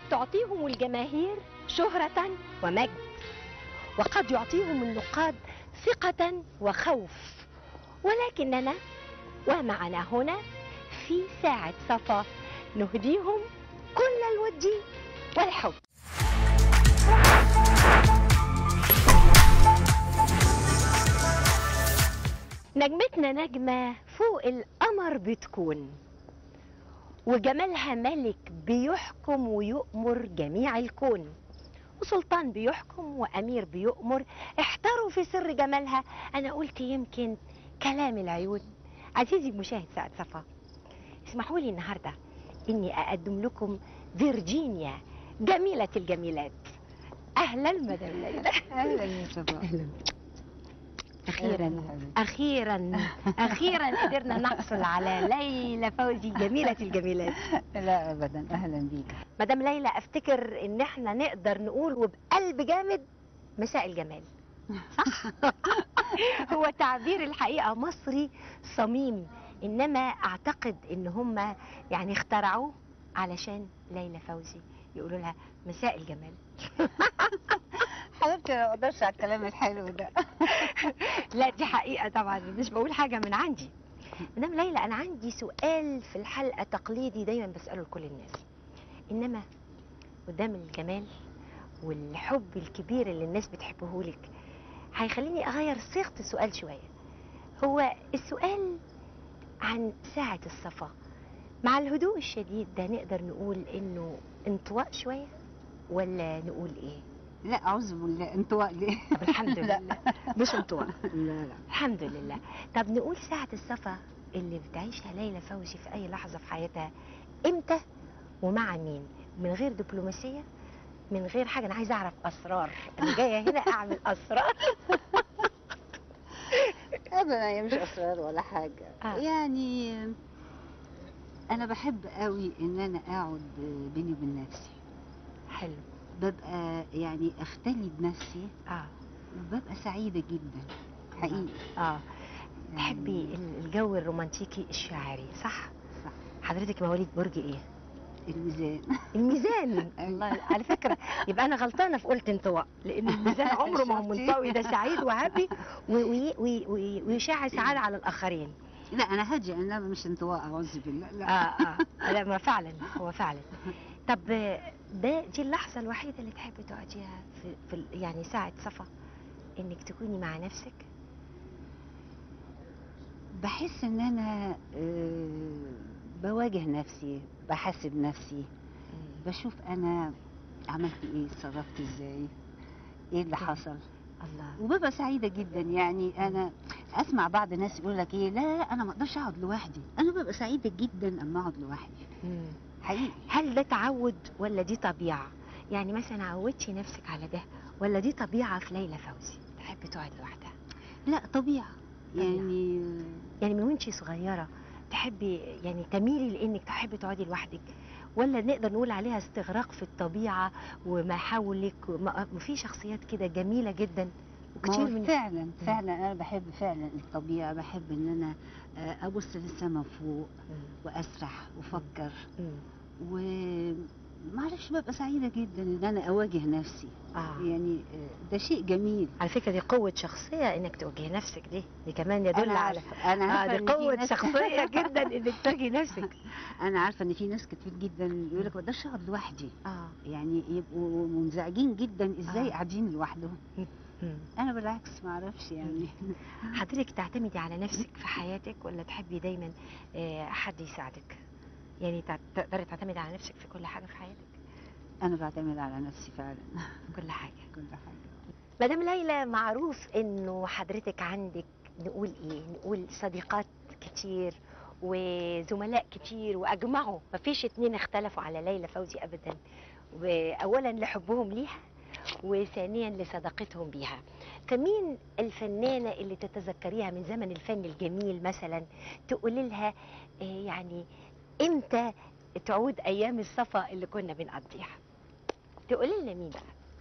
تعطيهم الجماهير شهرة ومجد وقد يعطيهم النقاد ثقة وخوف ولكننا ومعنا هنا في ساعة صفا نهديهم كل الود والحب نجمتنا نجمة فوق القمر بتكون وجمالها ملك بيحكم ويؤمر جميع الكون وسلطان بيحكم وأمير بيؤمر احتاروا في سر جمالها أنا قلت يمكن كلام العيون عزيزي المشاهد سعد صفا اسمحوا لي النهاردة إني أقدم لكم فيرجينيا جميلة الجميلات أهلا مدام ليلى اهلا يا صباح أهلا أخيرا أهلاً حبيبتي. أخيرا أخيرا قدرنا نحصل على ليلى فوزي جميلة الجميلات لا ابدا اهلا بيك مدام ليلى أفتكر إن إحنا نقدر نقول وبقلب جامد مساء الجمال صح؟ هو تعبير الحقيقة مصري صميم إنما أعتقد إن هم يعني اخترعوه علشان ليلى فوزي يقولوا لها مساء الجمال حبيبتي ما اقدرش على الكلام الحلو ده لا دي حقيقة طبعا مش بقول حاجة من عندي مدام ليلى أنا عندي سؤال في الحلقة تقليدي دايما بسأله لكل الناس إنما قدام الجمال والحب الكبير اللي الناس بتحبه لك هيخليني أغير صيغة السؤال شوية هو السؤال عن ساعة الصفا مع الهدوء الشديد ده نقدر نقول إنه انطواء شوية ولا نقول إيه؟ لا اعوذ بالله انطواء ليه طب الحمد لا. لله مش انطواء لا لا الحمد لله طب نقول ساعة الصفا اللي بتعيشها ليلى فوزي في أي لحظة في حياتها إمتى ومع مين من غير دبلوماسية من غير حاجة أنا عايزة أعرف أسرار أنا جاية هنا أعمل أسرار ابدا هي مش اسرار ولا حاجه آه. يعني انا بحب قوي ان انا اقعد بيني وبين نفسي حلو ببقى يعني اختلي بنفسي آه وببقى سعيده جدا حقيقي آه يعني تحبي ال- الجو الرومانتيكي الشاعري صح؟ صح حضرتك مواليد برج إيه؟ الميزان الميزان الله على فكره يبقى انا غلطانه في قلت انطواء لان الميزان عمره ما هو شفتي؟ منطوي ده سعيد وهابي و- وي- وي- وي- ويشع سعاده على الاخرين لا انا هاديه انا مش انطواء اعوذ بالله اه لا اه لا ما فعلا هو فعلا طب ده دي اللحظه الوحيده اللي تحبي تقعديها في, في ال- يعني ساعه صفا انك تكوني مع نفسك بحس ان انا آه، بواجه نفسي بحاسب نفسي بشوف انا عملت ايه اتصرفت ازاي ايه اللي حصل الله وببقى سعيده جدا يعني انا اسمع بعض الناس يقول لك ايه لا لا انا ما اقدرش اقعد لوحدي انا ببقى سعيده جدا اما اقعد لوحدي مم. حقيقي هل ده تعود ولا دي طبيعة؟ يعني مثلا عودتي نفسك على ده ولا دي طبيعة في ليلى فوزي تحبي تقعد لوحدها؟ لا طبيعه طبيعة. يعني يعني من وانتي صغيرة تحبي يعني تميلي لانك تحبي تقعدي لوحدك ولا نقدر نقول عليها استغراق في الطبيعة وما حولك وما ما في شخصيات كده جميلة جدا ما وكتير هو من فعلا فعلا انا بحب فعلا الطبيعه بحب ان انا آه، ابص للسما فوق مم. واسرح وافكر مم. ومعرفش ببقى سعيدة جدا ان انا اواجه نفسي اه يعني آه، ده شيء جميل على فكرة دي قوة شخصية انك تواجهي نفسك دي دي كمان يدل انا على عارفه انا اه عارفه دي إن في قوة ناس- شخصية جدا انك تواجهي نفسك انا عارفه ان في ناس كتير جدا يقول لك ما اقدرش اقعد لوحدي اه يعني يبقوا منزعجين جدا ازاي آه. قاعدين لوحدهم مم. انا بالعكس ما اعرفش يعني حضرتك تعتمدي على نفسك في حياتك ولا تحبي دايما آه، حد يساعدك يعني تع- تقدري تعتمدي على نفسك في كل حاجه في حياتك انا بعتمد على نفسي فعلا كل حاجه كل حاجه مدام ليلى معروف انه حضرتك عندك نقول ايه نقول صديقات كتير وزملاء كتير واجمعوا مفيش اتنين اختلفوا على ليلى فوزي ابدا واولا لحبهم ليها وثانيا لصداقتهم بيها فمين الفنانة اللي تتذكريها من زمن الفن الجميل مثلا تقولي لها آه، يعني امتى تعود ايام الصفا اللي كنا بنقضيها تقولي لنا مين بقى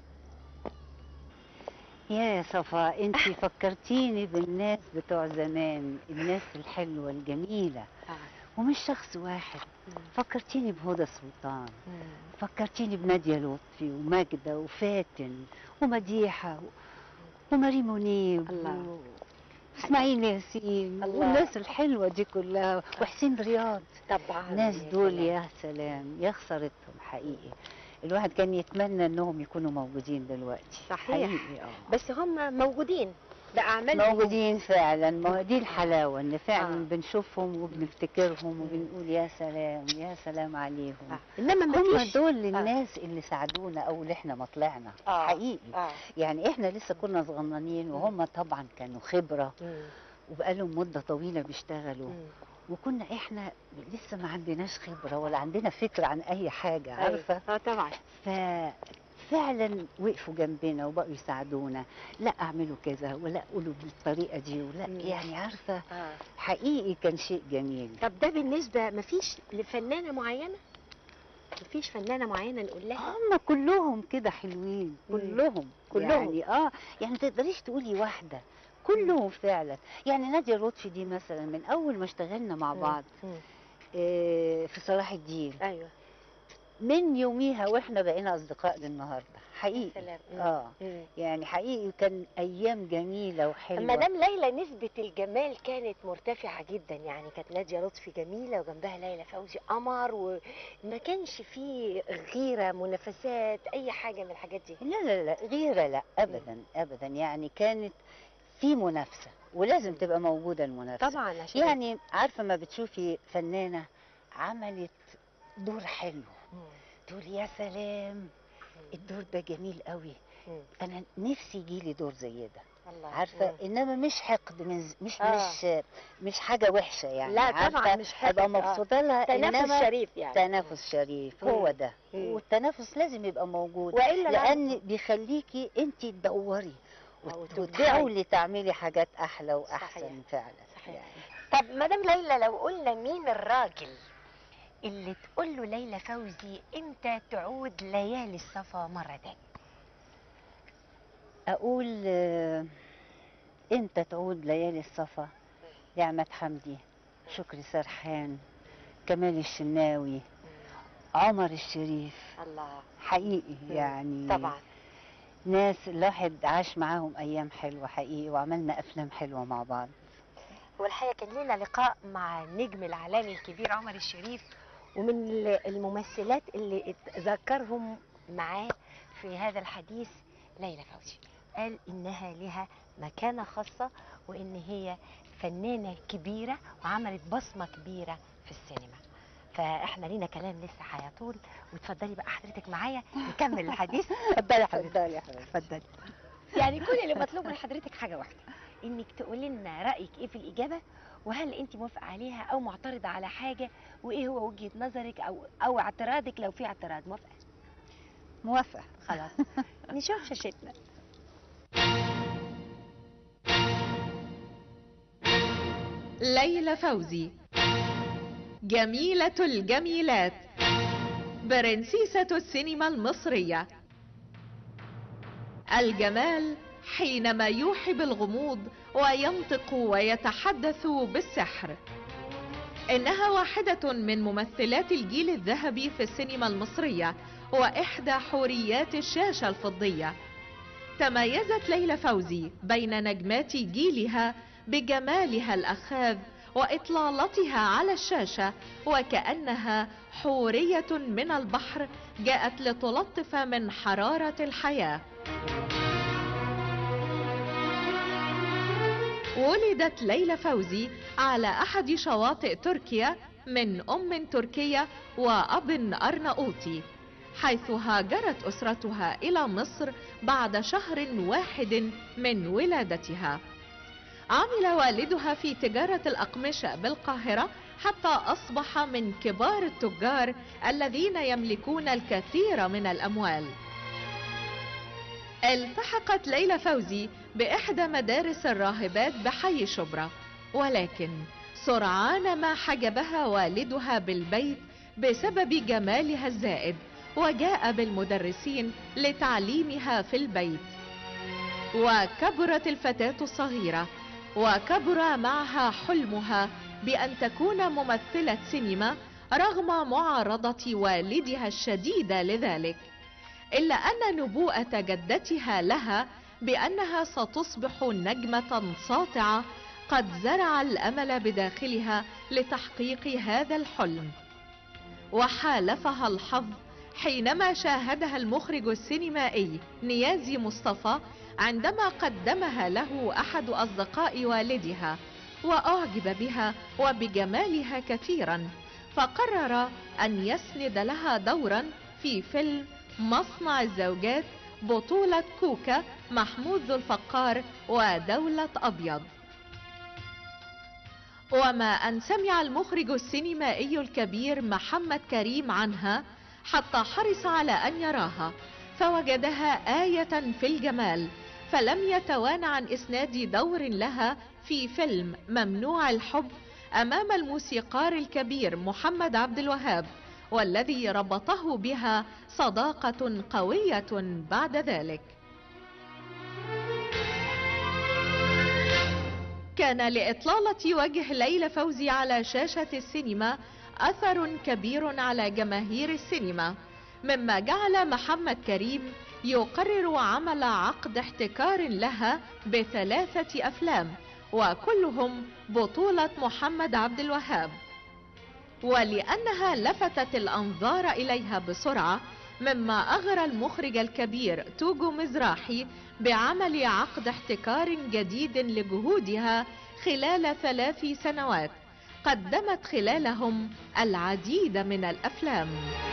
يا صفا انت فكرتيني بالناس بتوع زمان الناس الحلوه الجميله ومش شخص واحد فكرتيني بهدى سلطان فكرتيني بنادية لطفي وماجدة وفاتن ومديحة و- وماري منيب الله. و- واسماعيل ياسين الله. والناس الحلوة دي كلها وحسين رياض طبعا الناس يا دول سلام. يا سلام يا خسارتهم حقيقي الواحد كان يتمنى انهم يكونوا موجودين دلوقتي صحيح. حقيقي اه بس هم موجودين باعمالهم موجودين فعلا ما هو دي الحلاوه ان فعلا آه. بنشوفهم وبنفتكرهم وبنقول يا سلام يا سلام عليهم آه. انما ما هم فيش دول الناس اللي ساعدونا اول احنا ما طلعنا آه. حقيقي اه يعني احنا لسه كنا صغننين وهم طبعا كانوا خبره مم. وبقالهم مده طويله بيشتغلوا مم. وكنا احنا لسه ما عندناش خبره ولا عندنا فكره عن اي حاجه عارفه اه طبعا ففعلا وقفوا جنبنا وبقوا يساعدونا لا اعملوا كذا ولا قولوا بالطريقه دي ولا مم. يعني عارفه اه حقيقي كان شيء جميل طب ده بالنسبه ما فيش لفنانه معينه ما فيش فنانه معينه نقول لها هم كلهم كده حلوين مم. كلهم كلهم. يعني اه يعني ما تقدريش تقولي واحده كلهم فعلا يعني ناديه لطفي دي مثلا من اول ما اشتغلنا مع مم. بعض مم. آه في صلاح الدين ايوه من يوميها واحنا بقينا اصدقاء للنهارده حقيقي سلام مم. اه مم. يعني حقيقي كان ايام جميله وحلوه مدام ليلى نسبة الجمال كانت مرتفعة جدا يعني كانت نادية لطفي جميلة وجنبها ليلى فوزي قمر وما كانش فيه غيرة منافسات أي حاجة من الحاجات دي لا لا لا غيره لا ابدا ابدا يعني كانت في منافسه ولازم تبقى موجوده المنافسه طبعا عشان يعني عارفه ما بتشوفي فنانه عملت دور حلو مم. تقول يا سلام الدور ده جميل قوي مم. انا نفسي يجيلي دور زي ده الله عارفه مم. انما مش حقد من ز- مش آه. مش مش حاجه وحشه يعني لا طبعا عارفة مش حقد، ابقى آه. مبسوطه لها تنافس إنما شريف يعني تنافس شريف هو مم. ده مم. والتنافس لازم يبقى موجود وإلا لا- لان بيخليكي انت تدوري أو وت- تبدعي. وتحاولي تعملي حاجات احلى واحسن صحيح. فعلا صحيح. يعني طب مدام ليلى لو قلنا مين الراجل اللي تقول له ليلى فوزي امتى تعود ليالي الصفا مرة تانية اقول آه، امتى تعود ليالي الصفا لعمت حمدي شكري سرحان كمال الشناوي عمر الشريف الله حقيقي يعني طبعا ناس الواحد عاش معاهم ايام حلوه حقيقي وعملنا افلام حلوه مع بعض والحقيقه كان لنا لقاء مع النجم العالمي الكبير عمر الشريف ومن ال- الممثلات اللي ذكرهم معاه في هذا الحديث ليلى فوزي قال انها لها مكانه خاصه وان هي فنانه كبيره وعملت بصمه كبيره في السينما فاحنا لينا كلام لسه هيطول وتفضلي بقى حضرتك معايا نكمل الحديث اتفضلي يا حبيبتي اتفضلي يا حبيبتي اتفضلي يعني كل اللي مطلوب من حضرتك حاجه واحده انك تقولي لنا رايك ايه في الاجابه وهل انت موافقه عليها او معترضه على حاجه وايه هو وجهه نظرك او او اعتراضك لو في اعتراض موافقه موافقه خلاص نشوف شاشتنا ليلى فوزي جميلة الجميلات برنسيسة السينما المصرية الجمال حينما يوحي بالغموض وينطق ويتحدث بالسحر إنها واحدة من ممثلات الجيل الذهبي في السينما المصرية وإحدى حوريات الشاشة الفضية تميزت ليلى فوزي بين نجمات جيلها بجمالها الأخاذ وإطلالتها على الشاشة وكأنها حورية من البحر جاءت لتلطف من حرارة الحياة ولدت ليلى فوزي على أحد شواطئ تركيا من أم تركية وأب أرناؤوطي حيث هاجرت أسرتها إلى مصر بعد شهر واحد من ولادتها عمل والدها في تجارة الأقمشة بالقاهرة حتى أصبح من كبار التجار الذين يملكون الكثير من الأموال التحقت ليلى فوزي بإحدى مدارس الراهبات بحي شبرا ولكن سرعان ما حجبها والدها بالبيت بسبب جمالها الزائد وجاء بالمدرسين لتعليمها في البيت وكبرت الفتاة الصغيرة وكبر معها حلمها بأن تكون ممثلة سينما رغم معارضة والدها الشديدة لذلك إلا أن نبوءة جدتها لها بأنها ستصبح نجمة ساطعة قد زرع الأمل بداخلها لتحقيق هذا الحلم وحالفها الحظ حينما شاهدها المخرج السينمائي نيازي مصطفى عندما قدمها له أحد أصدقاء والدها وأعجب بها وبجمالها كثيرا فقرر أن يسند لها دورا في فيلم مصنع الزوجات بطولة كوكا محمود ذو الفقار ودولة أبيض وما أن سمع المخرج السينمائي الكبير محمد كريم عنها حتى حرص على أن يراها فوجدها آية في الجمال فلم يتوانى عن إسناد دور لها في فيلم ممنوع الحب أمام الموسيقار الكبير محمد عبد الوهاب والذي ربطه بها صداقة قوية بعد ذلك كان لإطلالة وجه ليلى فوزي على شاشة السينما أثر كبير على جماهير السينما مما جعل محمد كريم يقرر عمل عقد احتكار لها بثلاثة أفلام وكلهم بطولة محمد عبد الوهاب ولأنها لفتت الأنظار إليها بسرعة مما أغرى المخرج الكبير توجو مزراحي بعمل عقد احتكار جديد لجهودها خلال ثلاث سنوات قدمت خلالهم العديد من الأفلام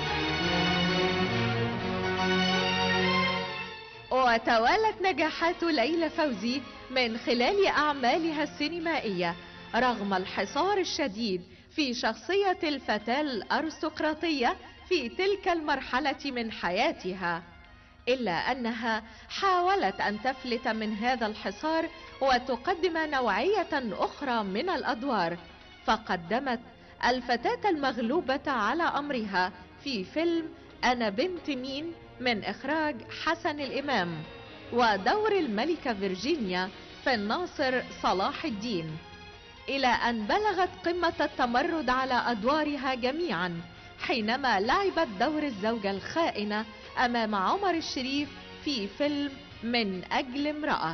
وتوالت نجاحات ليلى فوزي من خلال أعمالها السينمائية رغم الحصار الشديد في شخصية الفتاة الأرستقراطية في تلك المرحلة من حياتها إلا أنها حاولت أن تفلت من هذا الحصار وتقدم نوعية أخرى من الأدوار فقدمت الفتاة المغلوبة على أمرها في فيلم أنا بنت مين من إخراج حسن الإمام ودور الملكة فيرجينيا في الناصر صلاح الدين إلى أن بلغت قمة التمرد على أدوارها جميعا حينما لعبت دور الزوجة الخائنة أمام عمر الشريف في فيلم من أجل امرأة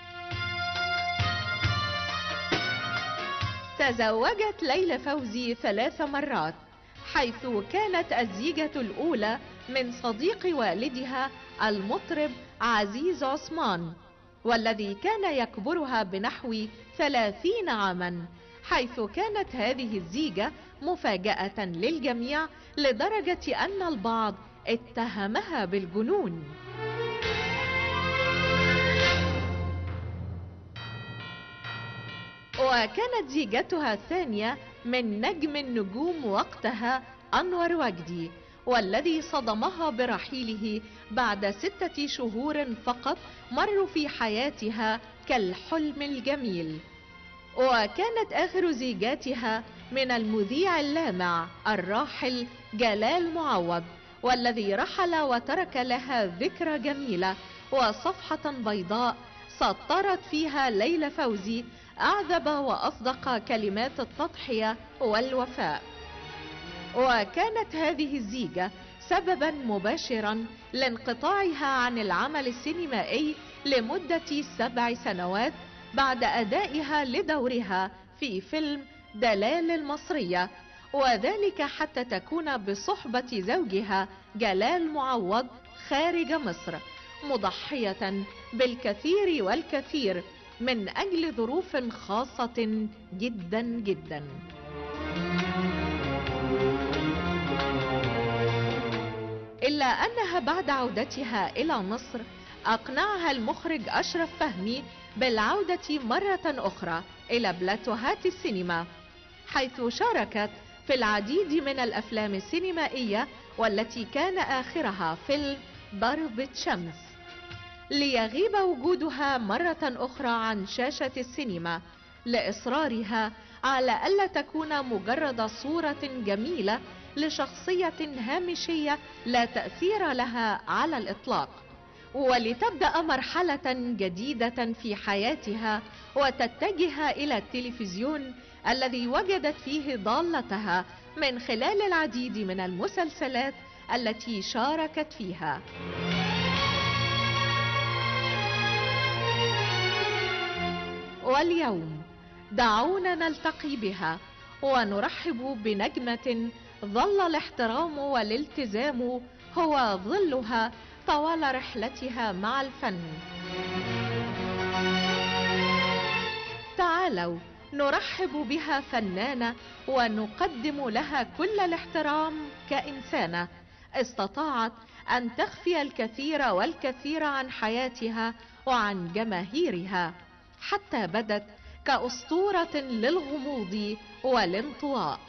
تزوجت ليلى فوزي ثلاث مرات حيث كانت الزيجة الأولى من صديق والدها المطرب عزيز عثمان والذي كان يكبرها بنحو ثلاثين عاما حيث كانت هذه الزيجة مفاجأة للجميع لدرجة أن البعض اتهمها بالجنون وكانت زيجتها الثانية من نجم النجوم وقتها أنور وجدي والذي صدمها برحيله بعد ستة شهور فقط مروا في حياتها كالحلم الجميل وكانت آخر زيجاتها من المذيع اللامع الراحل جلال معوض والذي رحل وترك لها ذكرى جميلة وصفحة بيضاء سطرت فيها ليلى فوزي أعذب وأصدق كلمات التضحية والوفاء وكانت هذه الزيجة سببا مباشرا لانقطاعها عن العمل السينمائي لمدة سبع سنوات بعد أدائها لدورها في فيلم دلال المصرية وذلك حتى تكون بصحبة زوجها جلال معوض خارج مصر مضحية بالكثير والكثير من أجل ظروف خاصة جدا جدا إلا أنها بعد عودتها إلى مصر أقنعها المخرج أشرف فهمي بالعودة مرة أخرى إلى بلاتوهات السينما حيث شاركت في العديد من الأفلام السينمائية والتي كان آخرها فيلم ضربة شمس ليغيب وجودها مرة أخرى عن شاشة السينما لإصرارها على ألا تكون مجرد صورة جميلة لشخصية هامشية لا تأثير لها على الإطلاق ولتبدأ مرحلة جديدة في حياتها وتتجه إلى التلفزيون الذي وجدت فيه ضالتها من خلال العديد من المسلسلات التي شاركت فيها واليوم دعونا نلتقي بها ونرحب بنجمة ظل الاحترام والالتزام هو ظلها طوال رحلتها مع الفن تعالوا نرحب بها فنانة ونقدم لها كل الاحترام كإنسانة استطاعت أن تخفي الكثير والكثير عن حياتها وعن جماهيرها حتى بدت كأسطورة للغموض والانطواء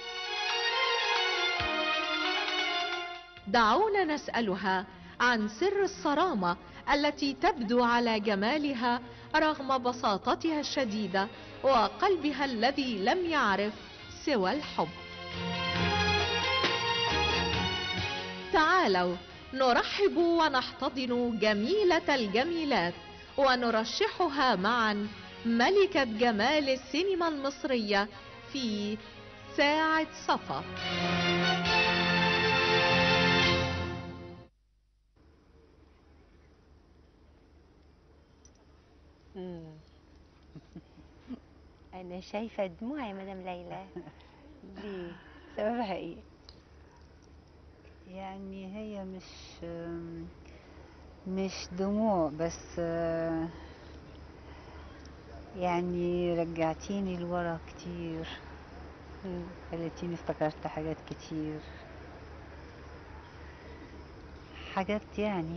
دعونا نسألها عن سر الصرامة التي تبدو على جمالها رغم بساطتها الشديدة وقلبها الذي لم يعرف سوى الحب تعالوا نرحب ونحتضن جميلة الجميلات ونرشحها معا ملكة جمال السينما المصرية في ساعة صفا مم. انا شايفه دموع يا مدام ليلى ليه سببها ايه يعني هي مش مش دموع بس آه، يعني رجعتيني لورا كتير مم. خليتيني افتكرت حاجات كتير حاجات يعني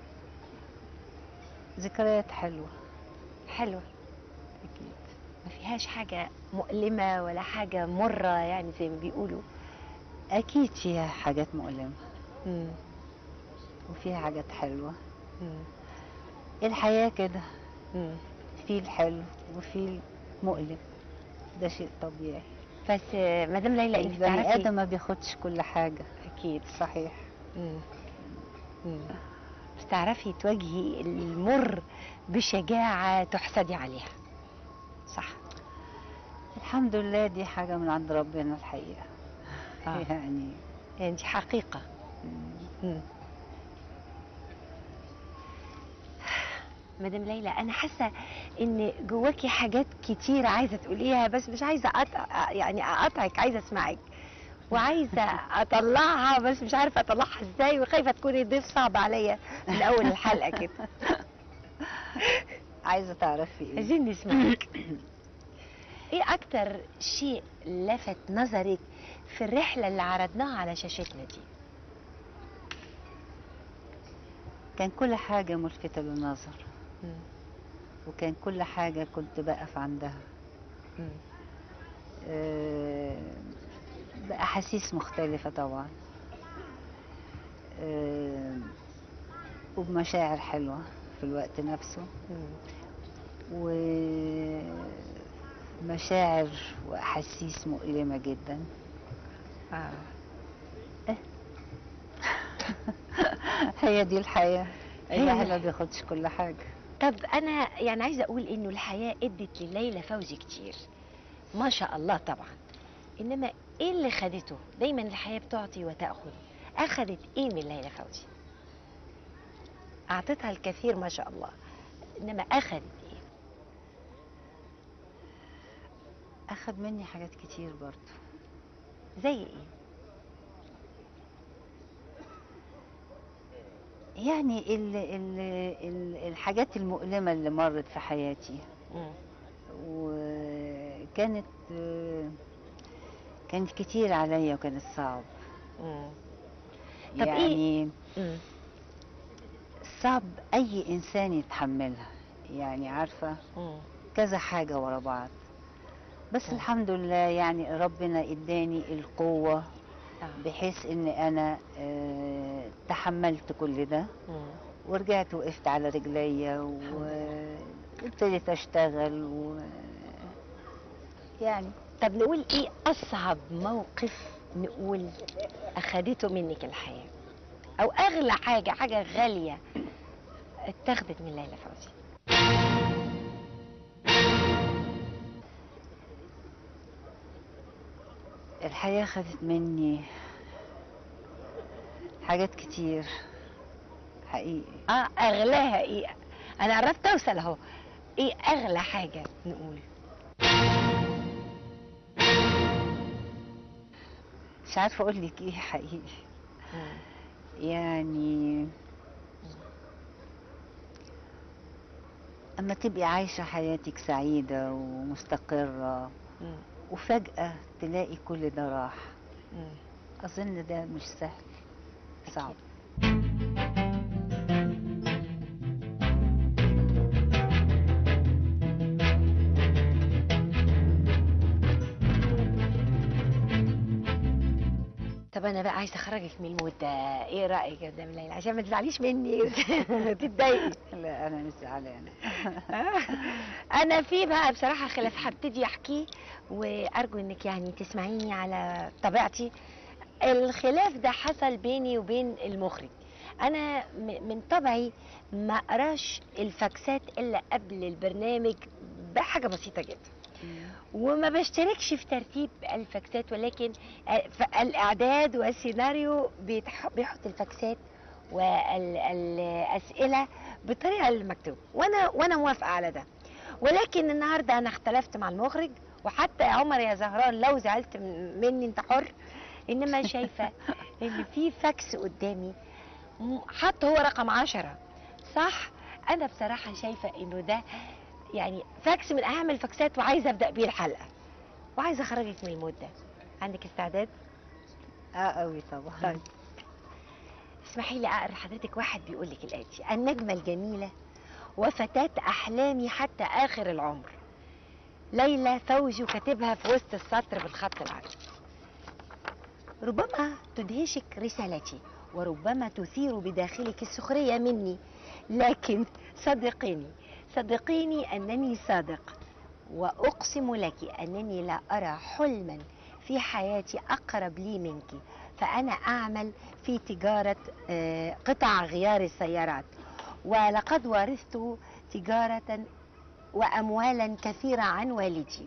ذكريات حلوة حلوه أكيد ما فيهاش حاجه مؤلمه ولا حاجه مره يعني زي ما بيقولوا أكيد فيها حاجات مؤلمة مم. وفيها حاجات حلوة مم. الحياة كده مم. في الحلو وفي المؤلم ده شيء طبيعي بس آه، مدام ليلى انت البني تعرفي آدم ما بياخدش كل حاجة اكيد صحيح مم. مم. بس تعرفي تواجهي المر بشجاعه تحسدي عليها صح الحمد لله دي حاجة من عند ربنا الحقيقة آه. يعني يعني دي حقيقه مم. مدام ليلى انا حاسه ان جواكي حاجات كتير عايزه تقوليها بس مش عايزه أقطع يعني اقطعك عايزه اسمعك وعايزه اطلعها بس مش عارفه اطلعها ازاي وخايفه تكوني ضيف صعب عليا من اول الحلقه كده عايزة تعرفي ايه عايزين نسمعك ايه اكتر شيء لفت نظرك في الرحله اللي عرضناها على شاشتنا دي كان كل حاجة ملفتة للنظر مم. وكان كل حاجة كنت بقف عندها مم. آه، بأحاسيس مختلفة طبعا آه، وبمشاعر حلوة في الوقت نفسه مم. ومشاعر وأحاسيس مؤلمة جدا آه. هي دي الحياة هي الواحد دي ما بياخدش كل حاجة طب انا يعني عايزه اقول انه الحياه ادت لليلى فوزي كتير ما شاء الله طبعا انما ايه اللي خدته دايما الحياه بتعطي وتاخذ اخذت ايه من ليلى فوزي اعطتها الكثير ما شاء الله انما اخذت ايه أخد مني حاجات كتير برضو زي ايه يعني ال ال ال الحاجات المؤلمة اللي مرت في حياتي مم. وكانت آه، كانت كتير عليا وكانت صعب مم. طب إيه؟ يعني مم. صعب أي إنسان يتحملها يعني عارفة مم. كذا حاجة ورا بعض بس مم. الحمد لله يعني ربنا اداني القوة آه. بحيث ان انا آه، تحملت كل ده مم. ورجعت وقفت على رجليا وابتديت اشتغل و يعني طب نقول ايه اصعب موقف نقول اخدته منك الحياه او اغلى حاجه حاجه غاليه اتاخدت من ليلى فوزي الحياة خدت مني حاجات كتير حقيقي اه اغلاها ايه انا عرفت اوصل اهو ايه اغلى حاجه نقول مش عارفة أقول لك إيه حقيقي يعني أما تبقي عايشة حياتك سعيدة ومستقرة مم. وفجأة تلاقي كل ده راح مم. أظن ده مش سهل صعب طب انا بقى عايزه اخرجك من المود ده ايه رايك يا مدام ليلى عشان ما تزعليش مني وتتضايقي لا أنا مش زعلانة انا في بقى بصراحه خلاف هبتدي احكيه وارجو انك يعني تسمعيني على طبيعتي الخلاف ده حصل بيني وبين المخرج انا م- من طبعي ما اقراش الفاكسات الا قبل البرنامج بحاجه بسيطه جدا وما بشتركش في ترتيب الفاكسات ولكن آه، ف- الاعداد والسيناريو بيتح- بيحط الفاكسات والاسئله بالطريقه المكتوبه وانا وانا موافقه على ده ولكن النهارده انا اختلفت مع المخرج وحتى يا عمر يا زهران لو زعلت من- مني انت حر انما شايفه ان في فاكس قدامي م- حط هو رقم عشرة صح انا بصراحه شايفه انه ده يعني فاكس من اهم الفاكسات وعايزه ابدا بيه الحلقه وعايزه اخرجك من المود ده عندك استعداد اه قوي طبعا طيب. اسمحي لي اقرا لحضرتك واحد بيقول لك الاتي النجمه الجميله وفتاه احلامي حتى اخر العمر ليلى فوزي كاتبها في وسط السطر بالخط العربي ربما تدهشك رسالتي وربما تثير بداخلك السخريه مني لكن صدقيني صدقيني انني صادق واقسم لك انني لا ارى حلما في حياتي اقرب لي منك فانا اعمل في تجاره آه، قطع غيار السيارات ولقد ورثت تجاره واموالا كثيره عن والدي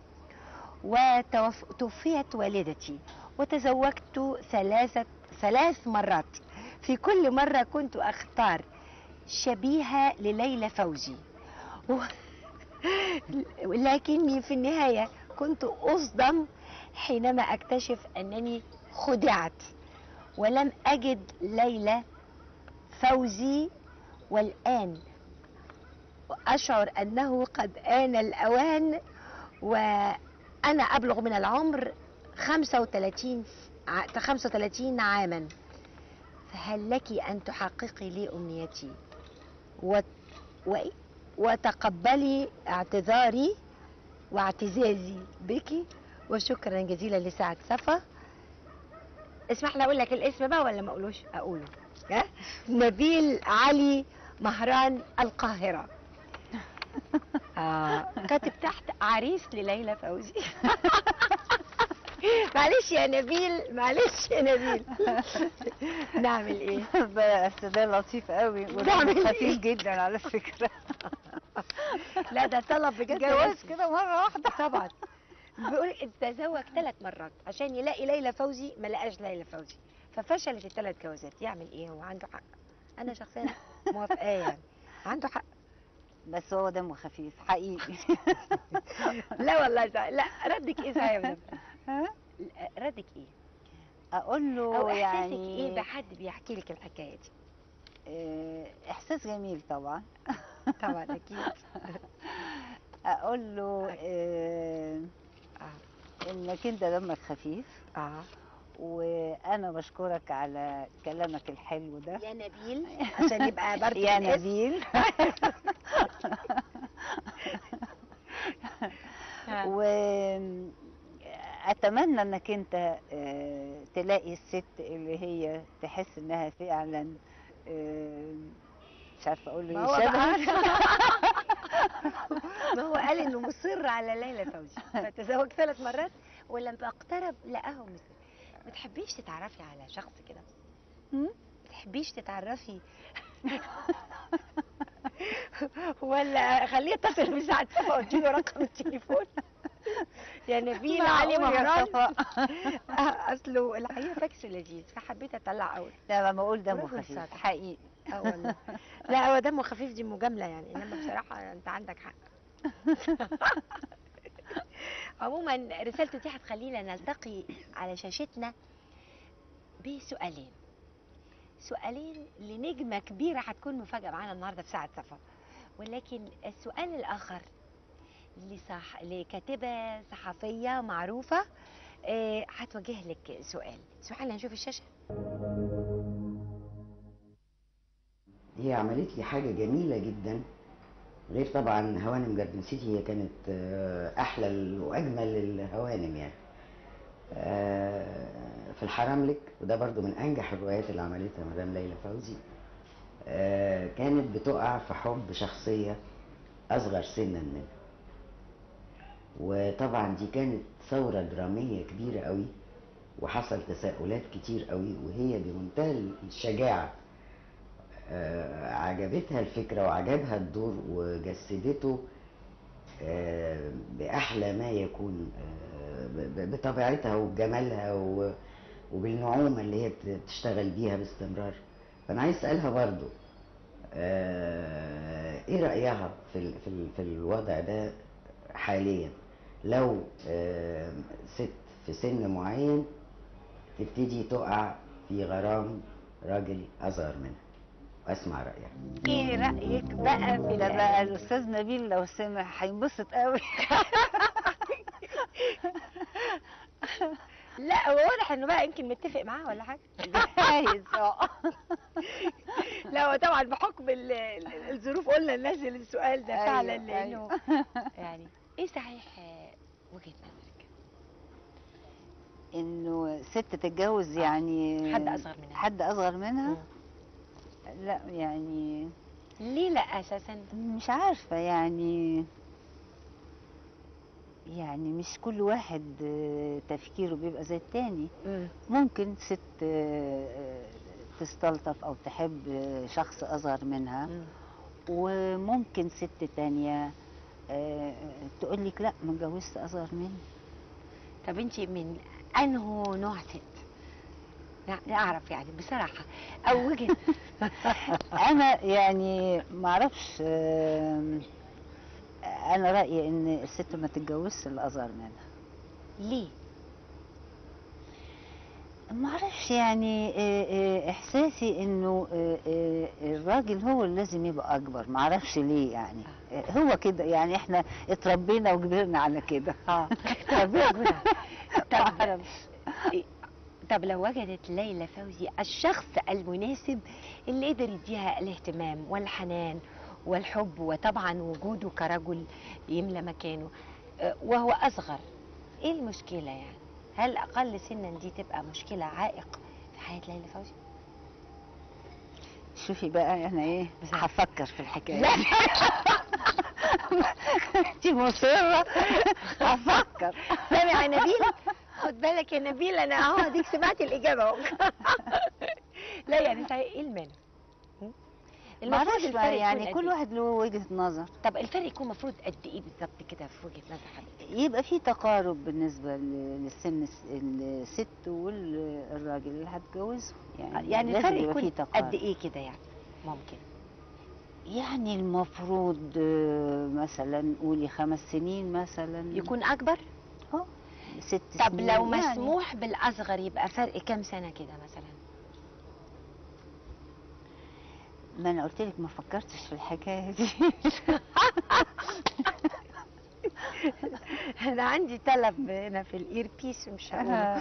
وتوفيت والدتي وتزوجت ثلاثة ثلاث مرات في كل مرة كنت أختار شبيهة لليلى فوزي و... لكني في النهاية كنت أصدم حينما أكتشف أنني خدعت ولم أجد ليلى فوزي والآن أشعر أنه قد آن الأوان وأنا أبلغ من العمر 35 ع- 35 عاما فهل لك أن تحققي لي أمنيتي و... و... وتقبلي اعتذاري واعتزازي بك وشكرا جزيلا لسعد صفا اسمح لي اقول لك الاسم بقى ولا ما اقولوش اقوله ها نبيل علي مهران القاهره آه كاتب تحت عريس لليلى فوزي معلش يا نبيل معلش يا نبيل نعمل ايه بس ده لطيف قوي بعمل وده إيه؟ خفيف جدا على فكرة لا ده طلب بجد جواز رسمي. كده مرة واحدة طبعا بيقول تزوج ثلاث مرات عشان يلاقي ليلى فوزي ما لقاش ليلى فوزي ففشلت الثلاث جوازات يعمل ايه هو عنده حق انا شخصيا موافقاه يعني عنده حق بس هو دمه خفيف حقيقي لا والله صح. لا ردك ايه صحيح يا مدام ها؟ لا، ردك ايه اقول له او احساسك يعني ايه بحد بيحكي لك الحكايه دي آه، احساس جميل طبعا طبعا اكيد اقول له آه، اه انك انت دمك خفيف اه وانا بشكرك على كلامك الحلو ده يا نبيل عشان يبقى برضه يا الاسم. نبيل آه. واتمنى انك انت آه، تلاقي الست اللي هي تحس انها فعلا آه، مش عارفه اقول ما له هو إيه، بقى شبهك. ما هو قال انه مصر على ليلى فوزي فتزوج ثلاث مرات ولما اقترب لقاه مثل ما تحبيش تتعرفي على شخص كده هم؟ ما تحبيش تتعرفي ولا خليه يتصل بساعة صفا واديله رقم التليفون يا نبيل معقول علي يا مهران صفاء. آه، اصله الحقيقه فاكس لذيذ فحبيت اطلع اول لا ما بقول دمه رجل خفيف صادق. حقيقي اه والله لا هو دمه خفيف دي مجامله يعني انما بصراحه انت عندك حق عموما رسالته دي هتخلينا نلتقي على شاشتنا بسؤالين سؤالين لنجمة كبيرة هتكون مفاجأة معانا النهاردة في ساعة صفا ولكن السؤال الآخر لصح... لكاتبة صحفية معروفة آه، هتوجه لك سؤال سؤال هنشوف الشاشة هي عملت لي حاجة جميلة جدا غير طبعا هوانم جاردن سيتي هي كانت آه، أحلى ال- وأجمل الهوانم يعني آه، في الحرملك وده برضو من أنجح الروايات اللي عملتها مدام ليلى فوزي آه، كانت بتقع في حب شخصية أصغر سنا منها وطبعا دي كانت ثورة درامية كبيرة قوي وحصل تساؤلات كتير قوي وهي بمنتهى الشجاعة آه، عجبتها الفكرة وعجبها الدور وجسدته آه، بأحلى ما يكون آه، ب- ب- بطبيعتها وبجمالها و- وبالنعومة اللي هي بت- بتشتغل بيها باستمرار فأنا عايز أسألها برضو آه، إيه رأيها في ال- في ال- في الوضع ده حاليا لو آه، ست في سن معين تبتدي تقع في غرام راجل أصغر منها وأسمع رأيها ايه رأيك بقى في ده ال- بقى الاستاذ نبيل لو سمع هينبسط قوي لا هو واضح انه بقى يمكن متفق معاه ولا حاجه جايز اه لا هو طبعا بحكم ال- ال- الظروف قلنا ننزل السؤال ده أيوة، فعلا لانه أيوة. يعني ايه صحيح آه، وجهه نظرك انه ست تتجوز يعني حد أصغر منها. حد اصغر منها مم. لا يعني ليه لا اساسا مش عارفة يعني يعني مش كل واحد آه، تفكيره بيبقى زي التاني ممكن ست آه، آه، تستلطف او تحب آه، شخص اصغر منها وممكن ست تانية تقول لك لا ما اتجوزت اصغر مني طب انت من انه نوع ست لا اعرف يعني بصراحه او وجهه انا يعني ما اعرفش آم، انا رايي ان الست ما تتجوزش الاصغر منها ليه ما اعرفش يعني آه، آه، احساسي انه آه، آه، الراجل هو اللي لازم يبقى اكبر ما اعرفش ليه يعني آه، هو كده يعني احنا اتربينا وكبرنا على كده اه ربنا يكبرها. طب معرفش. طب لو وجدت ليلى فوزي الشخص المناسب اللي قدر يديها الاهتمام والحنان والحب وطبعا وجوده كرجل يملى مكانه آه، وهو اصغر ايه المشكله يعني هل اقل سنا دي تبقى مشكله عائق في حياه ليلى فوزي شوفي بقى انا ايه هفكر في الحكايه لا. انت مصره هفكر سامع يا نبيل خد بالك يا نبيل انا اهو اديك سمعت الاجابه اهو لا يعني صحيح ايه المانع م? المفروض معرفش الفرق بقى يعني يكون كل قد إيه؟ واحد له وجهه نظر طب الفرق يكون المفروض قد ايه بالظبط كده في وجهه نظر حضرتك يبقى في تقارب بالنسبه ل- للسن الس- الست والراجل اللي هتجوزه يعني يعني لازم الفرق يبقى يكون في تقارب قد ايه كده يعني ممكن يعني المفروض آه، مثلا قولي خمس سنين مثلا يكون اكبر اه ست طب سنين لو يعني. مسموح بالاصغر يبقى فرق كام سنه كده مثلا ما انا قلت لك ما فكرتش في الحكايه دي انا عندي طلب هنا في الاير بيس مش هقوله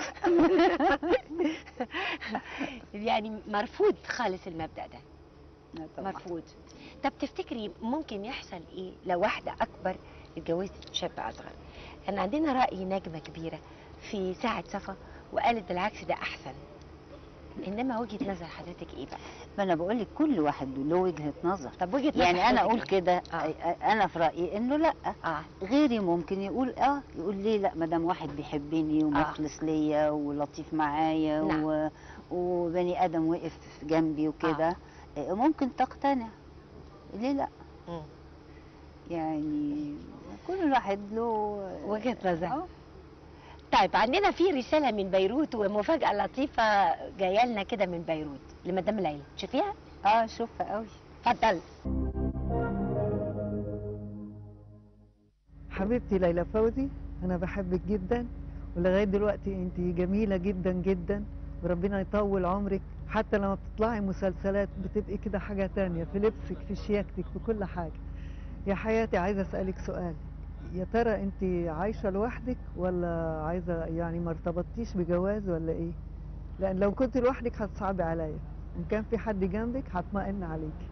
يعني مرفوض خالص المبدا ده لا طبعاً. مرفوض طب تفتكري ممكن يحصل ايه لو واحده اكبر اتجوزت شاب اصغر كان عندنا راي نجمه كبيره في ساعه صفا وقالت بالعكس ده احسن انما وجهه نظر حضرتك ايه بقى ما انا بقول لك كل واحد له وجهه نظر طب وجهه نظر يعني انا حضرتك اقول إيه؟ كده آه. انا في رايي انه لا اه غيري ممكن يقول اه يقول ليه لا ما دام واحد بيحبني ومخلص ليا ولطيف معايا نعم. و... وبني ادم وقف جنبي وكده آه. ممكن تقتنع ليه لا مم. يعني كل واحد له وجهه نظر آه. طيب عندنا في رساله من بيروت ومفاجاه لطيفه جايه لنا كده من بيروت لمدام ليلى تشوفيها اه شوفها قوي اتفضل حبيبتي ليلى فوزي انا بحبك جدا ولغايه دلوقتي انت جميله جدا جدا وربنا يطول عمرك حتى لما بتطلعي مسلسلات بتبقي كده حاجه تانية في لبسك في شياكتك في كل حاجه يا حياتي عايزه اسالك سؤال يا ترى انت عايشه لوحدك ولا عايزه يعني ما ارتبطتيش بجواز ولا ايه لان لو كنت لوحدك هتصعبي عليا ان كان في حد جنبك هطمئن عليكي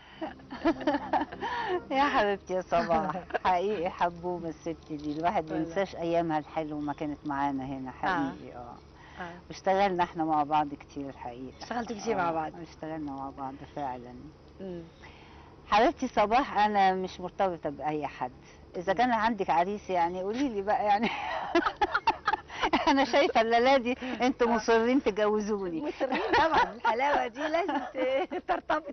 يا حبيبتي يا صباح حقيقي حبوبه الست دي الواحد ما والله. ينساش ايامها الحلوه ما كانت معانا هنا حقيقي اه آه. واشتغلنا احنا مع بعض كتير حقيقي اشتغلتوا كتير مع آه، بعض. اشتغلنا مع بعض فعلا مم. حبيبتي صباح انا مش مرتبطه باي حد اذا كان عندك عريس يعني قولي لي بقى يعني انا شايفه الليله دي انتوا مصرين تجوزوني مصرين طبعا الحلاوه دي لازم ت- ترتبط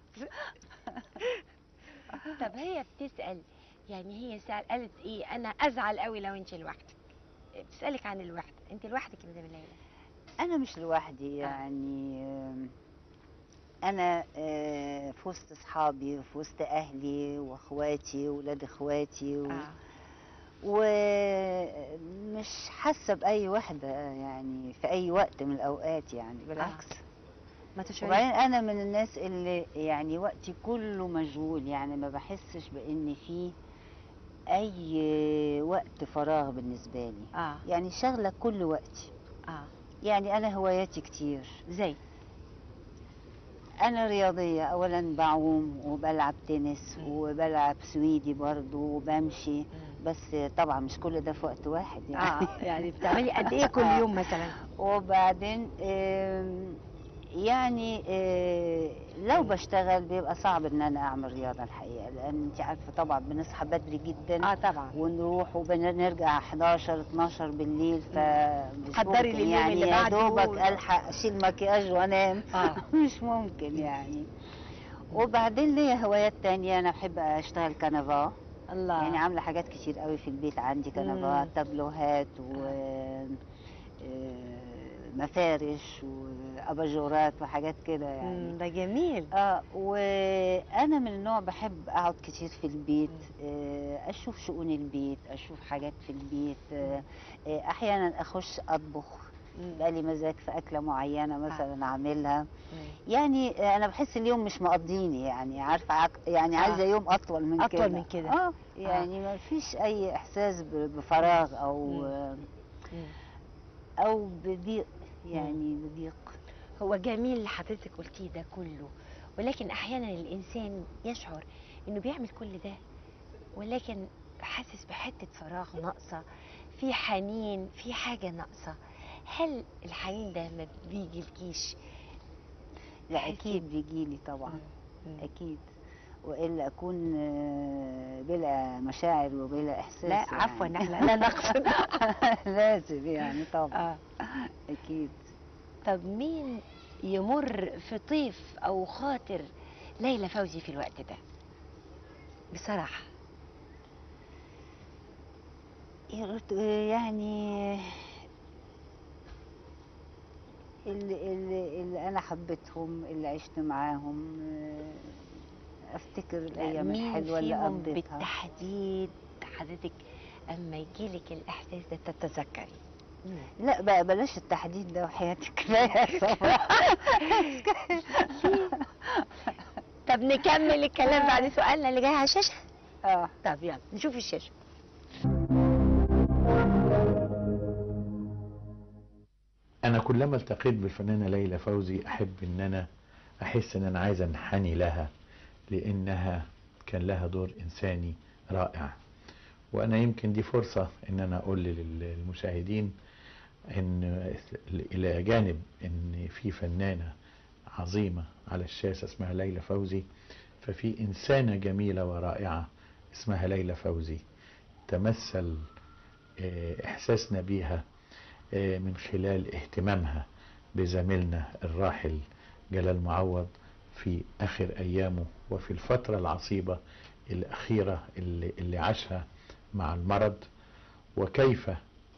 طب هي بتسال يعني هي سأل قالت ايه انا ازعل قوي لو انت لوحدك بتسالك عن الوحده انت لوحدك يا مدام ليلى انا مش لوحدي يعني آم، انا آه، في وسط اصحابي وفي وسط اهلي واخواتي واولاد اخواتي و... اه ومش حاسه باي وحده يعني في اي وقت من الاوقات يعني بالعكس ما تشعري وبعدين انا من الناس اللي يعني وقتي كله مشغول يعني ما بحسش بان في اي وقت فراغ بالنسبه لي اه يعني شغله كل وقتي اه يعني انا هواياتي كتير زي انا رياضيه اولا بعوم وبلعب تنس مم. وبلعب سويدي برضو وبمشي بس طبعا مش كل ده في وقت واحد يعني اه يعني بتعملي قد ايه كل يوم مثلا وبعدين آم، يعني آه، لو بشتغل بيبقى صعب ان انا اعمل رياضه الحقيقه لان انت عارفه طبعا بنصحى بدري جدا اه طبعا ونروح وبنرجع 11 12 بالليل ف مش حضري ممكن لليوم يعني اللي يا بعده. دوبك الحق اشيل مكياج وانام اه مش ممكن يعني وبعدين ليا هوايات تانية انا بحب اشتغل كنفا الله يعني عامله حاجات كتير قوي في البيت عندي كنفا مم. تابلوهات و آه، مفارش واباجورات وحاجات كده يعني مم، ده جميل اه وانا من النوع بحب اقعد كتير في البيت آه، اشوف شؤون البيت اشوف حاجات في البيت آه، آه، احيانا اخش اطبخ مم. بقى لي مزاج في اكله معينه مثلا اعملها مم. يعني آه، انا بحس اليوم مش مقضيني يعني عارفه عك- يعني آه. عايزه يوم اطول من أطول كده من كده. اه يعني ما فيش اي احساس ب- بفراغ او مم. آه، مم. او بضيق يعني بضيق هو جميل اللي حضرتك قلتيه ده كله ولكن احيانا الانسان يشعر انه بيعمل كل ده ولكن حاسس بحته فراغ ناقصه في حنين في حاجه ناقصه هل الحنين ده ما بيجي الكيش لا تحسي- اكيد بيجيلي طبعا مم. اكيد والا اكون آه، بلا مشاعر وبلا احساس لا يعني. عفوا احنا لا نقصد لازم يعني طبعا اه اكيد طب مين يمر في طيف او خاطر ليلى فوزي في الوقت ده بصراحه يرد- يعني اللي, اللي, اللي انا حبيتهم اللي عشت معاهم آه، افتكر لا، الايام مين الحلوه اللي فيهم قضيتها بالتحديد حضرتك اما يجيلك الاحساس ده تتذكري لا بقى بلاش التحديد ده وحياتك كفايه صراحة. طب نكمل الكلام بعد سؤالنا اللي جاي على الشاشه اه طب يلا نشوف الشاشه أنا كلما التقيت بالفنانة ليلى فوزي أحب إن أنا أحس إن أنا عايز أنحني لها لأنها كان لها دور إنساني رائع وأنا يمكن دي فرصة إن أنا أقول للمشاهدين إن إلى جانب إن في فنانة عظيمة على الشاشة اسمها ليلى فوزي ففي إنسانة جميلة ورائعة اسمها ليلى فوزي تمثل آه، إحساسنا بيها آه، من خلال اهتمامها بزميلنا الراحل جلال معوض في آخر أيامه وفي الفترة العصيبة الأخيرة اللي, اللي عاشها مع المرض وكيف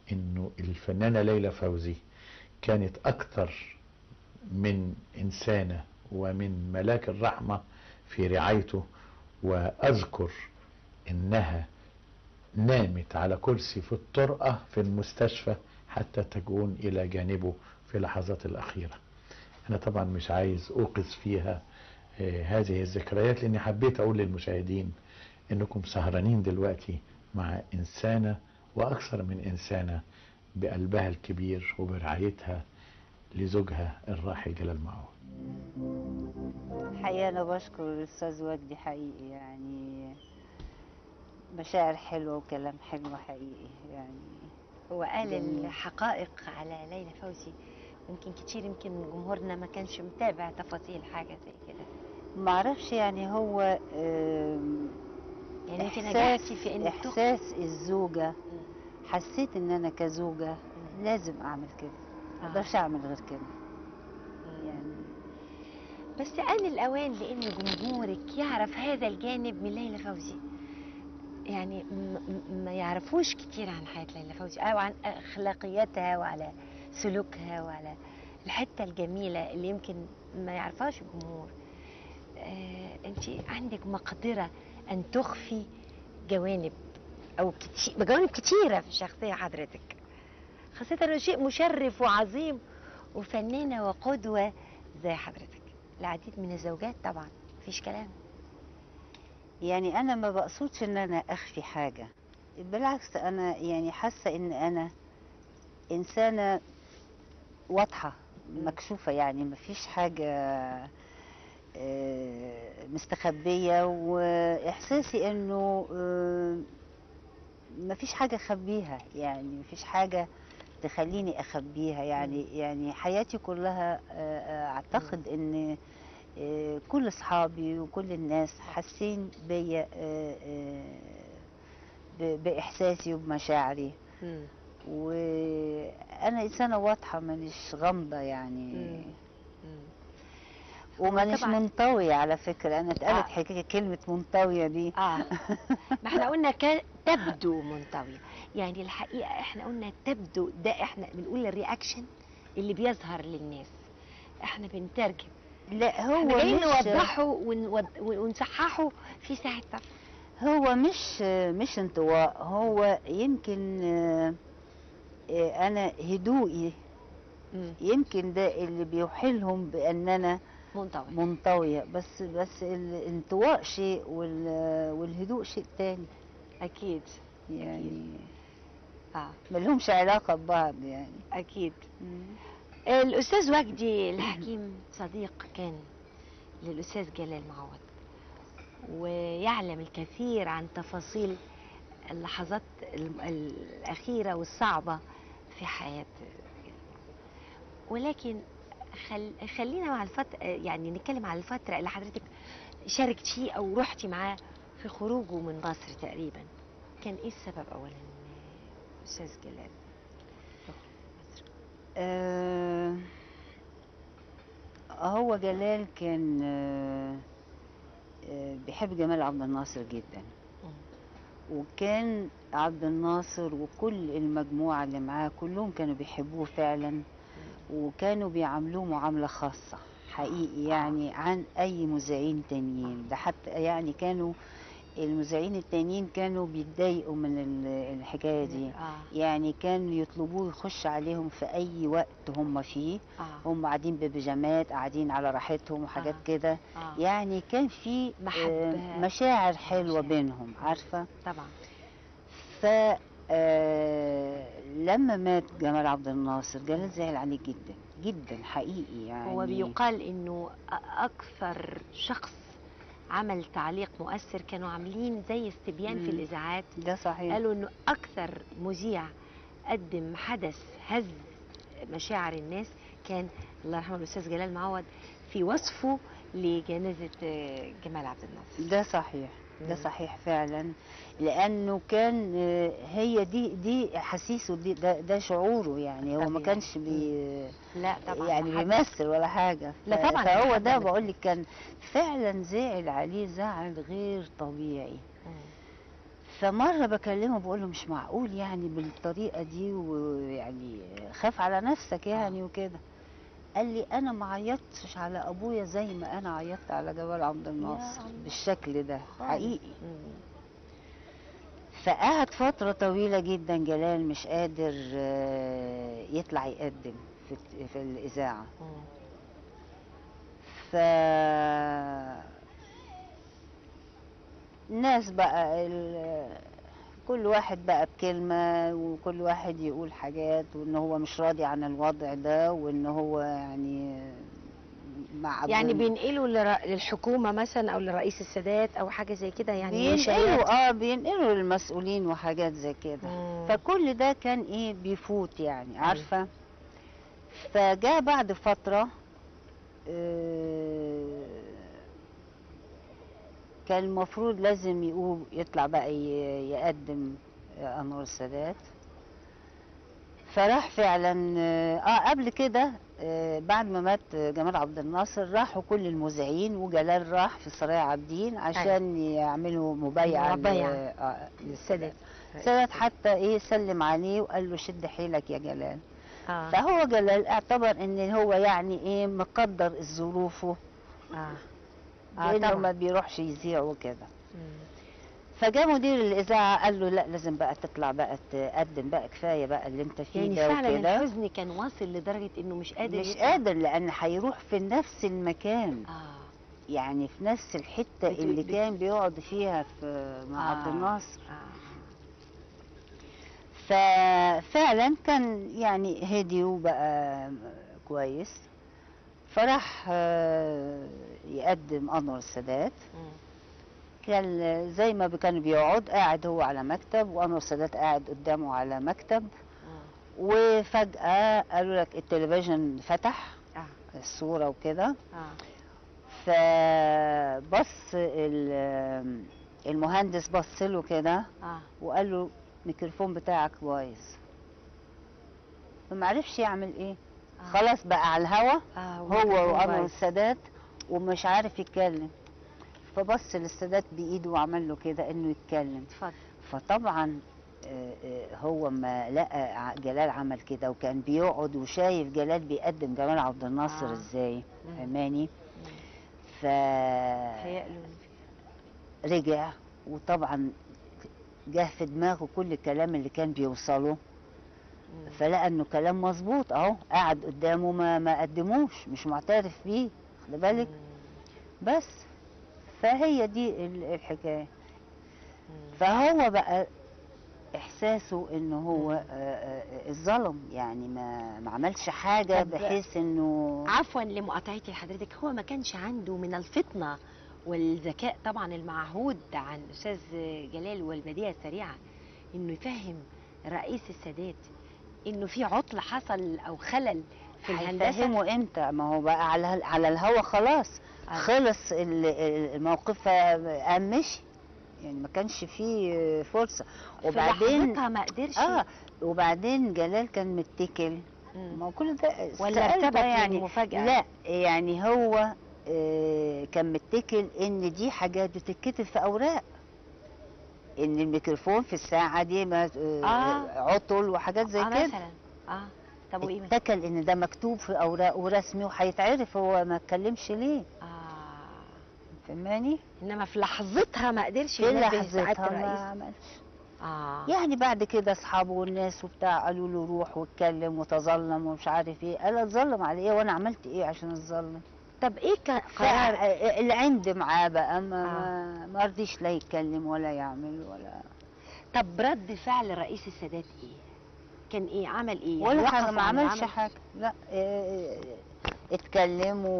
انه الفنانة ليلى فوزي كانت اكثر من انسانة ومن ملاك الرحمة في رعايته واذكر انها نامت على كرسي في الطرقة في المستشفى حتى تكون الى جانبه في لحظات الاخيرة انا طبعا مش عايز اوقظ فيها آه، هذه الذكريات لاني حبيت اقول للمشاهدين انكم سهرانين دلوقتي مع انسانة واكثر من انسانة بقلبها الكبير وبرعايتها لزوجها الراحل جلال معوض الحقيقة أنا بشكر الأستاذ وجدي حقيقي يعني مشاعر حلوة وكلام حلو حقيقي يعني هو قال جميل. الحقائق على ليلى فوزي يمكن كتير يمكن جمهورنا ما كانش متابع تفاصيل حاجة زي كده معرفش يعني هو آم، يعني انت إحساس نجحتي في انك تخ- إحساس الزوجة حسيت إن أنا كزوجة لازم أعمل كده ما آه. أقدرش أعمل غير كده يعني بس آن الأوان لأن جمهورك يعرف هذا الجانب من ليلى فوزي يعني م- م- ما يعرفوش كتير عن حياة ليلى فوزي أو عن أخلاقياتها وعلى سلوكها وعلى الحتة الجميلة اللي يمكن ما يعرفهاش الجمهور آه أنت عندك مقدرة أن تخفي جوانب أو كتير جوانب كتيرة في شخصية حضرتك خاصة إنه شيء مشرف وعظيم وفنانة وقدوة زي حضرتك العديد من الزوجات طبعا مفيش كلام يعني انا ما بقصدش ان انا اخفي حاجه بالعكس انا يعني حاسه ان انا انسانه واضحه مكشوفه يعني ما فيش حاجه آه، مستخبيه واحساسي انه آه، ما فيش حاجه اخبيها يعني ما فيش حاجه تخليني اخبيها يعني يعني حياتي كلها آه، آه، اعتقد ان آه، كل اصحابي وكل الناس حاسين بيا آه، آه، ب- باحساسي وبمشاعري وانا انسانه واضحه مانيش غامضه يعني ومانيش طبعاً. منطويه على فكره انا اتقالت آه. حكايه كلمه منطويه دي اه ما احنا قلنا ك... تبدو منطوية يعني الحقيقة احنا قلنا تبدو ده احنا بنقول الرياكشن اللي بيظهر للناس احنا بنترجم لا هو احنا جايين مش نوضحه ونود- ونصححه في ساعة طف هو مش مش انطواء هو يمكن آه، آه، انا هدوئي يمكن ده اللي بيوحلهم بان انا منطوي منطويه بس بس الانطواء شيء وال- والهدوء شيء تاني اكيد يعني اه ملهمش علاقه ببعض يعني اكيد الاستاذ وجدي الحكيم صديق كان للاستاذ جلال معوض ويعلم الكثير عن تفاصيل اللحظات ال- الاخيره والصعبه في حياه ولكن خل... خلينا مع الفترة يعني نتكلم على الفترة اللي حضرتك شاركت فيه أو رحتي معاه في خروجه من مصر تقريبا كان إيه السبب أولا أستاذ جلال؟ مصر. آه هو جلال كان آه آه بيحب جمال عبد الناصر جدا وكان عبد الناصر وكل المجموعة اللي معاه كلهم كانوا بيحبوه فعلا وكانوا بيعاملوه معاملة خاصة حقيقي يعني عن أي مذيعين تانيين ده حتى يعني كانوا المذيعين التانيين كانوا بيتضايقوا من ال- الحكاية دي آه. يعني كانوا يطلبوه يخش عليهم في أي وقت هم فيه آه. هم قاعدين ببيجامات قاعدين على راحتهم وحاجات آه. كده آه. يعني كان في محبة. آه، مشاعر حلوة مشاعر. بينهم عارفة طبعا ف آه، لما مات جمال عبد الناصر جلال زعل عليه جدا جدا حقيقي يعني هو بيقال إنه أ- أكثر شخص عمل تعليق مؤثر كانوا عاملين زي استبيان في مم. الإذاعات ده صحيح قالوا انه اكثر مذيع قدم حدث هز مشاعر الناس كان الله يرحمه الاستاذ جلال معوض في وصفه لجنازه آه، جمال عبد الناصر ده صحيح ده مم. صحيح فعلا لانه كان آه، هي دي دي احاسيسه دي ده, ده شعوره يعني هو ما طبيعي. كانش بي لا طبعا يعني محبة. بيمثل ولا حاجه لا ف- طبعاً فهو محبة ده بس. بقول لك كان فعلا زعل عليه زعل غير طبيعي مم. فمره بكلمه بقول له مش معقول يعني بالطريقه دي ويعني خاف على نفسك يعني وكده قال لي انا ما عيطتش على ابويا زي ما انا عيطت على جبل عبد الناصر الله. بالشكل ده خالص. حقيقي مم. فقعد فترة طويلة جدا جلال مش قادر آه، يطلع يقدم في, في الإذاعة مم. ف الناس بقى ال... كل واحد بقى بكلمة وكل واحد يقول حاجات وإن هو مش راضي عن الوضع ده وإن هو يعني مع يعني ابن- بينقلوا لر- للحكومة مثلا أو لرئيس السادات أو حاجة زي كده يعني بينقلوا منشآت. اه بينقلوا للمسؤولين وحاجات زي كده مم. فكل ده كان ايه بيفوت يعني عارفه فجاء بعد فتره آه، كان المفروض لازم يقوم يطلع بقى ي- يقدم آه، انور السادات فراح فعلا اه آه، قبل كده آه، بعد ما مات جمال عبد الناصر راحوا كل المذيعين وجلال راح في سرايا عابدين عشان يعملوا مبايعه ل- مبايعة. آه، للسادات. السادات حتى ايه سلم عليه وقال له شد حيلك يا جلال آه. فهو جلال اعتبر ان هو يعني ايه مقدر ظروفه آه. آه لانه طبعا ما بيروحش يذيع وكده مم. فجاء مدير الاذاعه قال له لا لازم بقى تطلع بقى تقدم بقى كفايه بقى اللي انت فيه يعني ده فعلا وكده الحزن كان واصل لدرجة إنه مش قادر مش يطلع. قادر لان هيروح في نفس المكان آه. يعني في نفس الحته بت- اللي بت- كان بيقعد فيها في مع عبد آه. الناصر آه. ففعلا كان يعني هدي وبقى كويس فراح آه، يقدم انور السادات مم. كان زي ما كان بيقعد قاعد هو على مكتب وانور السادات قاعد قدامه على مكتب مم. وفجأة قالوا لك التلفزيون فتح آه. الصورة وكده آه. فبص ال- المهندس بص له كده آه. وقال له الميكروفون بتاعك بايظ فما عرفش يعمل ايه آه. خلاص بقى على الهوا آه. هو والميكروفون وانور بايظ. السادات ومش عارف يتكلم فبص للسادات بايده وعمل له كده انه يتكلم اتفضل فطبعا آه، آه، هو ما لقى ع- جلال عمل كده وكان بيقعد وشايف جلال بيقدم جمال عبد الناصر آه. ازاي مم. فهماني ف تهيأله رجع وطبعا جه في دماغه كل الكلام اللي كان بيوصله مم. فلقى انه كلام مظبوط اهو قاعد قدامه ما ما قدموش مش معترف بيه خد بالك مم. بس فهي دي ال- الحكايه مم. فهو بقى احساسه انه هو مم. آه، آه، اتظلم يعني ما ما عملش حاجه طب بحيث انه عفوا لمقاطعتي لحضرتك هو ما كانش عنده من الفطنة والذكاء طبعا المعهود عن الأستاذ جلال والبديهة السريعة إنه يفهم رئيس السادات إنه في عطل حصل أو خلل في الهندسة هيفهمه امتى ما هو بقى على على الهوا خلاص آه. خلص ال- ال- الموقف قام مشي يعني ما كانش فيه فرصه في وبعدين لحظتها ما قدرش اه وبعدين جلال كان متكل مم. ما هو كل ده ولا السؤال ده ارتبط يعني المفاجأة لا يعني هو آه، كان متكل ان دي حاجات بتتكتب في اوراق ان الميكروفون في الساعه دي ما آه. آه. عطل وحاجات زي آه كده مثلا اه طب وايه مثلا؟ اتكل ان ده مكتوب في اوراق ورسمي وهيتعرف هو ما اتكلمش ليه اه فهماني انما في لحظتها ما قدرش في ينبه سعادة لحظتها ما الرئيس عملش اه يعني بعد كده اصحابه والناس وبتاع قالوا له روح واتكلم وتظلم ومش عارف ايه قال اتظلم على ايه وانا عملت ايه عشان اتظلم طب ايه كان قرار العند معاه بقى ما آه. ما- ما رضيش لا يتكلم ولا يعمل ولا طب رد فعل رئيس السادات ايه؟ كان ايه؟ عمل ايه؟ ولا وقف حاجه ما عن عملش العمل؟ حاجه لا إيه، اتكلم و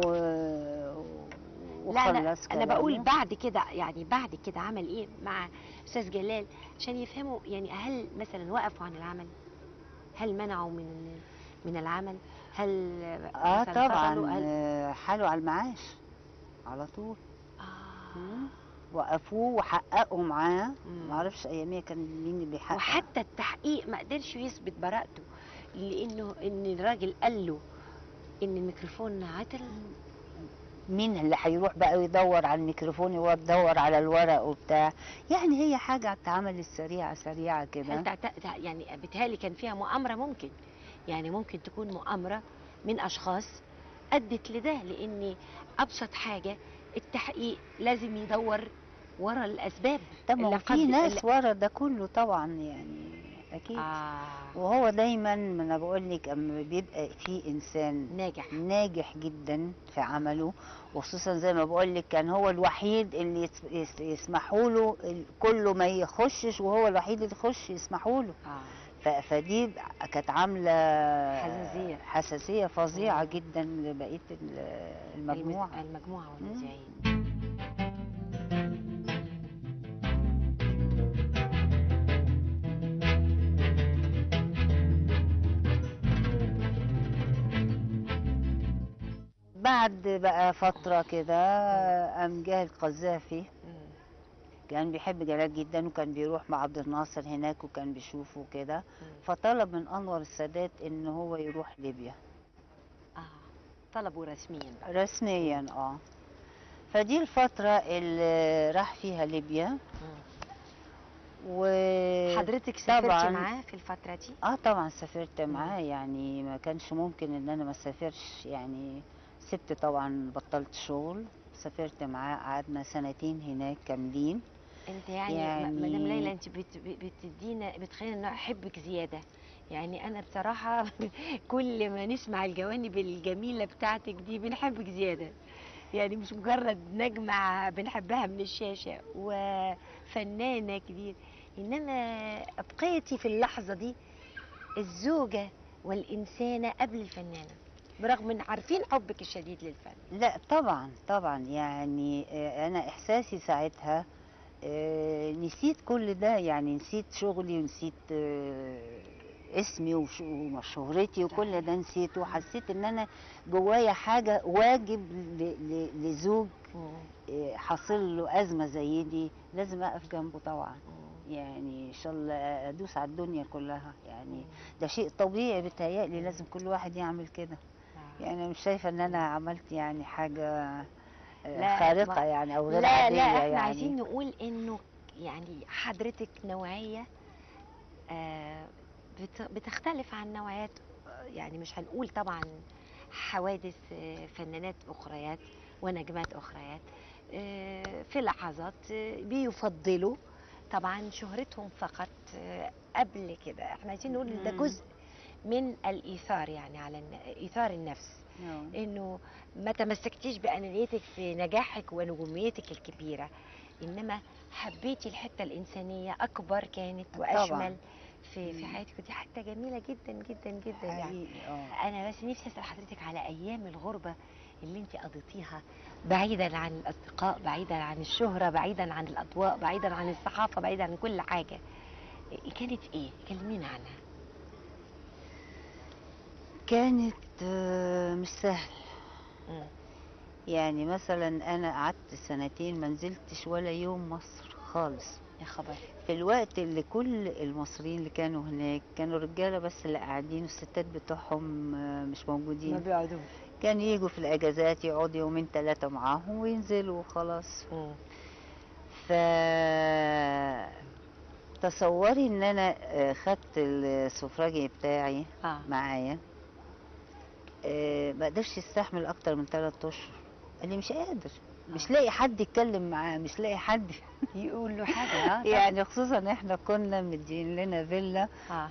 لا انا وخلص انا بقول كلامه. بعد كده يعني بعد كده عمل ايه مع استاذ جلال عشان يفهموا يعني هل مثلا وقفوا عن العمل؟ هل منعوا من من العمل؟ هل اه مثلاً طبعا فصلوا؟ هل... آه، حالوا على المعاش على طول آه. مم. وقفوه وحققوا معاه مم. ما اعرفش اياميها كان مين اللي بيحقق وحتى التحقيق ما قدرش يثبت براءته لانه ان الراجل قال له ان الميكروفون عطل مين اللي هيروح بقى يدور على الميكروفون ويدور على الورق وبتاع يعني هي حاجه اتعملت سريعه سريعه هل كده تعت... تع- يعني بتهيألي كان فيها مؤامرة ممكن يعني ممكن تكون مؤامرة من أشخاص أدت لده لأن أبسط حاجة التحقيق لازم يدور ورا الأسباب طب ما هو اللي في قد- ناس اللي- ورا ده كله طبعا يعني اكيد آه وهو دايما ما انا بقول لك اما بيبقى في انسان ناجح ناجح جدا في عمله وخصوصا زي ما بقول لك كان هو الوحيد اللي يس- يس- يسمحوا له ال- كله ما يخشش وهو الوحيد اللي يخش يسمحوا له آه ف- فدي كانت عامله حساسية. حساسيه فظيعه جدا لبقيه ال- المجموعه المز- المجموعة مم. والمذيعين بعد بقى فتره كده قام جه القذافي مم. كان بيحب جلال جدا وكان بيروح مع عبد الناصر هناك وكان بيشوفه كده مم. فطلب من انور السادات ان هو يروح ليبيا آه طلبوا رسميا بقى رسميا اه فدي الفترة اللي راح فيها ليبيا مم. و حضرتك سافرتي طبعاً. معاه في الفترة دي؟ اه طبعا سافرت معاه يعني ما كانش ممكن ان انا ما اسافرش يعني سبت طبعا بطلت شغل سافرت معاه قعدنا سنتين هناك كاملين انت يعني, يعني- يعني مدام ليلى انت بت بتدينا بتخلينا ان احبك زياده يعني انا بصراحه كل ما نسمع الجوانب الجميله بتاعتك دي بنحبك زياده يعني مش مجرد نجمة بنحبها من الشاشة وفنانة كبير إنما أبقيتي في اللحظة دي الزوجة والإنسانة قبل الفنانة برغم ان عارفين حبك الشديد للفن لا طبعا طبعا يعني آه، انا احساسي ساعتها آه، نسيت كل ده يعني نسيت شغلي ونسيت آه، اسمي وش- وشهرتي وكل ده نسيته وحسيت ان انا جوايا حاجه واجب ل- ل- لزوج آه، حاصل له ازمه زي دي لازم اقف جنبه طبعا يعني ان شاء الله ادوس على الدنيا كلها يعني ده شيء طبيعي بيتهيألي لازم كل واحد يعمل كده يعني أنا مش شايفه ان انا عملت يعني حاجه آه، لا، خارقه ما- يعني او غير لا عاديه لا احنا يعني عايزين نقول انه يعني حضرتك نوعيه آه، بت- بتختلف عن نوعيات آه، يعني مش هنقول طبعا حوادث آه، فنانات اخريات ونجمات اخريات آه، في لحظات آه، بيفضلوا طبعا شهرتهم فقط آه، قبل كده احنا عايزين نقول ان ده مم. جزء من الايثار يعني على الن- ايثار النفس نعم. انه ما تمسكتيش بانانيتك في نجاحك ونجوميتك الكبيره انما حبيتي الحته الانسانيه اكبر كانت طبعاً. واشمل في في مم. حياتك ودي حته جميله جدا جدا جدا يعني حقيقي اه انا بس نفسي اسال حضرتك على ايام الغربه اللي انت قضيتيها بعيدا عن الاصدقاء بعيدا عن الشهره بعيدا عن الاضواء بعيدا عن الصحافه بعيدا عن كل حاجه إيه كانت ايه كلمينا عنها كانت آه، مش سهل مم. يعني مثلا انا قعدت سنتين ما نزلتش ولا يوم مصر خالص يا خبر في الوقت اللي كل المصريين اللي كانوا هناك كانوا رجاله بس اللي قاعدين والستات بتوعهم آه، مش موجودين بيقعدوش كان يجوا في الاجازات يقعدوا يومين ثلاثه معاهم وينزلوا وخلاص ف تصوري ان انا آه، خدت السفراجي بتاعي اه معايا آه، ما قدرش يستحمل اكتر من ثلاث اشهر قال لي مش قادر مش لاقي حد يتكلم معاه مش لاقي حد يقول له حاجه اه يعني خصوصا احنا كنا مدين لنا فيلا اه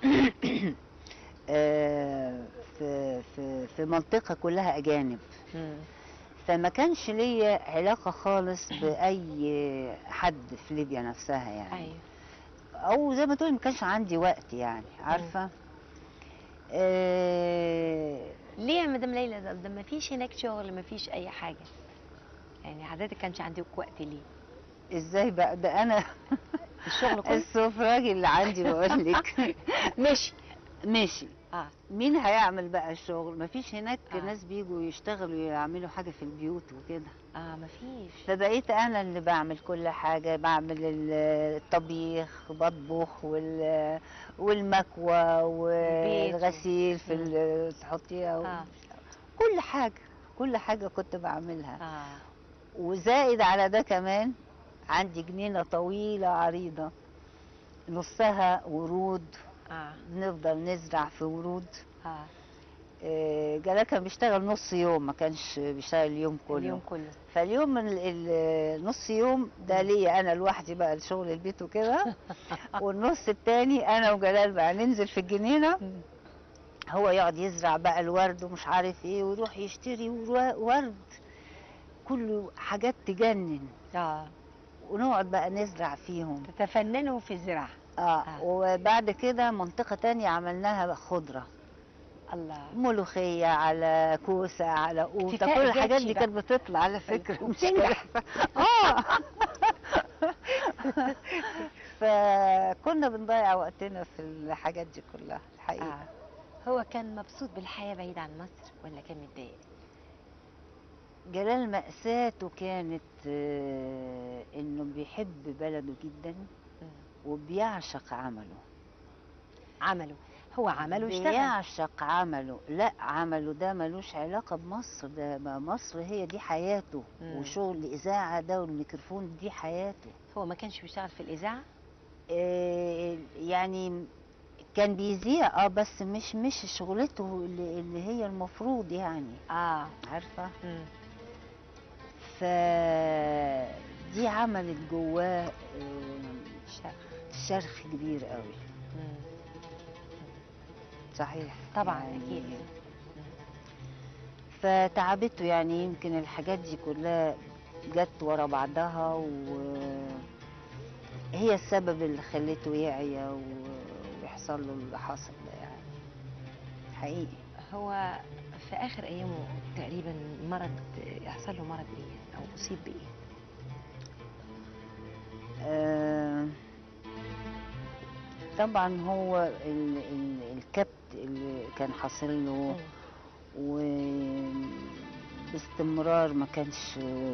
آه، في في في منطقه كلها اجانب مم. فما كانش ليا علاقه خالص باي حد في ليبيا نفسها يعني ايوه او زي ما تقولي ما كانش عندي وقت يعني عارفه آه ليه يا مدام ليلى ده, ده ما فيش هناك شغل ما فيش اي حاجه يعني حضرتك كانش عندك وقت ليه ازاي بقى ده انا الشغل كله السفراجي اللي عندي بقول لك ماشي ماشي اه مين هيعمل بقى الشغل مفيش هناك آه. ناس بيجوا يشتغلوا يعملوا حاجه في البيوت وكده اه ما فيش فبقيت انا اللي بعمل كل حاجه بعمل ال- الطبيخ بطبخ وال والمكوى والغسيل في ال- تحطيها و- اه كل حاجه كل حاجه كنت بعملها اه وزائد على ده كمان عندي جنينه طويله عريضه نصها ورود اه بنفضل نزرع في ورود اه آه، جلال كان بيشتغل نص يوم ما كانش بيشتغل اليوم كله اليوم كله فاليوم ال- ال- نص يوم ده ليا انا لوحدي بقى لشغل البيت وكده والنص التاني انا وجلال بقى ننزل في الجنينه هو يقعد يزرع بقى الورد ومش عارف ايه ويروح يشتري ورو- ورد كله حاجات تجنن اه ونقعد بقى نزرع فيهم تتفننوا في الزراعه اه آه. وبعد كده منطقة تانية عملناها بقى خضرة الله ملوخية على كوسة على قوطة اكتفاء كل الحاجات ذاتي دي بقى. كانت بتطلع على فكرة مش وبتنجح. كده. اه فكنا بنضيع وقتنا في الحاجات دي كلها الحقيقة آه. هو كان مبسوط بالحياه بعيد عن مصر ولا كان متضايق جلال مأساته كانت آه، انه بيحب بلده جدا وبيعشق عمله عمله هو عمله واشتغل بيعشق عمله لا عمله ده ملوش علاقة بمصر ده ما مصر هي دي حياته مم. وشغل الإذاعة ده والميكروفون دي حياته هو ما كانش بيشتغل في الاذاعه آه، يعني كان بيذيع اه بس مش مش شغلته اللي, اللي هي المفروض يعني اه عارفة مم. ف دي عملت جواه آه، شغل. شرخ كبير قوي مم. صحيح طبعا يعني اكيد فتعبته يعني يمكن الحاجات دي كلها جت ورا بعضها وهي السبب اللي خليته يعيا و- ويحصل له اللي حصل ده يعني حقيقي هو في اخر ايامه تقريبا مرض يحصل له مرض ايه او اصيب بايه آه، طبعا هو ال- ال- الكبت اللي كان حاصل له وباستمرار ما كانش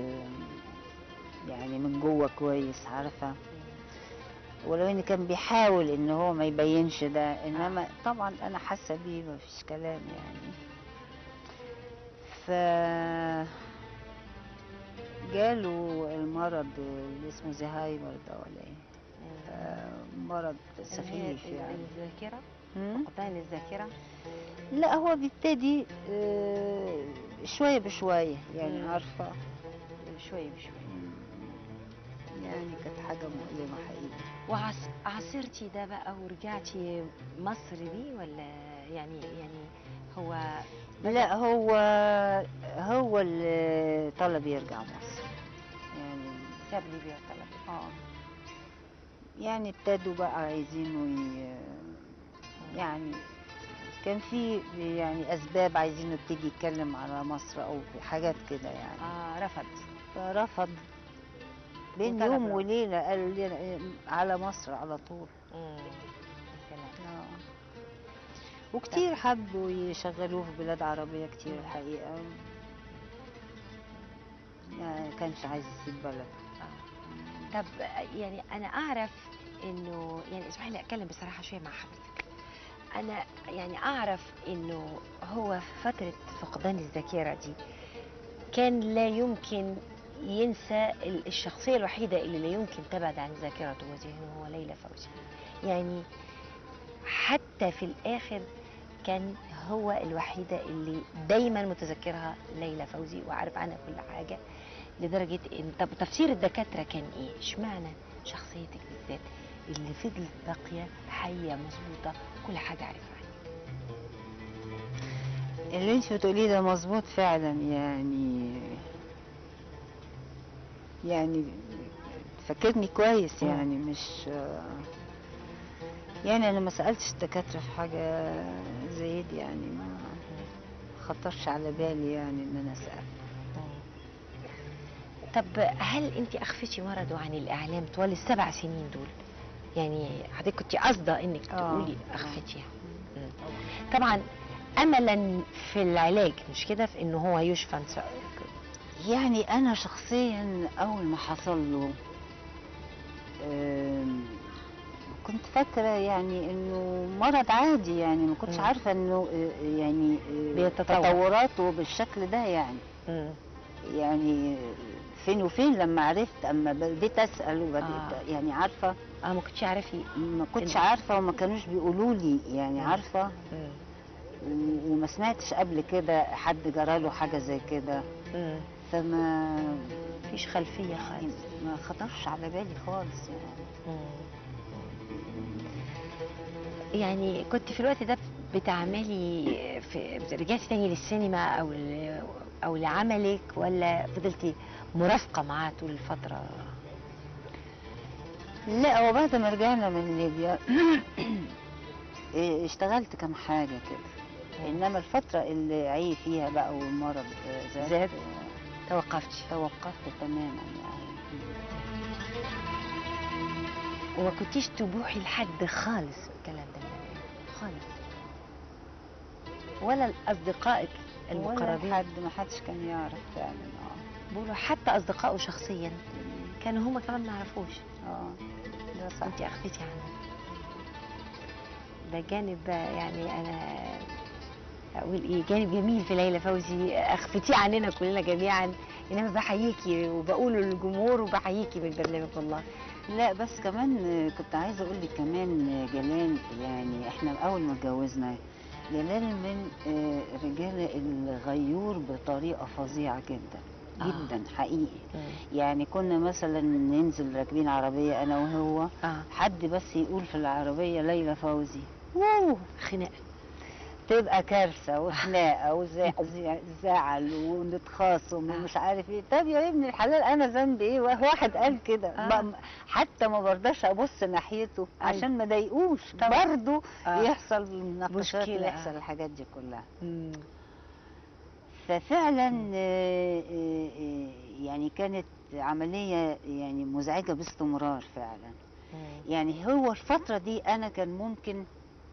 يعني من جوه كويس عارفه ولو ان كان بيحاول ان هو ما يبينش ده انما طبعا انا حاسه بيه ما فيش كلام يعني ف جاله المرض اللي اسمه زهايمر ده ولا ايه آه، مرض سخيف اللي هي يعني الذاكره مم؟ فقدان الذاكره لا هو بيبتدي آه، شوية بشوية يعني مم. عارفة شويه بشويه يعني كانت حاجة مؤلمة حقيقي وعاصرتي ده بقى ورجعتي مصر بيه ولا يعني يعني هو لا هو هو اللي طلب يرجع مصر يعني ساب ليبيا وطلب اه يعني ابتدوا بقى عايزينه ي... يعني كان في يعني اسباب عايزينه يبتدي يتكلم على مصر او في حاجات كده يعني اه رفض فرفض بين وطلب يوم رفض. وليلة قال لي على مصر على طول مم. سلام. آه. وكتير حبوا يشغلوه في بلاد عربية كتير الحقيقة يعني كانش عايز يسيب بلده طب يعني انا اعرف انه يعني اسمحي لي اتكلم بصراحه شويه مع حضرتك انا يعني اعرف انه هو في فتره فقدان الذاكره دي كان لا يمكن ينسى ال- الشخصيه الوحيده اللي لا يمكن تبعد عن ذاكرته وذهنه هو ليلى فوزي يعني حتى في الاخر كان هو الوحيده اللي دايما متذكرها ليلى فوزي وعارف عنها كل حاجه لدرجه ان طب تفسير الدكاتره كان ايه؟ اشمعنى شخصيتك بالذات اللي فضلت باقيه حيه مظبوطه كل حاجه عارفها عنك اللي انت بتقوليه ده مظبوط فعلا يعني يعني فكرني كويس يعني مش يعني انا ما سالتش الدكاتره في حاجه زي دي يعني ما خطرش على بالي يعني ان انا اسال طب هل انت اخفتي مرضه عن الاعلام طوال السبع سنين دول؟ يعني حضرتك كنت قاصده انك آه. تقولي اخفتيها مم. طبعا املا في العلاج مش كده في انه هو يشفى إن شاء الله. يعني انا شخصيا اول ما حصل له آم، كنت فاكره يعني انه مرض عادي يعني ما كنتش مم. عارفه انه آه، يعني آه، بيتطور. تطوراته بالشكل ده يعني مم. يعني فين وفين لما عرفت اما بديت اسال وبديت آه. يعني عارفه اه ما كنتش عارفي ما كنتش إن- عارفه وما كانوش بيقولوا لي يعني مم. عارفه مم. و- وما سمعتش قبل كده حد جراله حاجه زي كده مم. فما مفيش خلفيه خالص ما خطرش على بالي خالص يعني يعني كنت في الوقت ده بتعملي في رجعتي تاني للسينما او ل- او لعملك ولا فضلتي مرافقه معاه طول الفتره لا هو بعد ما رجعنا من ليبيا إيه، اشتغلت كم حاجة كده انما الفترة اللي عي فيها بقى والمرض زاد, زاد. توقفتي توقفت تماما يعني وما كنتيش تبوحي لحد خالص الكلام ده خالص ولا لاصدقائك المقربين ولا حد ما حدش كان يعرف فعلا اه بيقولوا حتى اصدقائه شخصيا كانوا هما كمان ما يعرفوش اه ده صح انت اخفتي عنه ده جانب بقى يعني انا اقول ايه جانب جميل في ليلى فوزي اخفتيه عننا كلنا جميعا انما بحييكي وبقوله للجمهور وبحييكي بالبرنامج والله لا بس كمان كنت عايزه اقول لك كمان جلال يعني احنا اول ما اتجوزنا جلال من آه، الرجاله الغيور بطريقه فظيعه جدا آه. جدا حقيقي يعني كنا مثلا ننزل راكبين عربيه انا وهو اه حد بس يقول في العربيه ليلى فوزي واو خناقه تبقى كارثه وخناقه وزعل ونتخاصم آه. ومش عارف ايه طب يا ابن الحلال انا ذنبي ايه واحد قال كده آه. ما- حتى ما برضاش ابص ناحيته أيوة. عشان ما ضايقوش طبعا. برضه آه. يحصل مناقشات مشكلة، ويحصل آه. الحاجات دي كلها مم. ففعلا آه، آه، آه، يعني كانت عمليه يعني مزعجه باستمرار فعلا مم. يعني هو الفترة دي أنا كان ممكن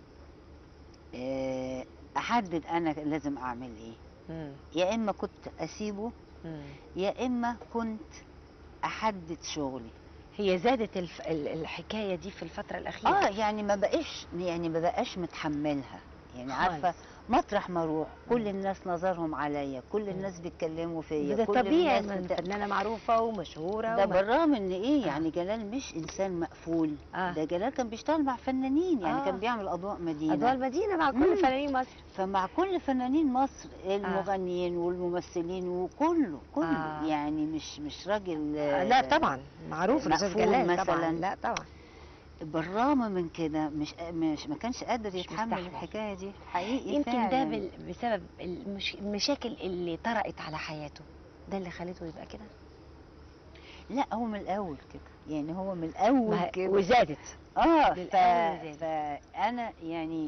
آه، أحدد أنا لازم أعمل إيه مم. يا إما كنت أسيبه مم. يا إما كنت أحدد شغلي هي زادت الف... ال- الحكايه دي في الفتره الاخيره آه يعني ما بقاش يعني ما بقاش متحملها يعني عارفة خالص. مطرح ما أروح كل مم. الناس نظرهم عليا كل الناس بيتكلموا فيا ده كل طبيعي الناس من بت- فنانه معروفه ومشهوره ده وما... بالرغم ان ايه آه. يعني جلال مش انسان مقفول آه. ده جلال كان بيشتغل مع فنانين يعني آه. كان بيعمل اضواء مدينه اضواء المدينه مع كل مم. فنانين مصر فمع كل فنانين مصر المغنيين والممثلين وكله كله آه. يعني مش مش راجل آه لا طبعا معروف الاستاذ مقفول جلال طبعا مثلاً. لا طبعا بالرغم من كده مش مش ما كانش قادر يتحمل مستحمل. الحكايه دي حقيقي يمكن ده فعلاً. بال- بسبب المش... المشاكل اللي طرأت على حياته ده اللي خلته يبقى كده لا هو من الاول كده يعني هو من الاول ما- كده وزادت اه ف... للأول زاد. فانا يعني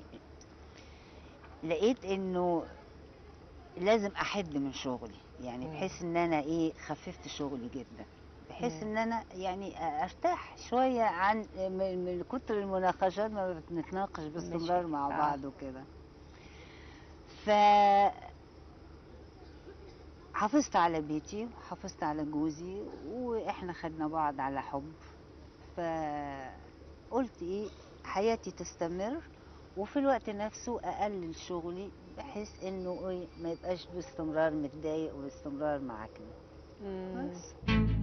لقيت انه لازم احد من شغلي يعني مم. بحيث ان انا ايه خففت شغلي جدا بحيث مم. ان انا يعني ارتاح شويه عن من, من كتر المناقشات ما بنتناقش باستمرار مع آه. بعض وكده ف حافظت على بيتي وحافظت على جوزي واحنا خدنا بعض على حب فقلت ايه حياتي تستمر وفي الوقت نفسه اقلل شغلي بحيث انه ايه ما يبقاش باستمرار متضايق وباستمرار معاكني بس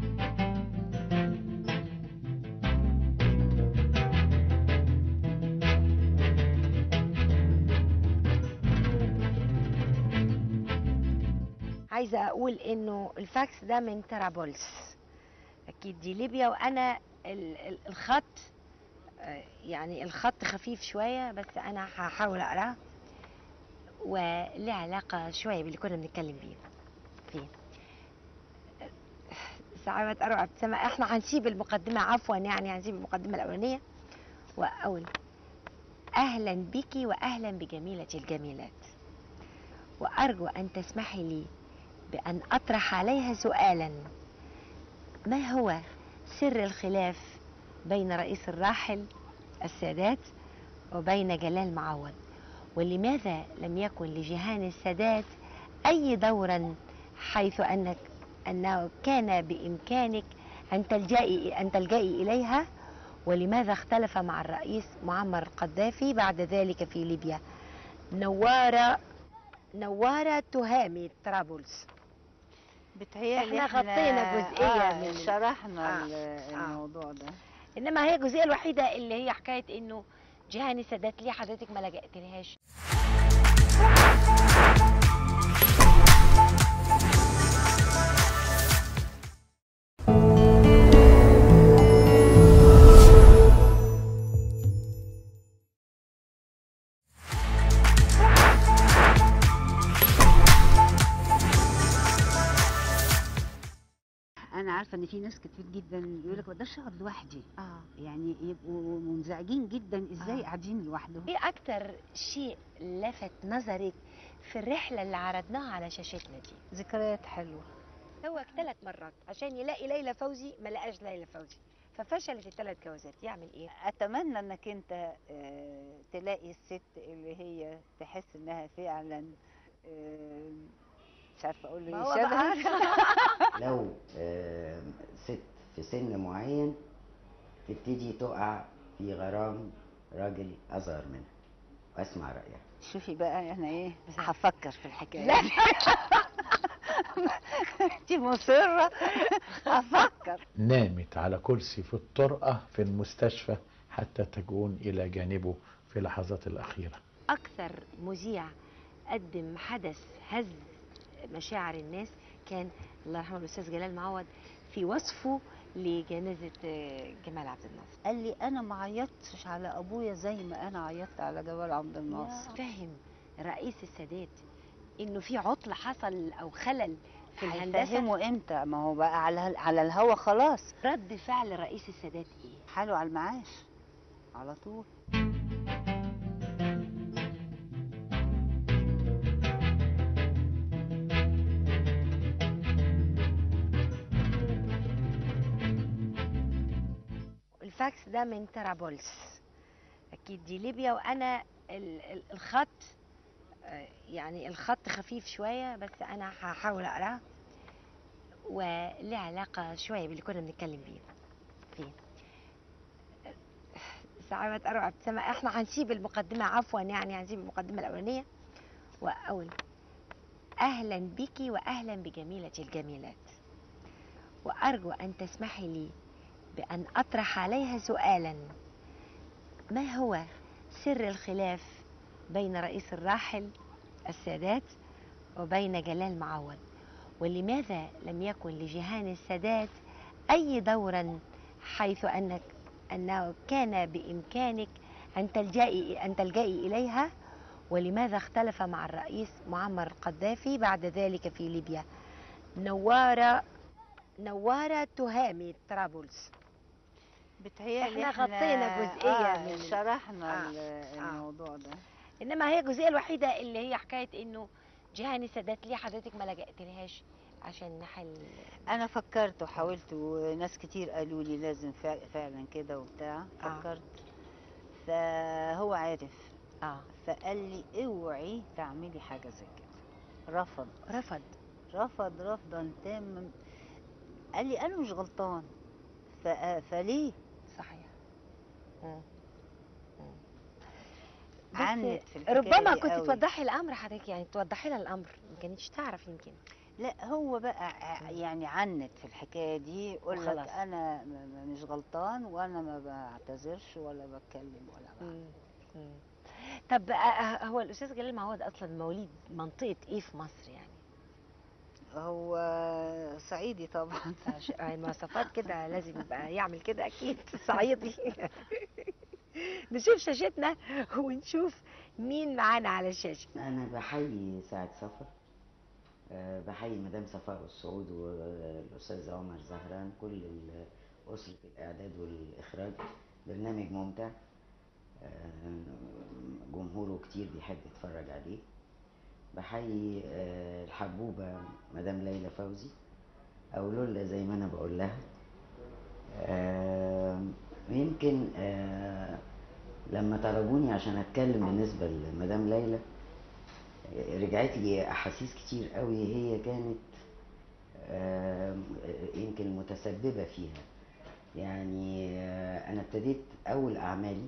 عايزه اقول انه الفاكس ده من طرابلس اكيد دي ليبيا وانا ال- ال- الخط آه، يعني الخط خفيف شويه بس انا هحاول اقراه وله علاقه شويه باللي كنا بنتكلم بيه فيه سعادة أروع ابتسامة احنا هنسيب المقدمة عفوا يعني هنسيب المقدمة الأولانية وأقول أهلا بك وأهلا بجميلة الجميلات وأرجو أن تسمحي لي بأن أطرح عليها سؤالا ما هو سر الخلاف بين رئيس الراحل السادات وبين جلال معوض ولماذا لم يكن لجيهان السادات أي دورا حيث أنك أنه كان بإمكانك أن تلجئي أن تلجئي إليها ولماذا اختلف مع الرئيس معمر القذافي بعد ذلك في ليبيا نوارة نوارة تهامي طرابلس بتهيألي إحنا غطينا جزئية آه من ال- شرحنا آه، ال- آه. الموضوع ده انما هي الجزئيه الوحيده اللي هي حكايه انه جهاني سادات ليه حضرتك ما لجأتلهاش انا عارفه ان في ناس كتير جدا بيقول لك ما اقدرش اقعد لوحدي اه يعني يبقوا منزعجين جدا ازاي آه. قاعدين لوحدهم ايه اكتر شيء لفت نظرك في الرحله اللي عرضناها على شاشتنا دي ذكريات حلوه هو ثلاث مرات عشان يلاقي ليلى فوزي ما لقاش ليلى فوزي ففشلت الثلاث جوازات يعمل ايه اتمنى انك انت آه، تلاقي الست اللي هي تحس انها فعلا آه، مش عارفه اقول ما له هو ايه بقى شبهك لو آه، ست في سن معين تبتدي تقع في غرام راجل اصغر منها واسمع رايها شوفي بقى انا ايه هفكر في الحكايه لا. دي. انت مصره افكر نامت على كرسي في الطرقة في المستشفى حتى تجون إلى جانبه في اللحظات الأخيرة اكثر مذيع قدم حدث هز مشاعر الناس كان الله يرحمه الاستاذ جلال معوض في وصفه لجنازه آه، جمال عبد الناصر قال لي انا ما عيطتش على ابويا زي ما انا عيطت على جمال عبد الناصر فهم رئيس السادات انه في عطل حصل او خلل في الهندسه هيفهموا امتى ما هو بقى على على الهوا خلاص رد فعل رئيس السادات ايه حاله على المعاش على طول الفاكس ده من طرابلس اكيد دي ليبيا وانا ال- ال- الخط آه، يعني الخط خفيف شويه بس انا هحاول اقراه وليه علاقه شويه باللي كنا بنتكلم بيه فيه سعادة أروى عبد السماء احنا هنسيب المقدمة عفوا يعني هنسيب المقدمة الأولانية وأقول أهلا بك وأهلا بجميلة الجميلات وأرجو أن تسمحي لي بأن أطرح عليها سؤالا ما هو سر الخلاف بين رئيس الراحل السادات وبين جلال معوض ولماذا لم يكن لجهان السادات أي دورا حيث أنك أنه كان بإمكانك أن تلجئي أن تلجئي إليها ولماذا اختلف مع الرئيس معمر القذافي بعد ذلك في ليبيا نوارة نوارة تهامي طرابلس بتهيألي إحنا غطينا جزئية آه من- شرحنا آه، ال- آه. الموضوع ده انما هي الجزئيه الوحيده اللي هي حكايه انه جهاني سادات ليه حضرتك ما لجأتلهاش عشان نحل انا فكرت وحاولت وناس كتير قالوا لي لازم فع- فعلا كده وبتاع آه. فكرت فهو عارف اه فقال لي اوعي تعملي حاجه زي كده رفض رفض رفض رفضا تاما قال لي انا مش غلطان ف... فليه صحيح مم. مم. بس عانت في الحكايه ربما دي كنت قوي. توضحي الامر حضرتك يعني توضحي لها الامر ما كانتش تعرف يمكن لا هو بقى ع- يعني عنت في الحكايه دي يقول لك وخلاص. انا م- م- مش غلطان وانا ما بعتذرش ولا بتكلم ولا بعمل. مم. طب آه، آه، هو الاستاذ جلال معوض اصلا مواليد منطقه ايه في مصر يعني هو صعيدي طبعا فش- آه، المواصفات كده لازم يبقى يعمل كده اكيد صعيدي نشوف شاشتنا ونشوف مين معانا على الشاشه انا بحيي سعد صفر أه بحيي مدام صفاء السعود والاستاذ عمر زهران كل ال- اسره الاعداد والاخراج برنامج ممتع أه جمهوره كتير بيحب يتفرج عليه بحيي أه الحبوبه مدام ليلى فوزي او لولا زي ما انا بقول لها أه يمكن أه لما طلبوني عشان اتكلم بالنسبه لمدام ليلى رجعت لي احاسيس كتير قوي هي كانت آم، يمكن المتسببه فيها يعني آه، انا ابتديت اول اعمالي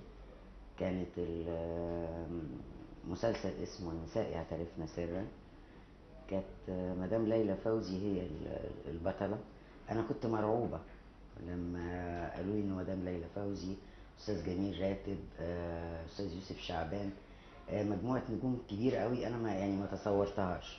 كانت ال- آم، مسلسل اسمه النساء يعترفن سرا كانت آه، مدام ليلى فوزي هي ال- البطلة أنا كنت مرعوبة لما قالوا لي إن مدام ليلى فوزي أستاذ جميل راتب آه، أستاذ يوسف شعبان آه، مجموعة نجوم كبيرة قوي أنا ما يعني ما تصورتهاش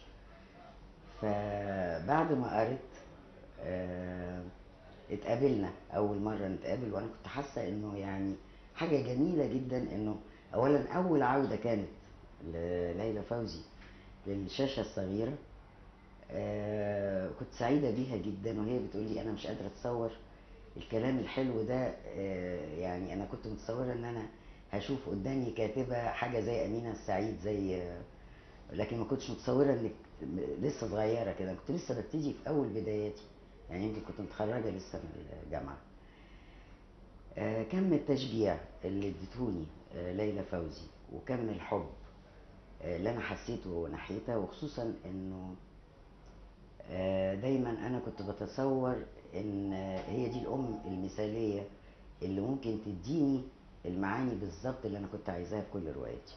فبعد ما قريت آه، اتقابلنا اول مره نتقابل وانا كنت حاسه انه يعني حاجه جميله جدا انه اولا اول عوده كانت لليلى فوزي للشاشه الصغيره آه، كنت سعيده بيها جدا وهي بتقول لي انا مش قادره اتصور الكلام الحلو ده آه، يعني انا كنت متصوره ان انا هشوف قدامي كاتبه حاجه زي امينه السعيد زي آه، لكن ما كنتش متصوره انك لسه صغيره كده كنت لسه ببتدي في اول بداياتي يعني يمكن كنت متخرجه لسه من الجامعه آه، كم من التشجيع اللي اديتهوني آه، ليلى فوزي وكم من الحب آه، اللي انا حسيته ناحيتها وخصوصا انه آه، دايما انا كنت بتصور ان آه، هي دي الام المثاليه اللي ممكن تديني المعاني بالظبط اللي انا كنت عايزاها في كل رواياتي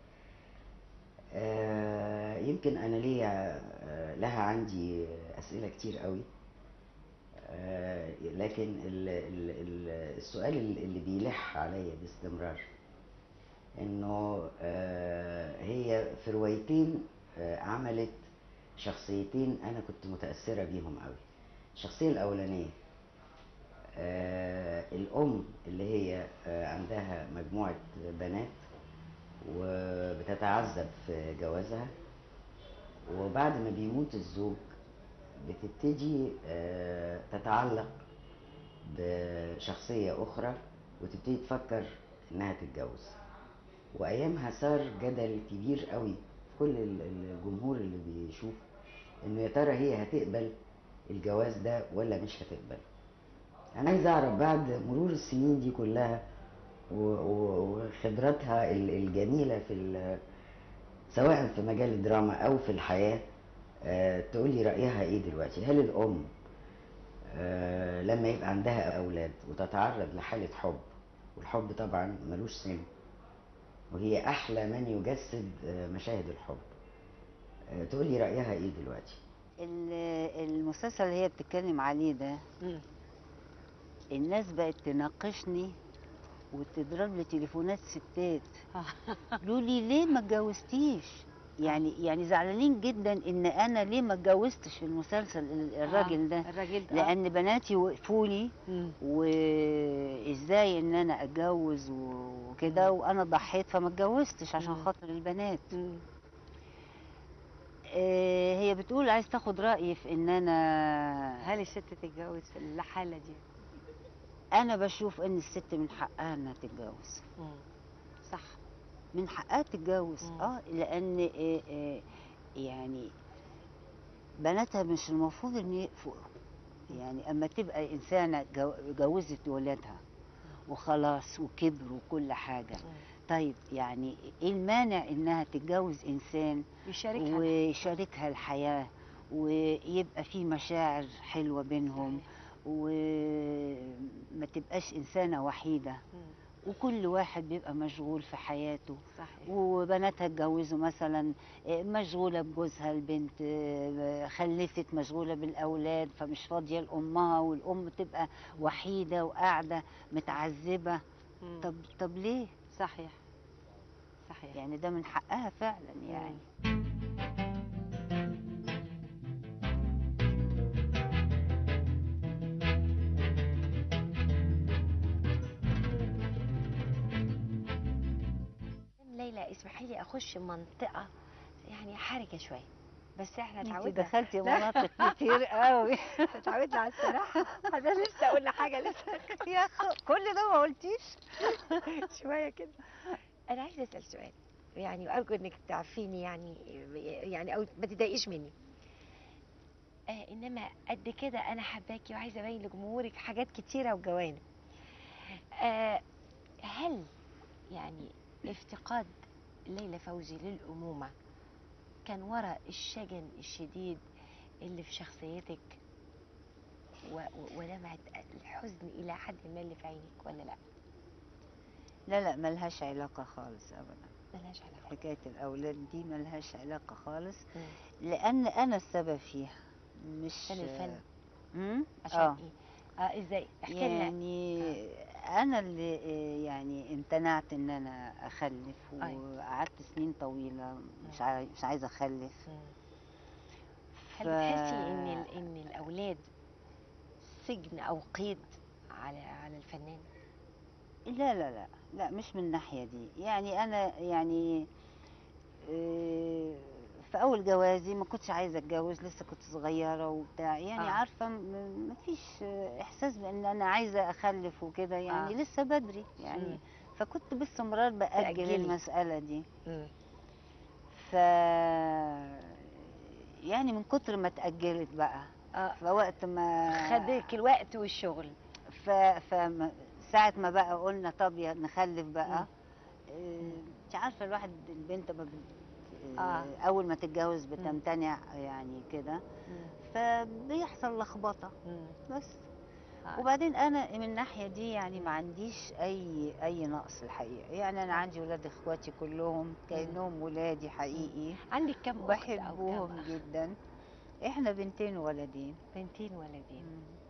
آه، يمكن انا ليا آه، لها عندي اسئله كتير قوي آه، لكن ال- ال- ال- السؤال اللي بيلح عليا باستمرار انه آه، هي في روايتين آه، عملت شخصيتين انا كنت متاثره بيهم قوي الشخصيه الاولانيه آه، الام اللي هي آه، عندها مجموعه بنات وبتتعذب في جوازها وبعد ما بيموت الزوج بتبتدي آه، تتعلق بشخصية أخرى وتبتدي تفكر إنها تتجوز وأيامها صار جدل كبير قوي في كل ال- الجمهور اللي بيشوف إنه يا ترى هي هتقبل الجواز ده ولا مش هتقبل أنا عايز أعرف بعد مرور السنين دي كلها و- و- وخبراتها ال- الجميلة في ال- سواء في مجال الدراما أو في الحياة آه، تقولي رأيها إيه دلوقتي هل الأم آه، لما يبقى عندها أولاد وتتعرض لحالة حب والحب طبعا ملوش سن وهي أحلى من يجسد آه، مشاهد الحب آه، تقولي رأيها إيه دلوقتي ال- المسلسل اللي هي بتتكلم عليه ده مم. الناس بقت تناقشني وتضرب لي تليفونات ستات قالوا لي ليه ما اتجوزتيش يعني يعني زعلانين جدا ان انا ليه ما اتجوزتش في المسلسل ال- الراجل ده الراجل ده لان بناتي وقفوا لي مم. وازاي ان انا اتجوز وكده وانا ضحيت فما اتجوزتش عشان مم. خاطر البنات مم. آه، هي بتقول عايز تاخد رايي في ان انا هل الست تتجوز في الحالة دي؟ انا بشوف ان الست من حقها انها تتجوز مم. صح من حقها تتجوز مم. اه لان آه، آه، يعني بناتها مش المفروض ان يقفوا يعني اما تبقى انسانه جو- جوزت ولادها وخلاص وكبروا وكل حاجه مم. طيب يعني ايه المانع انها تتجوز انسان يشاركها ويشاركها الحياه ويبقى في مشاعر حلوه بينهم صحيح. وما تبقاش انسانه وحيده مم. وكل واحد بيبقى مشغول في حياته صحيح وبناتها اتجوزوا مثلا آه، مشغولة بجوزها البنت آه، خلفت مشغولة بالأولاد فمش فاضية لأمها والأم تبقى وحيدة وقاعدة متعذبة مم. طب طب ليه؟ صحيح صحيح يعني ده من حقها فعلا يعني ليلى اسمحي لي اخش منطقه يعني حرجه شويه بس احنا انت اتعودنا دخلتي مناطق كتير قوي اتعودنا على الصراحه انا لسه اقول حاجه لسه يا أخ- كل ده ما قلتيش شويه كده انا عايزه اسال سؤال يعني وارجو انك تعرفيني يعني يعني او ما تضايقيش مني آه انما قد كده انا حباكي وعايزه ابين لجمهورك حاجات كتيره وجوانب آه هل يعني افتقاد ليلى فوزي للامومه كان وراء الشجن الشديد اللي في شخصيتك و- و- ولمعت الحزن الى حد ما اللي في عينك ولا لا لا لا ملهاش علاقة خالص أبدا ملهاش علاقه حكايه الاولاد دي ملهاش علاقه خالص مم. لان انا السبب فيها مش عشان الفن. امم عشان اه ايه اه ازاي احكي لنا يعني انا اللي آه، يعني امتنعت ان انا اخلف أيوة. وقعدت سنين طويله مش عاي... مش عايزه اخلف مم. هل ف- بتحسي ان ال- ان الاولاد سجن او قيد على على الفنان لا لا لا لا مش من الناحية دي يعني أنا يعني آه، في أول جوازي ما كنتش عايزة أتجوز لسه كنت صغيرة وبتاع يعني آه. آه. عارفة م- ما فيش آه، إحساس بأن أنا عايزة أخلف وكده يعني آه. آه. لسه بدري يعني مم. فكنت باستمرار بأجل تأجلي. المسألة دي مم. ف يعني من كتر ما اتأجلت بقى اه فوقت ما خدك الوقت والشغل ف... فم... ساعة ما بقى قلنا طب يا نخلف بقى مم. آه، انت عارفة الواحد البنت ما بت... آه. آه. أول ما تتجوز بتمتنع يعني كده مم. فبيحصل لخبطة مم. بس آه. وبعدين أنا من الناحية دي يعني ما عنديش أي أي نقص الحقيقة يعني أنا عندي ولاد إخواتي كلهم كأنهم ولادي حقيقي عندك كم اخت او كم بحبهم اخ جدا احنا بنتين وولدين بنتين ولدين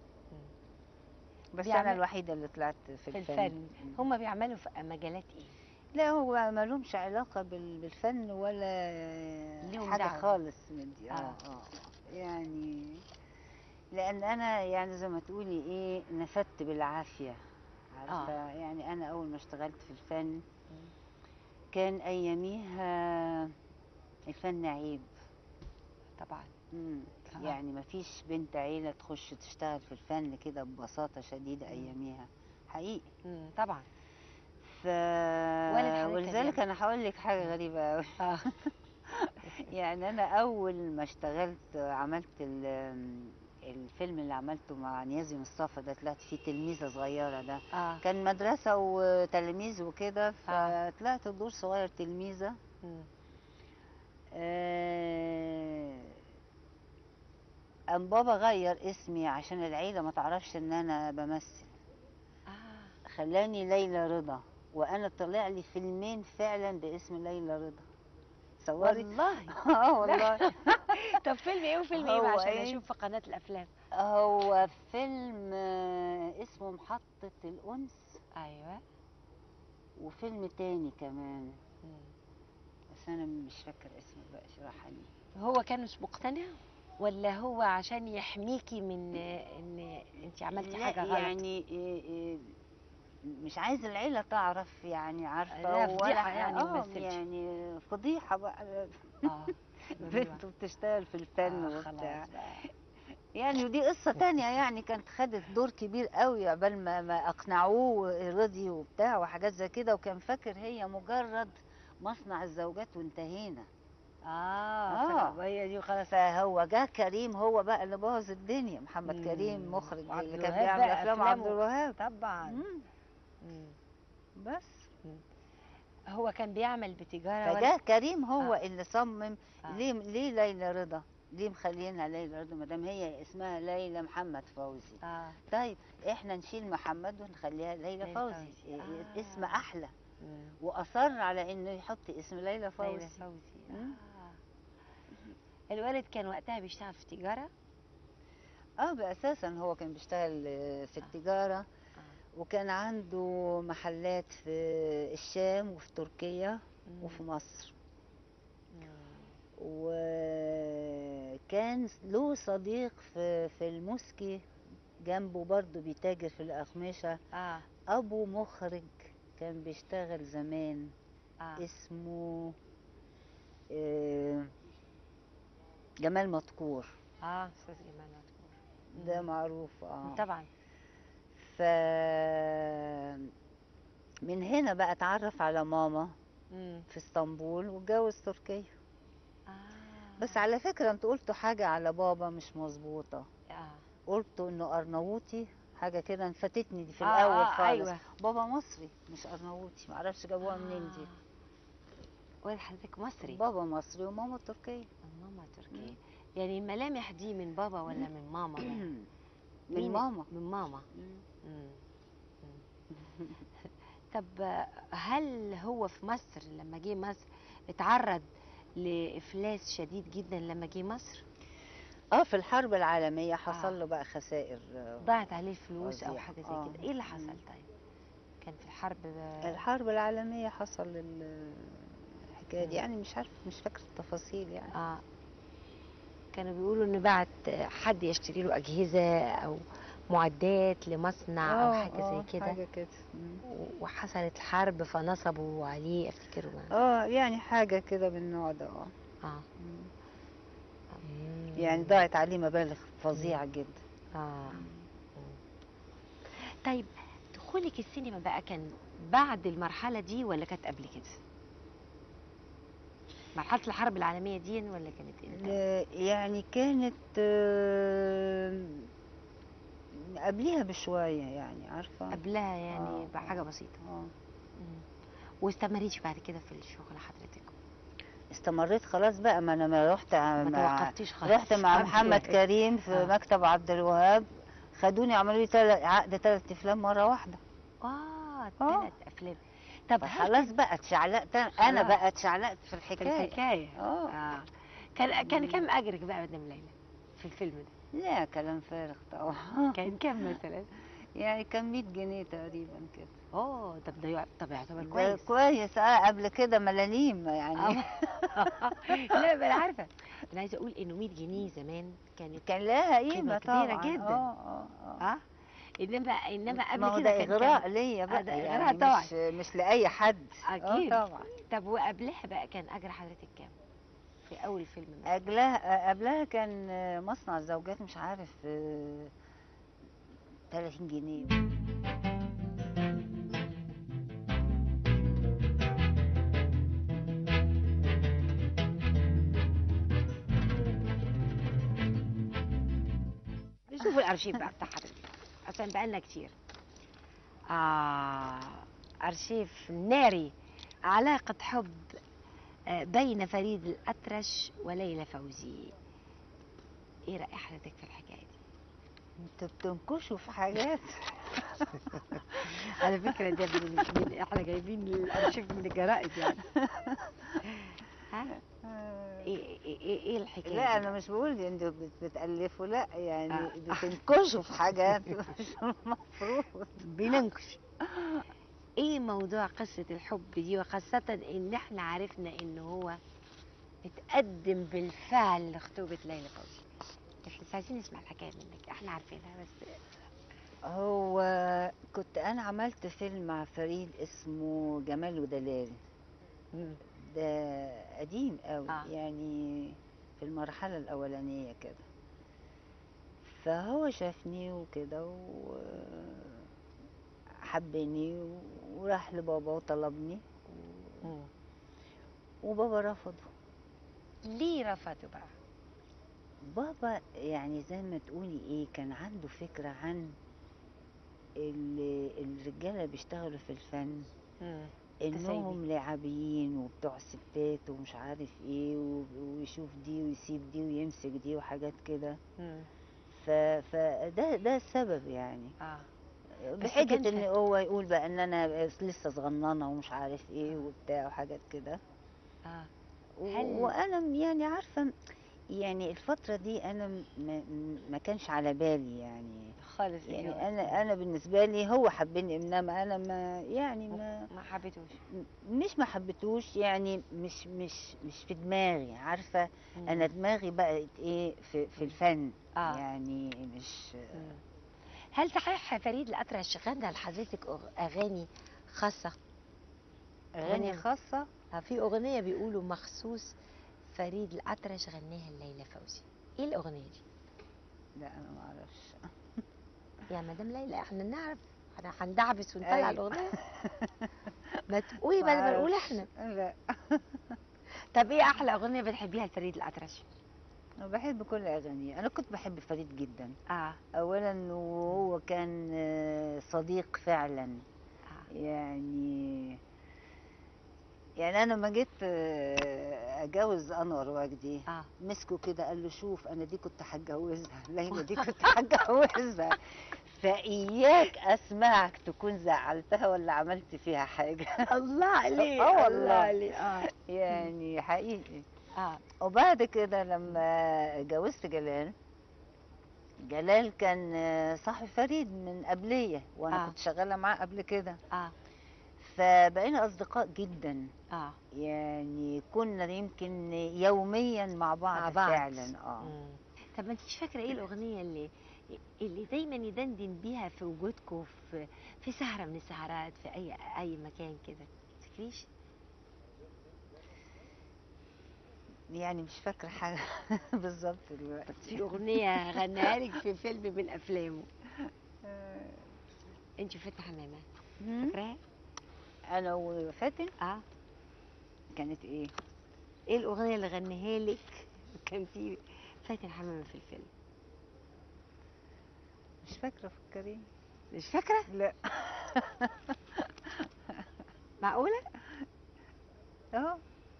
بس بيعمل- انا الوحيده اللي طلعت في في الفن, الفن هم بيعملوا في مجالات ايه لا هو ما لهمش علاقه بال- بالفن ولا ليهم حاجه دعوة. خالص من دي آه. اه اه يعني لان انا يعني زي ما تقولي ايه نفدت بالعافيه عارفه آه. يعني انا اول ما اشتغلت في الفن كان اياميها الفن عيب طبعا مم. آه. يعني ما فيش بنت عيلة تخش تشتغل في الفن كده ببساطة شديدة أياميها حقيقي مم. طبعا ف... والد حضرتك كان ولذلك بيعمل- أنا هقول لك حاجة غريبة أوي اه يعني أنا أول ما اشتغلت عملت ال... الفيلم اللي عملته مع نيازي مصطفى ده طلعت فيه تلميذة صغيرة ده اه كان مدرسة وتلاميذ وكده آه. فطلعت دور صغير تلميذة مم. آه، قام بابا غير اسمي عشان العيلة ما تعرفش ان انا بمثل اه خلاني ليلى رضا وانا طلع لي فيلمين فعلا باسم ليلى رضا صوري والله اه والله طب فيلم ايه وفيلم ايه بقى هو عشان إيه؟ اشوف في قناه الافلام هو فيلم آه، اسمه محطة الأنس ايوه وفيلم تاني كمان مم. بس أنا مش فاكر اسمه بقى شرحني هو كان مش مقتنع ولا هو عشان يحميكي من ان انت عملتي لا، حاجه غلط يعني إيه إيه مش عايز العيلة تعرف يعني عارفة لا، فضيحة ولا ح- يعني آه ممثلتي. يعني فضيحة بقى اه بنت بتشتغل في الفن آه، وبتاع خلاص بقى. يعني ودي قصة تانية يعني كانت خدت دور كبير قوي عقبال ما, ما أقنعوه رضي وبتاع وحاجات زي كده وكان فاكر هي مجرد مصنع الزوجات وانتهينا اه آه. فكرة- هي دي خلاص فهو جه كريم هو بقى اللي بوظ الدنيا محمد مم. كريم مخرج وعبد اللي كان الوهاب بيعمل بقى افلام عبد أفلامه. الوهاب طبعا مم. مم. بس هو كان بيعمل بتجاره ولا فجاء كريم هو آه. آه. اللي صمم آه. آه. ليه ليه ليلى رضا ليه مخلينها ليلى رضا ما دام هي اسمها ليلى محمد فوزي اه طيب احنا نشيل محمد ونخليها ليلى ليلى فوزي, فوزي. إيه آه. اسم احلى مم. واصر على انه يحط اسم ليلى فوزي ليلى فوزي مم. آه. الوالد كان وقتها بيشتغل في تجاره اه باساسا هو كان بيشتغل آه، في آه. التجاره آه. وكان عنده محلات في الشام وفي تركيا مم. وفي مصر مم. وكان له صديق في في الموسكي جنبه برضه بيتاجر في الأقمشة اه أبو مخرج كان بيشتغل زمان اه اسمه آه، جمال مدكور اه استاذ جمال مدكور ده مم. معروف اه طبعا ف من هنا بقى اتعرف على ماما مم. في اسطنبول واتجوز تركيا آه. بس على فكرة انتوا قلتوا حاجة على بابا مش مظبوطة اه قلتوا انه ارنوطي حاجة كده فاتتني دي في آه، الاول آه، خالص أيوة. بابا مصري مش ارنوطي معرفش جابوها منين دي والد حضرتك مصري بابا مصري وماما تركية ماما تركية يعني الملامح دي من بابا ولا من ماما بقى؟ من مين- ماما من ماما مم. مم. مم. طب هل هو في مصر لما جه مصر اتعرض لافلاس شديد جدا لما جه مصر اه في الحرب العالميه حصل آه. له بقى خسائر آه، ضاعت عليه الفلوس او فظيع. حاجه زي آه. كده ايه اللي حصل مم. طيب كان في الحرب الحرب العالميه حصل ال- الحكايه دي مم. يعني مش عارف مش فاكره التفاصيل يعني اه كانوا بيقولوا ان بعت حد يشتري له اجهزه او معدات لمصنع او آه، حاجه آه، زي كده حاجه كده مم. وحصلت الحرب فنصبوا عليه افتكر ما- اه يعني حاجه كده من النوع ده اه اه مم. مم. يعني ضاعت عليه مبالغ فظيعه جدا اه طيب دخولك السينما بقى كان بعد المرحله دي ولا كانت قبل كده مرحله الحرب العالميه دي ولا كانت امتى ل- يعني كانت آه، قبليها بشويه يعني عارفه قبلها يعني آه، بحاجه آه. بسيطه اه مم. واستمريتي بعد كده في الشغل حضرتك استمريت خلاص بقى ما انا ما رحت ما مع توقفتيش خالص رحت مع عملتي محمد واحد. كريم في آه. مكتب عبد الوهاب خدوني عملوا لي تل- عقد ثلاث افلام مره واحده اه آه. ثلاث افلام طب هل خلاص بقى اتشعلقت انا خلاص. بقى اتشعلقت في في الحكايه الحكايه اه اه كان كان كم اجرك بقى مدام ليلى في الفيلم ده لا كلام فارغ طبعا كان كم مثلا يعني كان 100 جنيه تقريبا كده اه طب ده يع- طب يعتبر ده كويس كويس اه قبل كده ملاليم يعني آه. لا ما انا عارفه انا عايزه اقول انه 100 جنيه زمان كانت كان لها قيمة قيمه كبيرة طبعا جدا. اه اه اه اه انما انما قبل ما هو كده ده كان اغراء كام؟ ليا آه، بقى ده يعني إغراء طبعاً. مش مش لاي حد أكيد. اه طبعا طب وقبلها بقى كان اجر حضرتك كام في اول فيلم مثلا قبلها قبلها كان مصنع الزوجات مش عارف آه، 30 جنيه نشوف الارشيف بقى بتاع حضرتك عشان بقالنا كتير آه أرشيف ناري علاقة حب آه، بين فريد الأطرش وليلى فوزي إيه رأي حضرتك في الحكاية دي؟ انتوا بتنكشوا في حاجات على فكرة ده من, من إحنا جايبين الأرشيف من الجرائد يعني ها؟ إيه إيه إيه, إيه الحكاية لا دي انا مش بقول دي انتوا بت- بتالفوا لا يعني آه. بتنكشوا في حاجات مش المفروض بننكش ايه موضوع قصة الحب دي وخاصة ان احنا عرفنا ان هو اتقدم بالفعل لخطوبة ليلى فوزي احنا مش عايزين نسمع الحكاية منك احنا عارفينها بس هو كنت انا عملت فيلم مع فريد اسمه جمال ودلال ده قديم قوي آه. آه. يعني في المرحلة الأولانية كده فهو شافني وكده وحبني وراح لبابا وطلبني و- وبابا رفضه ليه رفضوا بقى بابا يعني زي ما تقولي ايه كان عنده فكرة عن ال- الرجالة بيشتغلوا في الفن انهم لعبيين وبتوع ستات ومش عارف ايه و- ويشوف دي ويسيب دي ويمسك دي وحاجات كده ف... فده ده السبب يعني اه بحجة كان ان ف- هو يقول بقى ان انا لسه صغننه ومش عارف ايه وبتاع وحاجات كده اه و- هل- وانا م- يعني عارفه يعني الفتره دي انا م- م- ما كانش على بالي يعني خالص يعني انا انا بالنسبه لي هو حبني انما انا ما يعني ما ما حبيتوش مش ما حبيتوش يعني مش مش مش في دماغي عارفه انا دماغي بقت ايه في في الفن آه. يعني مش مم. هل صحيح فريد الأطرش غنى لحضرتك أغ- أغاني خاصة؟ اغاني أغنية. خاصه آه، في أغنية بيقولوا مخصوص فريد الأطرش غناها ليلى فوزي إيه الأغنية دي؟ لا انا ما اعرفش يا مدام ليلى احنا نعرف احنا هندعبس ونطلع أيوة. الأغنية ما تقولي بدل ما نقول معرفش. احنا لا طب ايه أحلى أغنية بتحبيها لفريد الأطرش؟ انا بحب كل اغانيه انا كنت بحب فريد جدا اه اولا وهو كان آه، صديق فعلا اه يعني يعني انا لما جيت آه، اتجوز انور وجدي اه مسكه كده قال له شوف انا دي كنت هتجوزها ليلى دي كنت هتجوزها فإياك أسمعك تكون زعلتها ولا عملت فيها حاجة الله عليك آه والله. الله عليك اه يعني حقيقي اه وبعد كده لما جوزت جلال جلال كان آه، صاحب فريد من قبلية وأنا آه. كنت شغالة معاه قبل كده اه فبقينا أصدقاء جدا اه يعني كنا يمكن يوميا مع بعض, مع بعض. فعلا اه مم. طب ما انتيش فاكره ايه الاغنيه اللي اللي دايما يدندن بيها في وجودكم في في سهره من السهرات في اي اي مكان كده تفتكريش يعني مش فاكرة حاجة بالظبط دلوقتي بس في اغنيه غناها لك في فيلم من افلامه انت وفاتن حمامه مم. فاكراها أنا وفاتن اه كانت إيه؟ ايه الاغنيه اللي غناها لك كان في فاتن حمامه في الفيلم مش فاكرة فكريني مش فاكره لا معقوله اه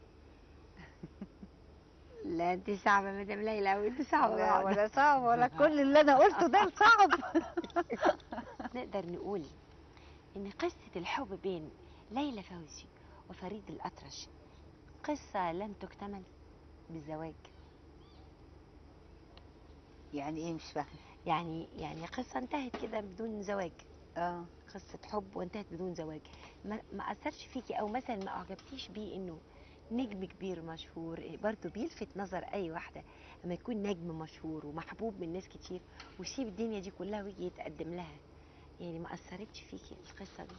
لا انت صعبه مدام ليلى وانت صعبه لا بقى. ولا صعب ولا كل اللي أنا قلته ده صعب نقدر نقول ان قصة الحب بين ليلى فوزي وفريد الأطرش قصة لم تكتمل بالزواج يعني إيه مش فاهمة يعني يعني قصة انتهت كده بدون زواج اه قصة حب وانتهت بدون زواج ما, ما أثرش فيكي أو مثلا ما أعجبتيش بيه إنه نجم كبير مشهور إيه برضه بيلفت نظر أي واحدة لما يكون نجم مشهور ومحبوب من ناس كتير ويسيب الدنيا دي كلها ويجي يتقدم لها يعني ما أثرتش فيكي القصة دي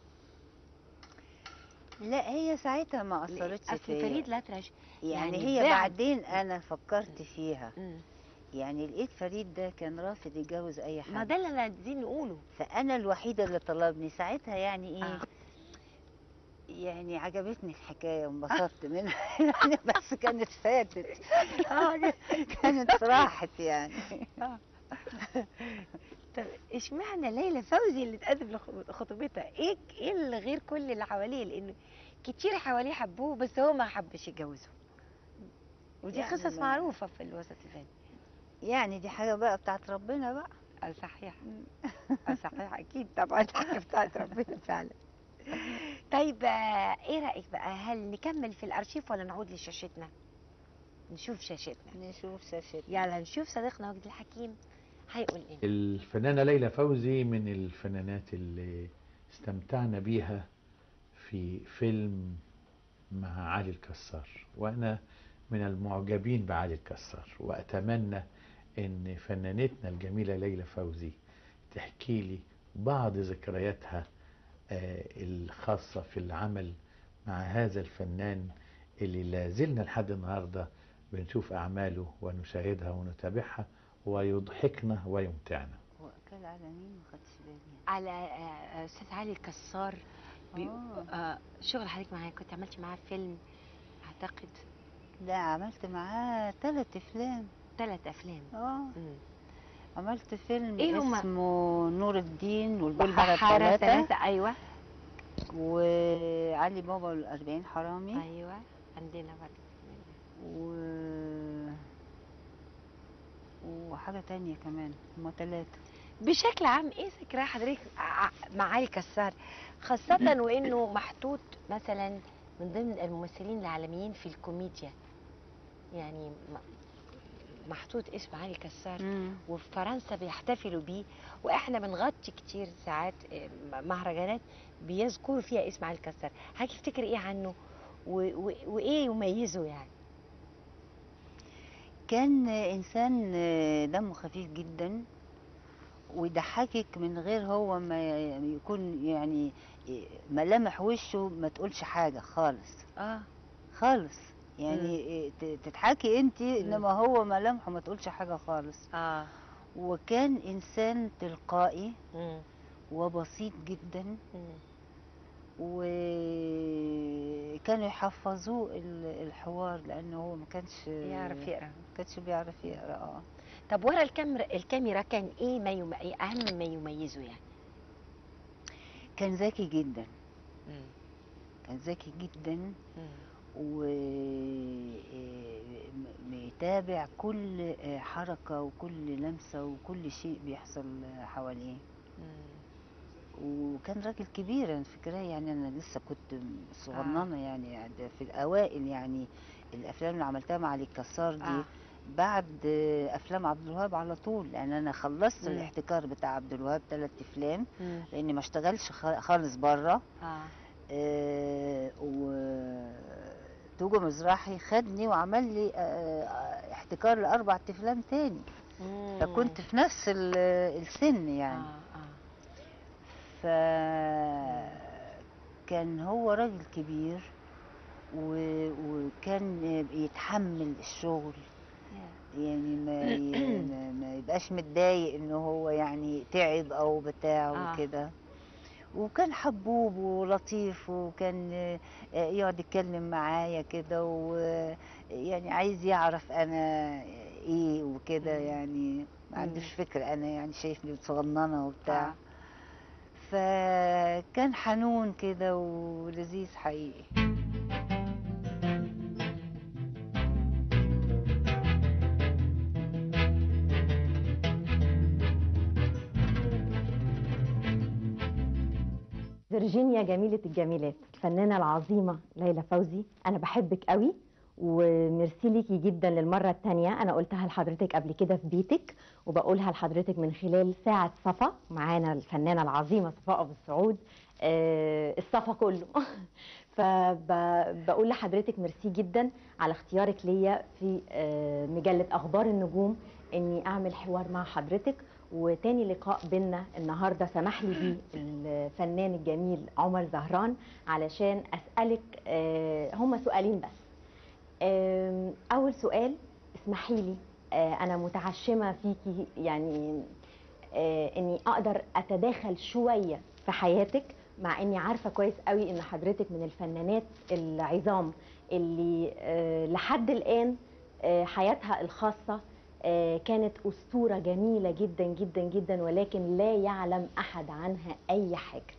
لا هي ساعتها ما أثرتش اصل فيا فريد الأطرش يعني, يعني هي بعد- بعدين أنا فكرت فيها مم. يعني لقيت فريد ده كان رافض يتجوز أي حد ما ده اللي انا عايزين نقوله فانا الوحيده اللي طلبني ساعتها يعني ايه آه. يعني عجبتني الحكايه وانبسطت منها يعني بس كانت فاتت كانت راحت يعني طب اشمعنى ليلى فوزي اللي اتقدم لخطوبتها ايه ايه اللي غير كل اللي حواليه لانه كتير حواليه حبوه بس هو ما حبش يتجوزه ودي يعني قصص ما- معروفه في الوسط الفني يعني دي حاجه بقى بتاعت ربنا بقى اه صحيح اه صحيح اكيد طبعا حاجه بتاعت ربنا فعلا طيب آه، ايه رايك بقى هل نكمل في الارشيف ولا نعود لشاشتنا نشوف شاشتنا نشوف شاشتنا يلا نشوف صديقنا وجدي الحكيم هيقول ايه الفنانة ليلى فوزي من الفنانات اللي استمتعنا بيها في فيلم مع علي الكسار وأنا من المعجبين بعلي الكسار وأتمنى أن فنانتنا الجميلة ليلى فوزي تحكي لي بعض ذكرياتها آه، الخاصة في العمل مع هذا الفنان اللي لازلنا لحد النهاردة بنشوف أعماله ونشاهدها ونتابعها ويضحكنا ويمتعنا هو كان على مين ما خدتش بالي على آه، استاذ علي الكسار بي... آه. آه شغل حضرتك معاه كنت عملتي معاه فيلم اعتقد لا عملت معاه ثلاث افلام ثلاث افلام اه مم. عملت فيلم إيه هما؟ اسمه نور الدين والبحارة بحارة الثلاثة ثلاثة ايوه وعلي بابا والأربعين حرامي ايوه عندنا برضه و... وحاجة تانية كمان هما ثلاثة بشكل عام ايه ذكرى حضرتك ع- مع علي كسار خاصة وانه محطوط مثلا من ضمن الممثلين العالميين في الكوميديا يعني م- محطوط اسم علي كسار وفي فرنسا بيحتفلوا بيه واحنا بنغطي كتير ساعات آه، م- مهرجانات بيذكروا فيها اسم علي كسار حضرتك تفتكر ايه عنه و- و- وايه يميزه يعني كان إنسان دمه خفيف جدا ويضحكك من غير هو ما يكون يعني ملامح وشه ما تقولش حاجة خالص اه خالص يعني ت- تضحكي انت انما هو ملامحه ما تقولش حاجة خالص اه وكان انسان تلقائي مم. وبسيط جدا مم. وكانوا يحفظوه ال- الحوار لانه هو ما كانش يعرف يقرا ما كانش بيعرف يقرا اه طب ورا الكاميرا الكاميرا كان ايه ما يم... إيه اهم ما يميزه يعني كان ذكي جدا كان ذكي جدا ومتابع كل آه، حركة وكل لمسة وكل شيء بيحصل حواليه وكان راجل كبير انا فاكراه يعني انا لسه كنت صغننه يعني ده في الاوائل يعني الافلام اللي عملتها مع علي الكسار دي آه. بعد آه، افلام عبد الوهاب على طول لان انا خلصت مم. الاحتكار بتاع عبد الوهاب ثلاث افلام مم. لاني ما اشتغلش خ- خالص بره اه آه، و توجو مزراحي خدني وعمل لي آه، آه، احتكار لاربع افلام تاني مم. فكنت في نفس ال- السن يعني اه اه فكان هو راجل كبير و... وكان يتحمل الشغل يعني ما, ي... ما- ما يبقاش متضايق ان هو يعني تعب او بتاع آه. وكده وكان حبوب ولطيف وكان آه، يقعد يتكلم معايا كده ويعني عايز يعرف انا ايه وكده مم. يعني ما عندوش مم. فكرة انا يعني شايفني صغننة وبتاع آه. فكان حنون كده ولذيذ حقيقي فيرجينيا جميلة الجميلات الفنانة العظيمة ليلى فوزي أنا بحبك قوي وميرسي ليكي جدا للمرة التانية أنا قلتها لحضرتك قبل كده في بيتك وبقولها لحضرتك من خلال ساعة صفا معانا الفنانة العظيمة صفاء أبو السعود آه الصفا كله فبقول لحضرتك ميرسي جدا على اختيارك ليا في آه مجلة أخبار النجوم إني أعمل حوار مع حضرتك وتاني لقاء بينا النهارده سمح لي بيه الفنان الجميل عمر زهران علشان اسالك آه، هما سؤالين بس آم، اول سؤال اسمحي لي آه، انا متعشمه فيكي يعني آه، اني اقدر اتداخل شويه في حياتك مع اني عارفه كويس قوي ان حضرتك من الفنانات العظام اللي آه، لحد الان آه، حياتها الخاصه آه، كانت أسطورة جميلة جدا جدا جدا ولكن لا يعلم أحد عنها أي حاجة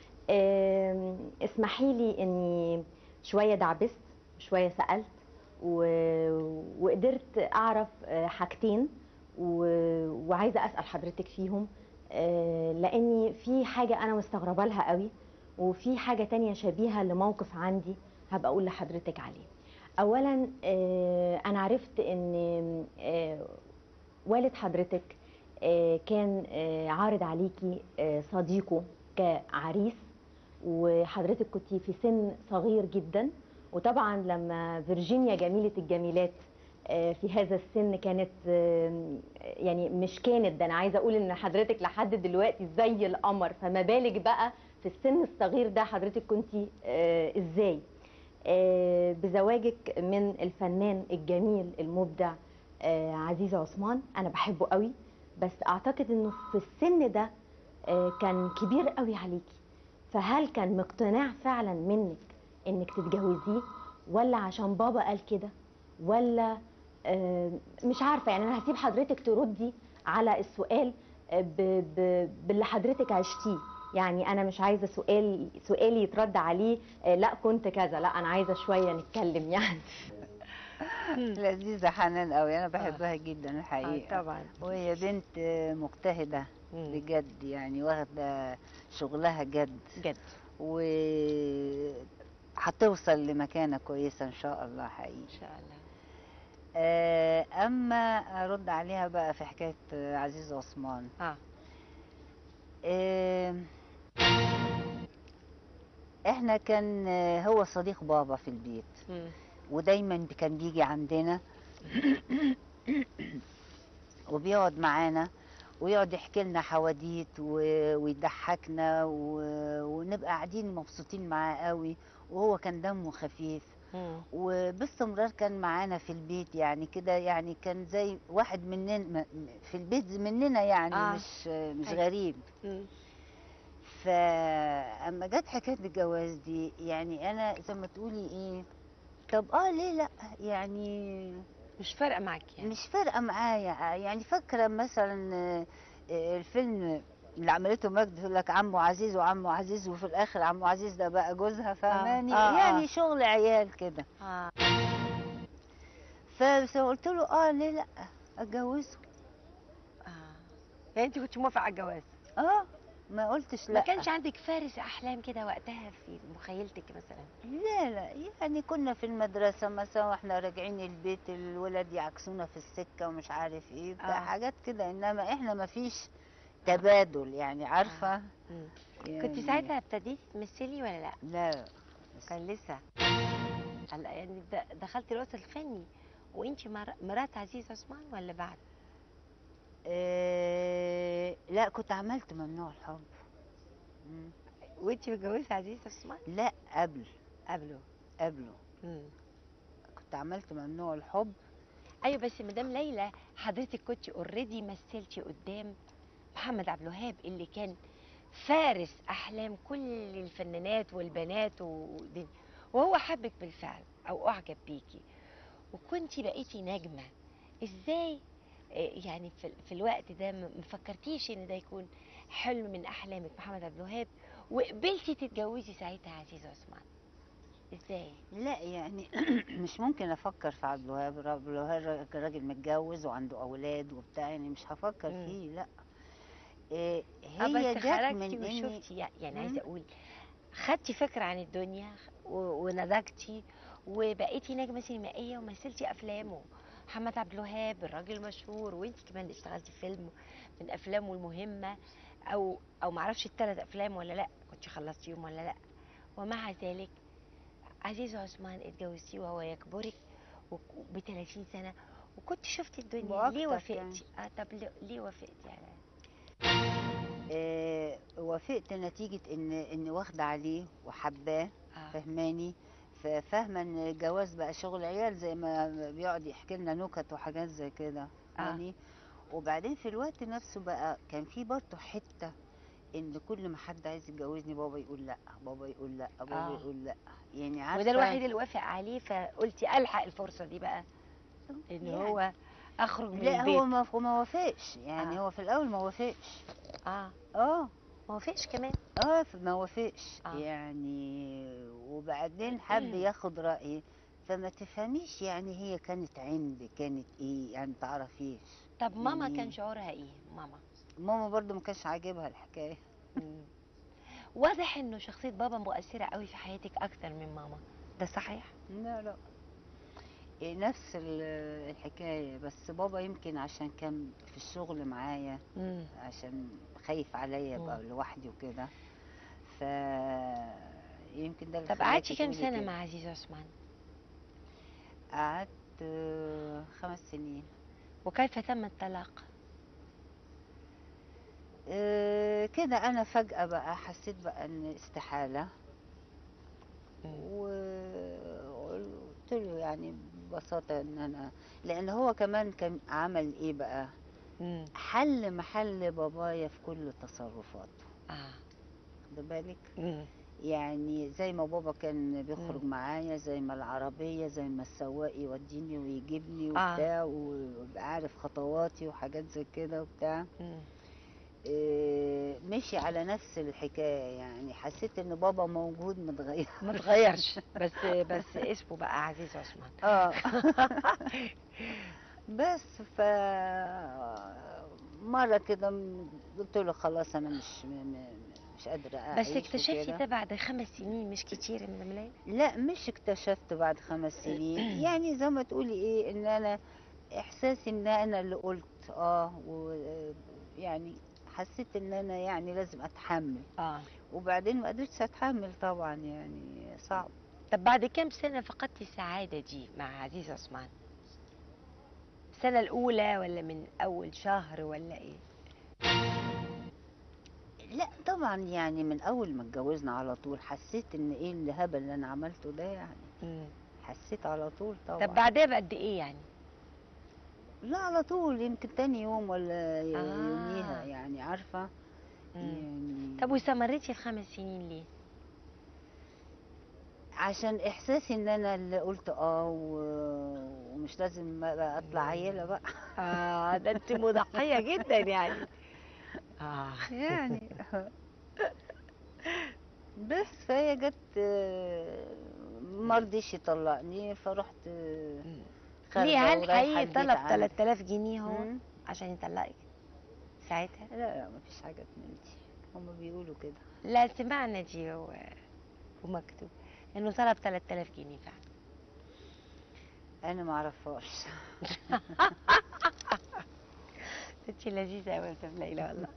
آم، اسمحي لي أني شوية دعبست شوية سألت و... وقدرت أعرف آه، حاجتين و... وعايزة أسأل حضرتك فيهم آه، لأني في حاجة أنا مستغربة لها قوي وفي حاجة تانية شبيهة لموقف عندي هبقى أقول لحضرتك عليه اولا آه، انا عرفت ان آه، والد حضرتك آه، كان آه، عارض عليكي آه، صديقه كعريس وحضرتك كنت في سن صغير جدا وطبعا لما فيرجينيا جميلة الجميلات آه، في هذا السن كانت آه، يعني مش كانت ده انا عايزه اقول ان حضرتك لحد دلوقتي زي القمر فما بالك بقى في السن الصغير ده حضرتك كنتي آه، ازاي آه، بزواجك من الفنان الجميل المبدع آه، عزيز عثمان انا بحبه قوي بس اعتقد انه في السن ده آه، كان كبير قوي عليكي فهل كان مقتنع فعلا منك انك تتجوزيه ولا عشان بابا قال كده ولا آه، مش عارفه يعني انا هسيب حضرتك تردي على السؤال آه، ب- ب- باللي حضرتك عشتيه يعني انا مش عايزه سؤال سؤالي يترد عليه آه، لا كنت كذا لا انا عايزه شويه نتكلم يعني لذيذة حنان قوي أنا بحبها جدا الحقيقة طبعا وهي بنت آه، مجتهدة بجد يعني واخدة شغلها جد جد و هتوصل لمكانة كويسة إن شاء الله حقيقي ان شاء الله آه، أما أرد عليها بقى في حكاية آه، عزيز عثمان اه آه، إحنا كان آه، هو صديق بابا في البيت مم. ودايما كان بيجي عندنا وبيقعد معانا ويقعد يحكي لنا حواديت و- ويضحكنا و- ونبقى قاعدين مبسوطين معاه قوي وهو كان دمه خفيف مم. وباستمرار كان معانا في البيت يعني كده يعني كان زي واحد مننا م- في البيت مننا يعني آه. مش مش أيوة. غريب مم. فاما جت حكايه الجواز دي يعني انا زي ما تقولي ايه طب اه ليه لا يعني مش فارقه معاكي يعني مش فارقه معايا يعني فاكره مثلا آه، آه، الفيلم اللي عملته مجد تقول لك عمو عزيز وعمو عزيز وفي الاخر عمو عزيز ده بقى جوزها فاهماني آه، آه. يعني شغل عيال كده اه فقلت له اه ليه لا اتجوزه اه يعني انت كنت موافقه على الجواز اه ما قلتش لا ما كانش عندك فارس احلام كده وقتها في مخيلتك مثلا لا لا يعني كنا في المدرسة مثلا واحنا راجعين البيت الولاد يعكسونا في السكة ومش عارف ايه بتاع آه. حاجات كده انما احنا ما فيش تبادل يعني عارفة مم. يعني كنت ساعتها ابتديتي تمثلي ولا لا لا كان لسه هلا يعني د- دخلتي الوسط الفني وانت مر- مرات عزيز عثمان ولا بعد إيه لا كنت عملت ممنوع الحب مم. وانت متجوزه عزيز عثمان لا قبل قبله قبله مم. كنت عملت ممنوع الحب ايوه بس مدام ليلى حضرتك كنت اوريدي مثلتي قدام محمد عبد الوهاب اللي كان فارس احلام كل الفنانات والبنات ودي وهو حبك بالفعل او اعجب بيكي وكنتي بقيتي نجمه ازاي آه، يعني في, في الوقت ده ما ما فكرتيش ان ده يكون حلم من احلامك محمد عبد الوهاب وقبلتي تتجوزي ساعتها عزيز عثمان ازاي لا يعني مش ممكن افكر في عبد الوهاب عبد الوهاب راجل متجوز وعنده اولاد وبتاع يعني مش هفكر مم. فيه لا إيه آه، هي بس جت خرجتي من اني وشفتي يعني- يعني مم. عايزه اقول خدتي فكره عن الدنيا و- ونضجتي وبقيتي نجمه سينمائيه ومثلتي افلامه محمد عبد الوهاب الراجل المشهور وانت كمان اشتغلتي في فيلم من افلامه المهمه او او معرفش الثلاث افلام ولا لا كنت خلصتيهم ولا لا ومع ذلك عزيز عثمان اتجوزتيه وهو يكبرك ب 30 سنه وكنت شفتي الدنيا ليه وأكتر كمان. وافقتي اه طب ليه- ليه وافقتي على إيه وافقت نتيجة ان اني واخدة عليه وحباه اه فهماني ففاهمة ان الجواز بقى شغل عيال زي ما بيقعد يحكي لنا نكت وحاجات زي كده يعني وبعدين في الوقت نفسه بقى كان في برضه حتة ان كل ما حد عايز يتجوزني بابا يقول لا بابا يقول لا بابا آه. يقول لا يعني عارفة وده الوحيد اللي وافق عليه فقلتي الحق الفرصه دي بقى ان يعني. هو اخرج من لا البيت هو ما هو ما وافقش يعني آه. هو في الاول ما وافقش اه اه ما وافقش كمان اه ف- ما وافقش آه. يعني وبعدين حب ياخد رايي فما تفهميش يعني هي كانت عند كانت ايه يعني ما تعرفيش طب ماما يعني- كان شعورها ايه ماما ماما برضو ما كانش عاجبها الحكايه مم. واضح انه شخصيه بابا مؤثره قوي في حياتك اكتر من ماما ده صحيح لا لا إيه نفس ال- الحكايه بس بابا يمكن عشان كان في الشغل معايا مم. عشان خايف عليا ابقى مم. لوحدي وكده ف يمكن ده اللي طب خلاكي قعدتي كام تقولي سنه كده. مع عزيز عثمان قعدت آه، خمس سنين وكيف تم الطلاق آه، كده انا فجأة بقى حسيت بقى ان استحالة مم. وقلت له يعني ببساطة ان انا لان هو كمان كان عمل ايه بقى مم. حل محل بابايا في كل تصرفاته اه خد بالك مم. يعني زي ما بابا كان بيخرج مم. معايا زي ما العربية زي ما السواق يوديني ويجيبني آه. وبتاع ويبقى عارف خطواتي وحاجات زي كده وبتاع مم. إيه، مشي على نفس الحكاية يعني حسيت ان بابا موجود متغير ما اتغيرش بس بس اسمه بقى عزيز عثمان اه بس ف مرة كده م- قلت له خلاص انا مش م- م- مش قادرة اعيش بس اكتشفتي وكده. ده بعد خمس سنين مش كتير يا مدام ليلى لا مش اكتشفت بعد خمس سنين يعني زي ما تقولي ايه ان انا احساسي ان انا اللي قلت اه ويعني حسيت ان انا يعني لازم اتحمل اه وبعدين ما قدرتش اتحمل طبعا يعني صعب طب بعد كام سنة فقدتي السعادة دي مع عزيز عثمان؟ السنة الأولى ولا من أول شهر ولا إيه؟ لا طبعا يعني من اول ما اتجوزنا على طول حسيت ان ايه الهبل اللي انا عملته ده يعني مم. حسيت على طول طبعا طب بعدها بقد إيه يعني؟ لا على طول يمكن تاني يوم ولا ي- آه. يوميها يعني عارفه مم. يعني طب واستمريتي الخمس سنين ليه؟ عشان احساسي ان انا اللي قلت اه و- ومش لازم بقى اطلع عيله بقى آه ده أنت مضحية جدا يعني اه يعني بس فهي جت آه، ما رضيش يطلقني فرحت آه، خارجة ليه هل ورايحة حقيقي البيت طلب عندي. 3000 جنيه هو مم. عشان يطلقك ساعتها لا لا مفيش حاجة من دي هما بيقولوا كده لا سمعنا دي و... ومكتوب انه طلب 3000 جنيه فعلا انا ما اعرفهاش انت لذيذه قوي يا استاذ ليلى والله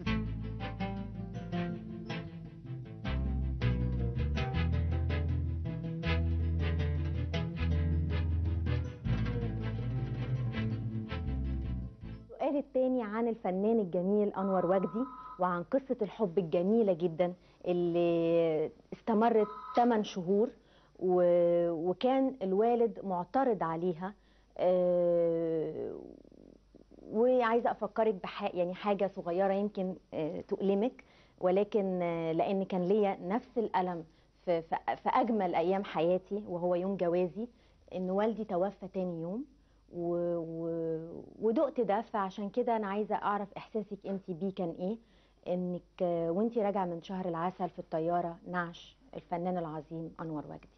السؤال الثاني عن الفنان الجميل انور وجدي وعن قصه الحب الجميله جدا اللي استمرت 8 شهور و... وكان الوالد معترض عليها آه، وعايزه افكرك بح... يعني حاجه صغيره يمكن آه، تؤلمك ولكن آه، لان كان ليا نفس الالم في... في في اجمل ايام حياتي وهو يوم جوازي ان والدي توفى تاني يوم و... و... ودقت ده فعشان كده انا عايزه اعرف احساسك انت بيه كان ايه انك آه، وانت راجعه من شهر العسل في الطياره نعش الفنان العظيم انور وجدي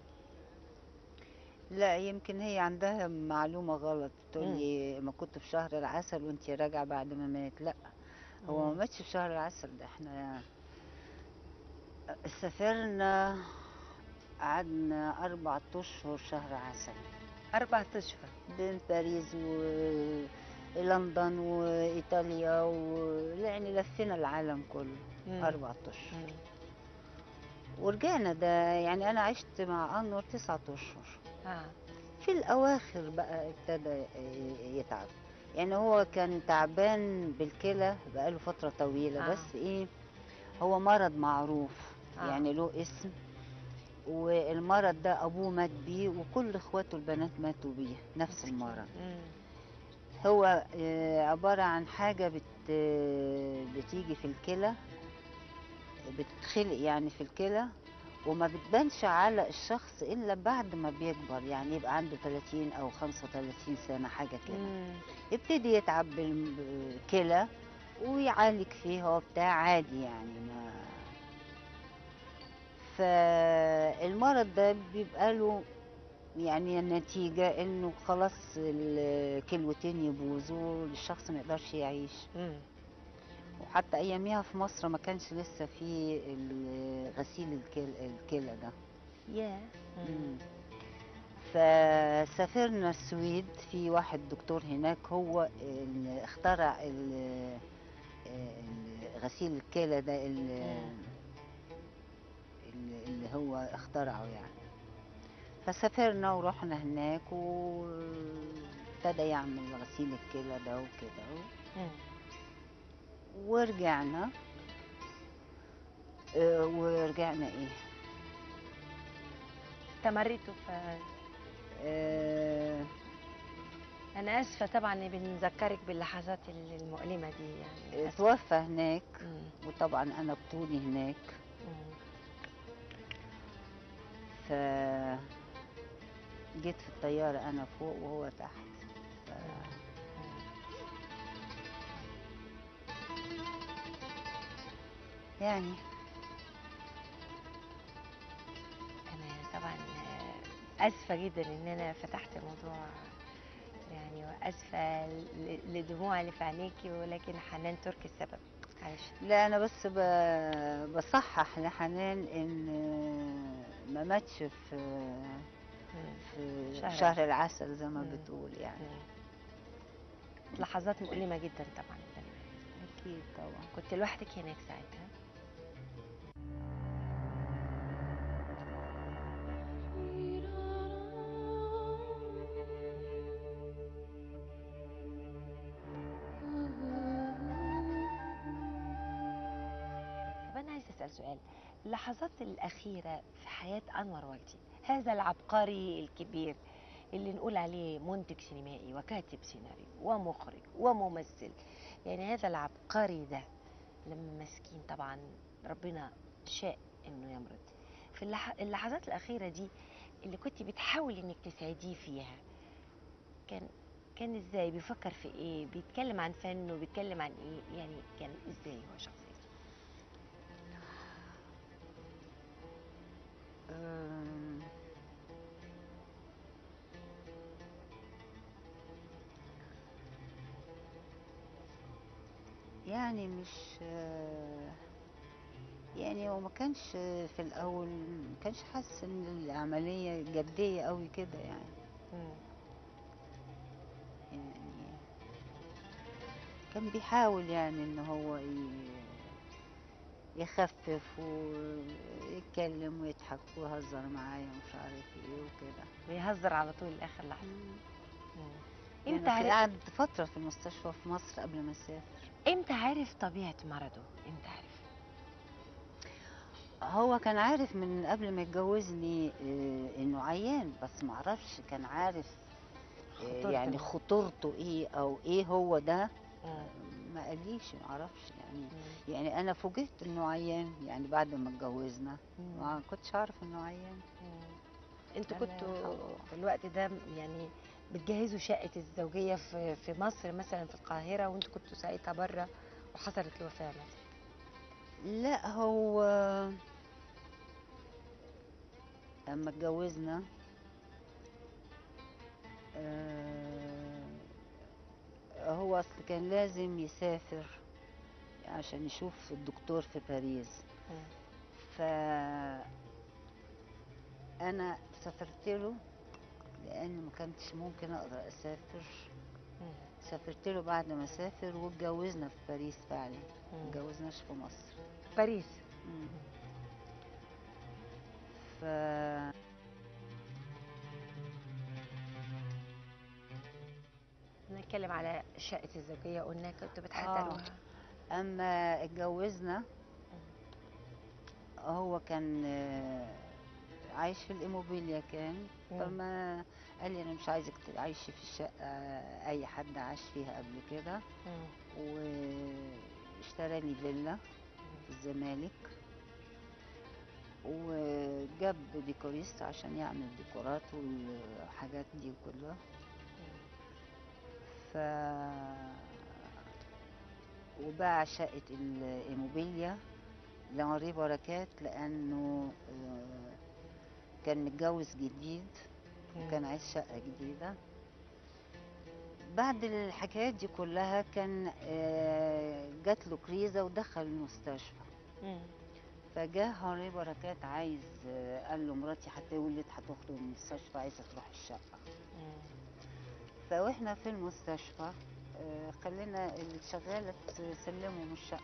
لا يمكن هي عندها معلومة غلط تقول لي ما كنت في شهر العسل وانت راجعة بعد ما مات لا هو ما ماتش في شهر العسل ده احنا سافرنا قعدنا أربعة أشهر شهر عسل اربع اشهر بين باريس ولندن وإيطاليا و... يعني لفينا العالم كله مم. أربعة أشهر ورجعنا ده يعني أنا عشت مع أنور تسعة أشهر اه في الأواخر بقى ابتدى يتعب يعني هو كان تعبان بالكلى بقاله فترة طويلة آه. بس إيه هو مرض معروف آه. يعني له اسم والمرض ده أبوه مات بيه وكل إخواته البنات ماتوا بيه نفس المرض مم. هو آه، عبارة عن حاجة بت بتيجي في الكلى بتخلق يعني في الكلى وما بتبانش على الشخص إلا بعد ما بيكبر يعني يبقى عنده 30 أو 35 سنة حاجة كده مم. يبتدي يتعب بالكلى ويعالج فيها وبتاع عادي يعني ما فالمرض ده بيبقى له يعني النتيجة انه خلاص الكلوتين يبوظوا الشخص ما يقدرش يعيش مم. وحتى اياميها في مصر ما كانش لسه في ال- غسيل الكل- الكلى ده ياه مم. فسافرنا السويد في واحد دكتور هناك هو اللي اخترع ال- ال- غسيل الكلى ده اللي, اللي هو اخترعه يعني فسافرنا ورحنا هناك وابتدى يعمل غسيل الكلى ده وكده مم. ورجعنا اه، ورجعنا ايه استمرتوا في اه، انا اسفه طبعا إني بنذكرك باللحظات المؤلمه دي يعني آسفة. اتوفى هناك مم. وطبعا انا بطولي هناك مم. ف جيت في الطيارة أنا فوق وهو تحت ف... يعني انا طبعا آه، اسفه جدا ان انا فتحت الموضوع يعني واسفه ل- لدموع اللي في عينيكي ولكن حنان تركي السبب معلش لا أنا بس ب... بصحح لحنان إن ما ماتش في مم. في شهر شهر, شهر العسل زي ما مم. بتقول يعني مم. لحظات مؤلمه جدا طبعا أكيد طبعا كنت لوحدك هناك ساعتها طب انا عايزه اسال سؤال اللحظات الاخيره في حياه انور وجدي هذا العبقري الكبير اللي نقول عليه منتج سينمائي وكاتب سيناريو ومخرج وممثل يعني هذا العبقري ده لما مسكين طبعا ربنا شاء انه يمرض في اللح... اللحظات الاخيره دي اللي كنت بتحاولي انك تساعديه فيها كان كان ازاي بيفكر في ايه بيتكلم عن فن وبيتكلم عن ايه يعني كان ازاي هو شخصيته أم، يعني مش آه، يعني هو ما كانش في الاول ما كانش حاسس ان العمليه جديه قوي كده يعني مم. يعني كان بيحاول يعني ان هو ي- يخفف ويتكلم ويضحك ويهزر معايا ومش عارف ايه وكده بيهزر على طول لاخر لحظه مم. يعني امتى عرف قعد فترة في المستشفى في مصر قبل ما اسافر امتى عرف طبيعه مرضه امتى عرف هو كان عارف من قبل ما يتجوزني آه، انه عيان بس معرفش كان عارف آه، خطورة يعني ال- خطورته ايه او ايه هو ده مم. ما قاليش معرفش يعني مم. يعني انا فوجئت انه عيان يعني بعد ما اتجوزنا مم. ما كنتش اعرف انه عيان مم. انتوا الله كنتوا يرحمه. في الوقت ده يعني بتجهزوا شقة الزوجية في في مصر مثلا في القاهرة وانتوا كنتوا ساعتها بره وحصلت الوفاة مثلا لا هو لما اتجوزنا آه، هو اصل كان لازم يسافر عشان يشوف الدكتور في باريس مم. ف انا سافرت له لان ما كنتش ممكن اقدر اسافر مم. سافرت له بعد ما سافر واتجوزنا في باريس فعلا ما مم. اتجوزناش في مصر باريس مم. ف نتكلم على شقة الزوجية قلنا كنتوا بتحضروها اما اتجوزنا هو كان آه، عايش في الإيموبيليا كان مم. فما قال لي انا مش عايزك تعيشي في الشقه اي حد عاش فيها قبل كده مم. واشترى لي فيلا في الزمالك وجاب ديكوريست عشان يعمل ديكورات والحاجات دي كلها ف وباع شقة الإيموبيليا لماري بركات لأنه آه، كان متجوز جديد وكان عايز شقة جديدة بعد الحكايات دي كلها كان آه، جات له كريزة ودخل المستشفى مم. فجاه هاري بركات عايز آه، قال له مراتي هتولد هتخرج من المستشفى عايزة تروح الشقة مم. فواحنا في المستشفى آه، خلينا الشغالة تسلمه من الشقة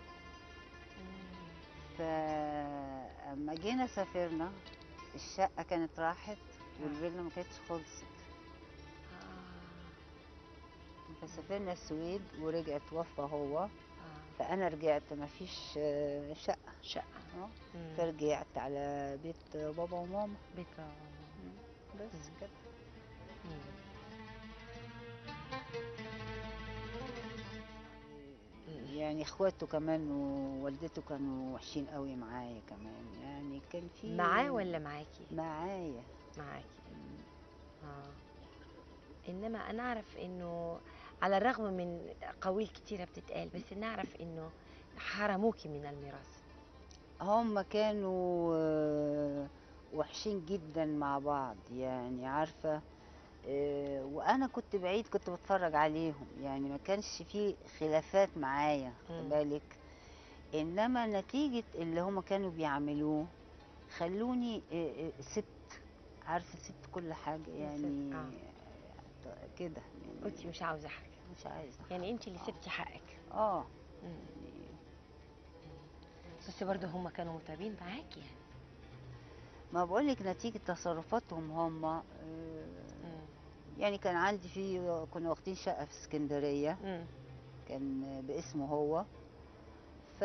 فأما جينا سافرنا الشقة كانت راحت والفيلا ما كانتش خلصت فسافرنا السويد ورجع توفى هو آه. فأنا رجعت ما فيش آه، شقة شقة آه. مم. فرجعت على بيت بابا وماما بيت بابا وماما. بس كده مم. يعني اخواته كمان ووالدته كانوا وحشين قوي معايا كمان يعني كان في معاه ولا معاكي؟ معايا معاكي اه انما انا اعرف انه على الرغم من قويل كتيرة بتتقال بس نعرف انه حرموكي من الميراث هم كانوا آه، وحشين جدا مع بعض يعني عارفة آه، وأنا كنت بعيد كنت بتفرج عليهم يعني ما كانش في خلافات معايا مم. خد بالك إنما نتيجة اللي هم كانوا بيعملوه خلوني آه، آه، سبت عارفة سبت كل حاجة يعني آه. آه، كده قلتي يعني مش عاوزة حاجة مش عايزة يعني حاجة. انت اللي آه. سبتي حقك اه مم. يعني بس برضه هم كانوا متعبين معاكي يعني ما بقولك نتيجة تصرفاتهم هم آه، مم. يعني كان عندي في كنا واخدين شقة في اسكندرية مم. كان باسمه هو ف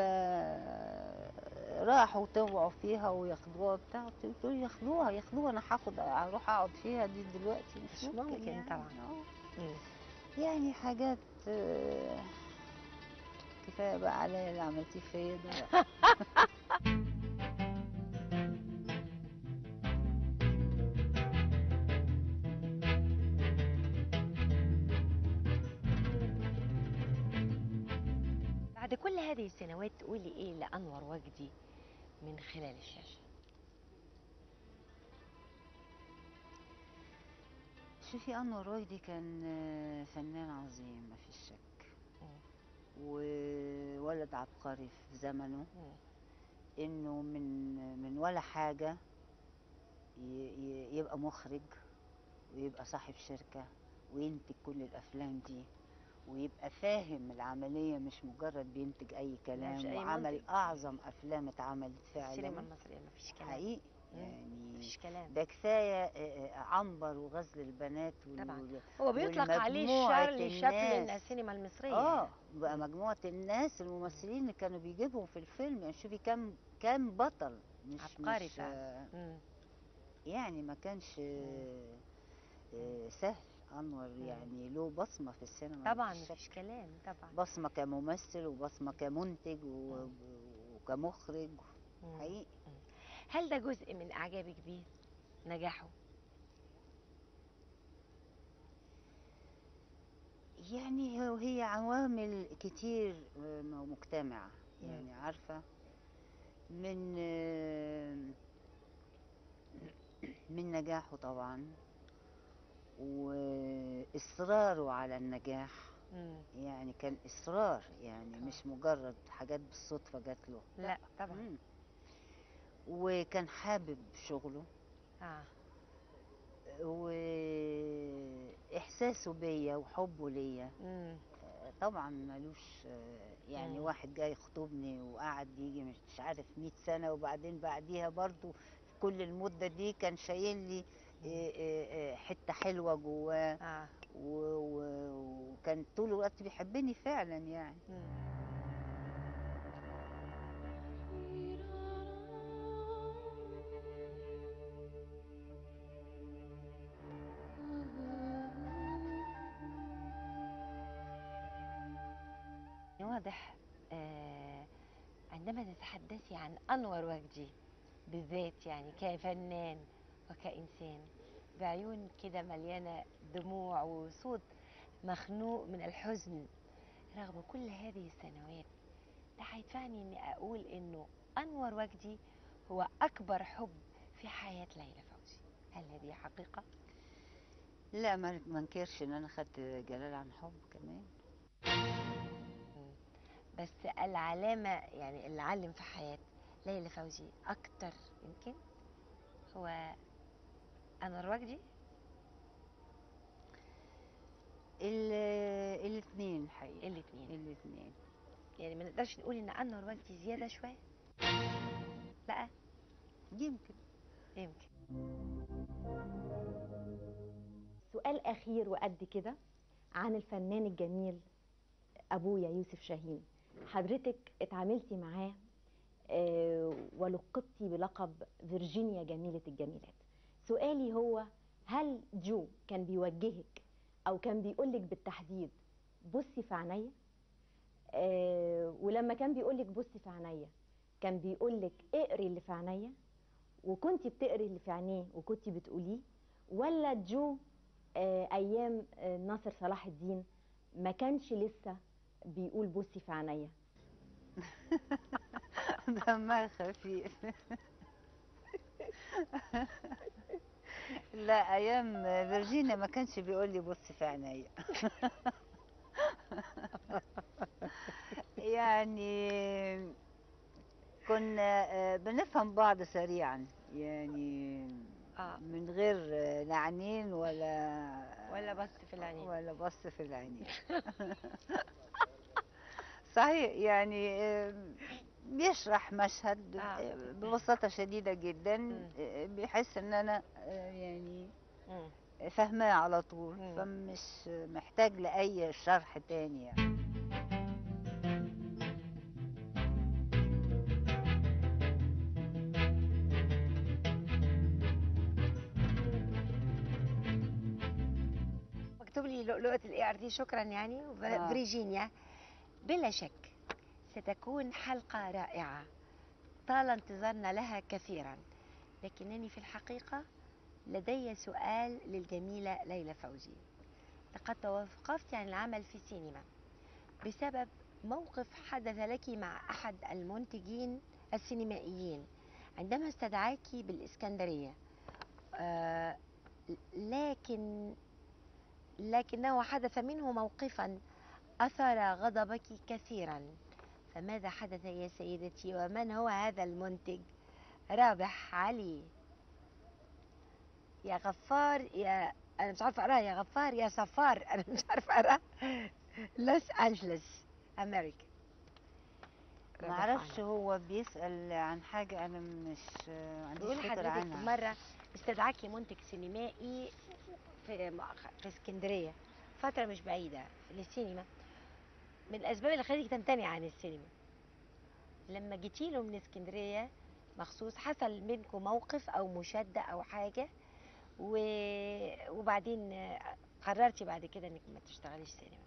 راحوا طوعوا فيها وياخدوها بتاع قلت له ياخدوها ياخدوها انا هاخد اروح اقعد فيها دي دلوقتي مش, مش ممكن يعني. طبعا. آه. مم. يعني حاجات آه، كفايه بقى عليا اللي عملتيه فيا ده بقى. بعد كل هذه السنوات تقولي ايه لانور وجدي من خلال الشاشه شوفي انور وجدي كان آه، فنان عظيم ما فيش شك وولد عبقري في زمنه مم. انه من من ولا حاجه ي- ي- يبقى مخرج ويبقى صاحب شركه وينتج كل الافلام دي ويبقى فاهم العمليه مش مجرد بينتج اي كلام مش أي وعمل منتج. اعظم افلام اتعملت السينما فعلا المصريه ما فيش كلام حقيقي مم. يعني مفيش كلام ده كفايه آه، آه، عنبر وغزل البنات وال- طبعاً. وال- هو بيطلق عليه والمجموعة شارلي شابلن الناس. السينما المصريه اه بقى مجموعه الناس الممثلين اللي كانوا بيجيبهم في الفيلم يعني شوفي كام كام بطل مش عبقري مش فعلا. آه، مم. يعني ما كانش آه، آه، سهل انور يعني له بصمه في السينما طبعا مفيش مفيش شك. كلام طبعا بصمه كممثل وبصمه كمنتج و- وكمخرج مم. حقيقي هل ده جزء من اعجابك بيه نجاحه يعني هو- هي عوامل كتير آه، م- مجتمعة يعني عارفة من آه، من نجاحه طبعا وإصراره على النجاح مم. يعني كان إصرار يعني مش مجرد حاجات بالصدفة جات له لا طبعا مم. وكان حابب شغله اه وإحساسه بيا وحبه ليا مم. آه، طبعا ملوش آه، يعني مم. واحد جاي يخطبني وقعد يجي مش مش عارف 100 سنة وبعدين بعديها برضو كل المدة دي كان شايل لي آه، آه، آه، حتة حلوة جواه اه و- و- وكان طول الوقت بيحبني فعلا يعني مم. واضح آه عندما تتحدثي عن انور وجدي بالذات يعني كفنان وكانسان بعيون كده مليانه دموع وصوت مخنوق من الحزن رغم كل هذه السنوات ده هيدفعني اني اقول انه انور وجدي هو اكبر حب في حياه ليلى فوزي هل هذه حقيقه لا ما ما انكرش ان انا خدت جلال عن حب كمان مم. بس العلامه يعني اللي علم في حياه ليلى فوزي اكتر يمكن هو انور وجدي ال- الاتنين حقيقة الاثنين الاتنين يعني ما نقدرش نقول ان انور وجدي زياده شويه لا يمكن يمكن سؤال أخير وقد كده عن الفنان الجميل أبويا يوسف شاهين حضرتك اتعاملتي معاه آه، ولقبتي بلقب فيرجينيا جميلة الجميلات سؤالي هو هل جو كان بيوجهك أو كان بيقولك بالتحديد بصي في عينيا آه، ولما كان بيقولك بصي في عينيا كان بيقولك اقري اللي في عينيا وكنتي بتقري اللي في عينيه وكنتي بتقوليه ولا جو آه، ايام آه، ناصر صلاح الدين ما كانش لسه بيقول بصي في عينيا دمها خفيف لا ايام فيرجينيا ما كانش بيقول لي بص في عينيا يعني كنا آه، بنفهم بعض سريعا يعني آه. من غير آه، لعنين ولا ولا بص في العينين ولا بص في العينين صحيح يعني آم، بيشرح مشهد آه. آه، ببساطة شديدة جدا مم. آه، بيحس ان انا آه، يعني مم. فاهماه على طول مم. فمش محتاج لأي شرح تاني يعني مكتوب لي لؤلؤة الاي ار دي شكرا يعني آه. وفريجينيا بلا شك ستكون حلقة رائعة طال انتظارنا لها كثيرا لكنني في الحقيقة لدي سؤال للجميلة ليلى فوزي لقد توقفت عن العمل في السينما بسبب موقف حدث لك مع أحد المنتجين السينمائيين عندما استدعاك بالإسكندرية آه، لكن لكنه حدث منه موقفا أثار غضبك كثيرا فماذا حدث يا سيدتي ومن هو هذا المنتج رابح علي يا غفار يا أنا مش عارفة أقراها يا غفار يا صفار أنا مش عارفة أقراها لوس أنجلوس أمريكا ما اعرفش هو بيسأل عن حاجة انا مش ما عنديش بيقول فكرة حضرتك عنها مرة استدعاكي منتج سينمائي في في اسكندرية فترة مش بعيدة للسينما من الأسباب اللي خلتك تمتنع عن السينما لما جيتي له من اسكندرية مخصوص حصل منكم موقف أو مشادة أو حاجة و... وبعدين قررتي بعد كده إنك ما تشتغليش سينما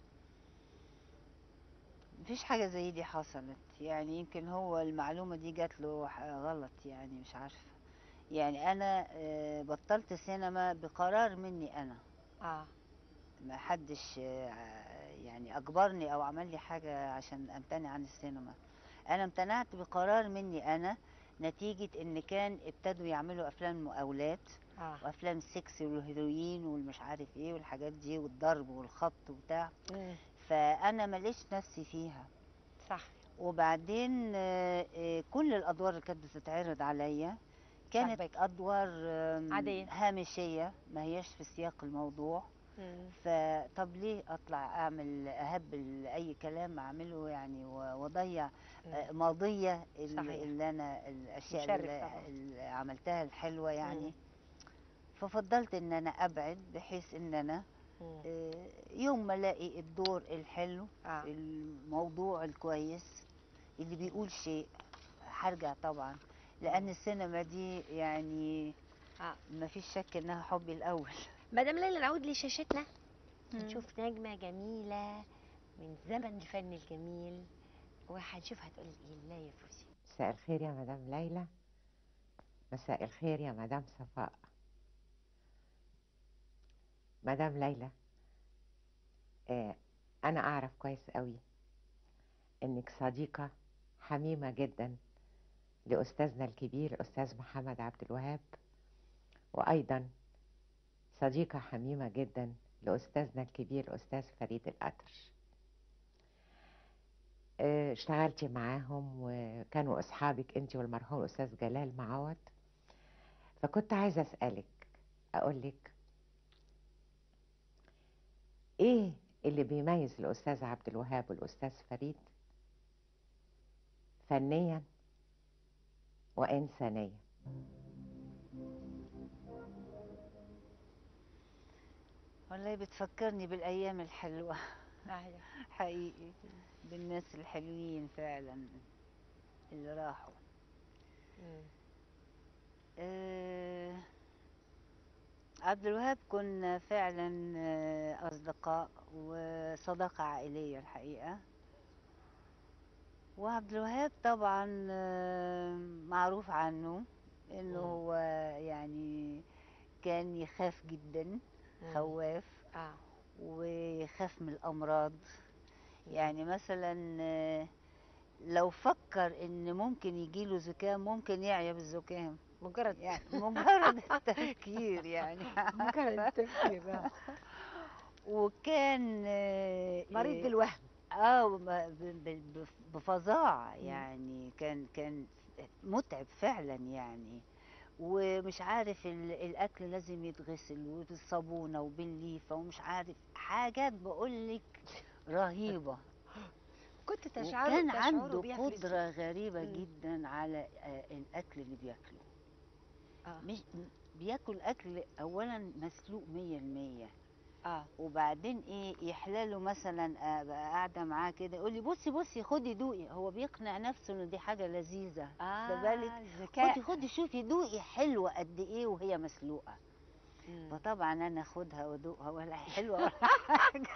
مفيش حاجة زي دي حصلت يعني يمكن هو المعلومة دي جات له ح- غلط يعني مش عارفة يعني أنا آه، بطلت سينما بقرار مني أنا آه ما حدش آه، يعني أجبرني أو عمل لي حاجة عشان أمتنع عن السينما أنا امتنعت بقرار مني أنا نتيجة إن كان ابتدوا يعملوا أفلام مقاولات آه وأفلام سكس والهيروين والمش عارف إيه والحاجات دي والضرب والخبط وبتاع مم. فأنا مليش نفسي فيها صح وبعدين آه، آه، كل الادوار اللي كانت بتتعرض عليا كانت عجبك. ادوار آم، عادية. هامشيه ما هياش في سياق الموضوع مم. فطب ليه اطلع اعمل اهبل اي كلام اعمله يعني و- واضيع آه، مم. ماضيه ال- صحيح. اللي انا الاشياء مشرف اللي, طبعاً. اللي عملتها الحلوه يعني مم. ففضلت ان انا ابعد بحيث ان انا مم. آه، يوم ما الاقي الدور الحلو آه. الموضوع الكويس اللي بيقول شيء هرجع طبعا لان السينما دي يعني آه. ما فيش شك انها حبي الاول مدام ليلى نعود لشاشتنا مم. نشوف نجمة جميلة من زمن الفن الجميل وهنشوف هتقول ايه لا يا فوزي مساء الخير يا مدام ليلى مساء الخير يا مدام صفاء مدام ليلى آه أنا أعرف كويس قوي إنك صديقة حميمة جدا لأستاذنا الكبير أستاذ محمد عبد الوهاب وأيضا صديقة حميمة جدا لأستاذنا الكبير أستاذ فريد الأطرش آه، اشتغلتي معاهم وكانوا أصحابك أنت والمرحوم الأستاذ جلال معوض فكنت عايزة أسألك أقولك إيه اللي بيميز الأستاذ عبد الوهاب والأستاذ فريد فنيا وإنسانيا والله بتفكرني بالايام الحلوه حقيقي بالناس الحلوين فعلا اللي راحوا آه، عبد الوهاب كنا فعلا آه، أصدقاء وصداقة عائلية الحقيقة وعبد الوهاب طبعا آه، معروف عنه انه مم. هو يعني كان يخاف جدا خواف اه ويخاف من الأمراض يعني مثلا آه، لو فكر ان ممكن يجيله زكام ممكن يعيا بالزكام مجرد يعني مجرد التفكير يعني مجرد التفكير آه. وكان آه، مريض آه، بالوهم اه وما- ب- ب- بف- بفظاعة يعني كان كان متعب فعلا يعني ومش عارف ال- الاكل لازم يتغسل وبالصابونه وبالليفه ومش عارف حاجات بقولك رهيبه كنت تشعر وكان تشعروا عنده بيها في قدره غريبه مم. جدا على آه، الاكل اللي بياكله آه. مش بياكل اكل اولا مسلوق مية المية اه وبعدين ايه يحلاله مثلا ابقى قاعده معاه كده يقول لي بصي بصي خدي دوقي هو بيقنع نفسه ان دي حاجه لذيذه اه بالك؟ ذكاء خدي خدي شوفي دوقي حلوه قد ايه وهي مسلوقه مم. فطبعا انا اخدها وادوقها ولا حلوه ولا حاجه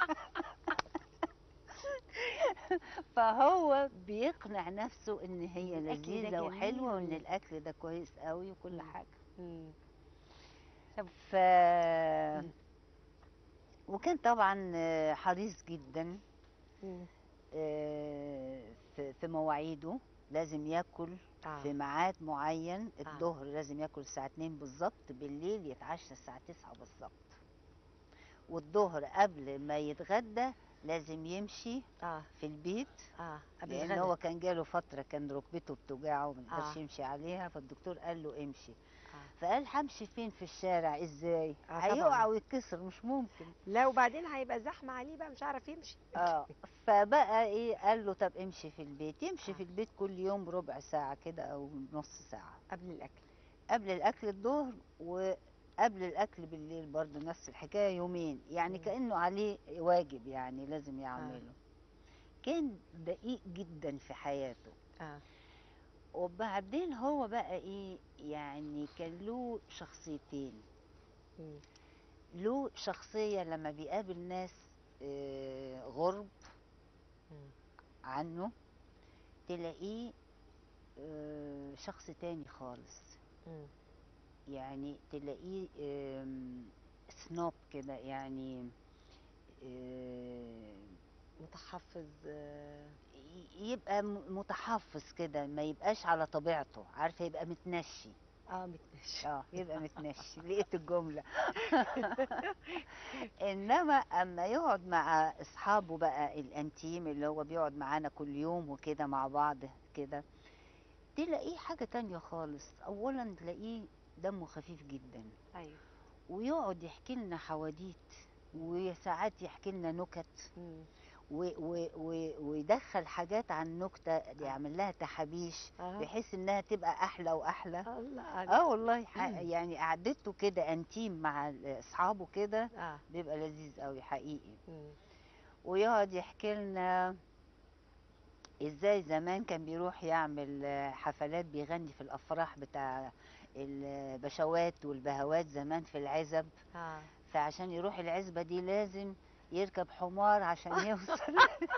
فهو بيقنع نفسه ان هي الأكل ده لذيذه وحلوه وان جميل. الاكل ده كويس قوي وكل مم. حاجه مم. ف وكان طبعا آه، حريص جدا مم. آه، في في مواعيده لازم ياكل آه. في ميعاد معين الظهر لازم ياكل الساعة 2 بالظبط بالليل يتعشى الساعة 9 بالظبط والظهر قبل ما يتغدى لازم يمشي اه في البيت اه قبل لان الغدا هو كان جاله فتره كان ركبته بتوجعه وما يقدرش آه. يمشي عليها فالدكتور قال له امشي آه. فقال همشي فين في الشارع ازاي آه طبعاً. هيقع ويتكسر مش ممكن لا وبعدين هيبقى زحمه عليه بقى مش عارف يمشي اه فبقى ايه قال له طب امشي في البيت يمشي آه. في البيت كل يوم ربع ساعه كده او نص ساعه قبل الاكل قبل الاكل الظهر وقبل الاكل بالليل برضه نفس الحكايه يومين يعني مم. كانه عليه واجب يعني لازم يعمله كان دقيق جدا في حياته اه وبعدين هو بقى ايه يعني كان له شخصيتين مم. له شخصية لما بيقابل ناس آه، غرب مم. عنه تلاقيه آه، شخص تاني خالص مم. يعني تلاقيه آم، سنوب كده يعني آه، متحفظ آه، ي- يبقى م- متحفظ كده ما يبقاش على طبيعته عارفه يبقى متنشي اه متمشي اه يبقى متنشي لقيت الجمله انما اما يقعد مع اصحابه بقى الانتيم اللي هو بيقعد معانا كل يوم وكده مع بعض كده تلاقيه حاجه تانية خالص اولا تلاقيه دمه خفيف جدا ايوه ويقعد يحكي لنا حواديت وساعات يحكي لنا نكت مم. و و و ويدخل حاجات عن نكته يعمل لها تحابيش اه بحيث انها تبقى احلى واحلى الله عليك. اه والله ح- مم. يعني قعدته كده انتيم مع ال- اصحابه كده اه بيبقى لذيذ قوي حقيقي مم. ويقعد يحكي لنا ازاي زمان كان بيروح يعمل آه، حفلات بيغني في الافراح بتاع البشوات والبهوات زمان في العزب اه فعشان يروح العزبة دي لازم يركب حمار عشان يوصل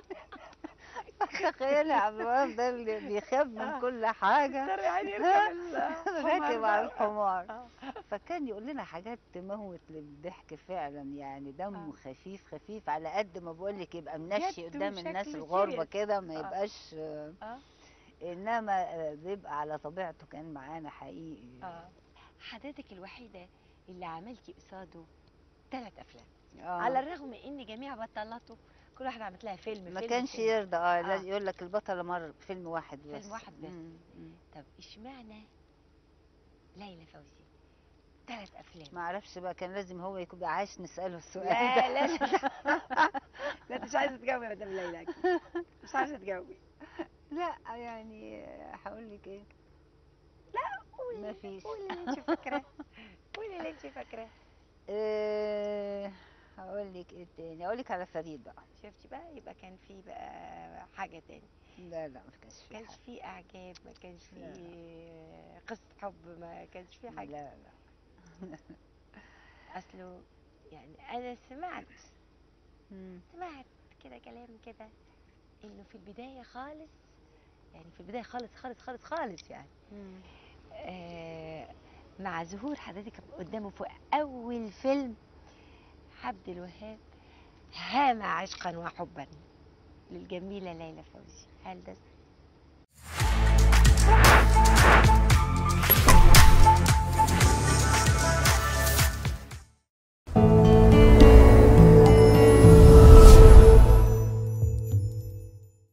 تخيل يا عبد الوهاب ده اللي بيخاف من كل حاجة اضطر يعني يركب راكب على الحمار الحمار فكان يقول لنا حاجات تموت للضحك فعلا يعني دمه آه. خفيف خفيف على قد ما بقول لك يبقى منشي جد قدام الناس وشكله الغربة serious. كده ما آه. يبقاش آه، اه انما آه، بيبقى على طبيعته كان معانا حقيقي اه حضرتك الوحيده اللي عملتي قصاده ثلاث افلام آه. على الرغم ان جميع بطلاته كل واحده عملت لها فيلم ما فيلم كانش فيلم. يرضى اه آه. لازم يقول لك البطلة مرة فيلم واحد بس فيلم واحد بس. مم، مم. طب اشمعنى ليلى فوزي ثلاث افلام ما اعرفش بقى كان لازم هو يكون عايش نساله السؤال لا ده. لا لا انت مش عايزه تجاوبي يا مدام ليلى أكيد. مش عايزه تجاوبي لا يعني هقول لك ايه قولي ما فيش قولي اللي انت فاكراه قولي اللي انت فاكراه إيه هقول لك ايه تاني اقول لك على فريد بقى شفتي بقى يبقى كان في بقى حاجه تاني لا لا ما كانش ما في كانش حاجه في اعجاب ما كانش لا. في قصه حب ما كانش في حاجه لا لا اصله يعني انا سمعت مم. سمعت كده كلام كده انه في البدايه خالص يعني في البدايه خالص خالص خالص خالص يعني مم. آه مع ظهور حضرتك قدامه في اول فيلم عبد الوهاب هام عشقا وحبا للجميله ليلى فوزي هل ده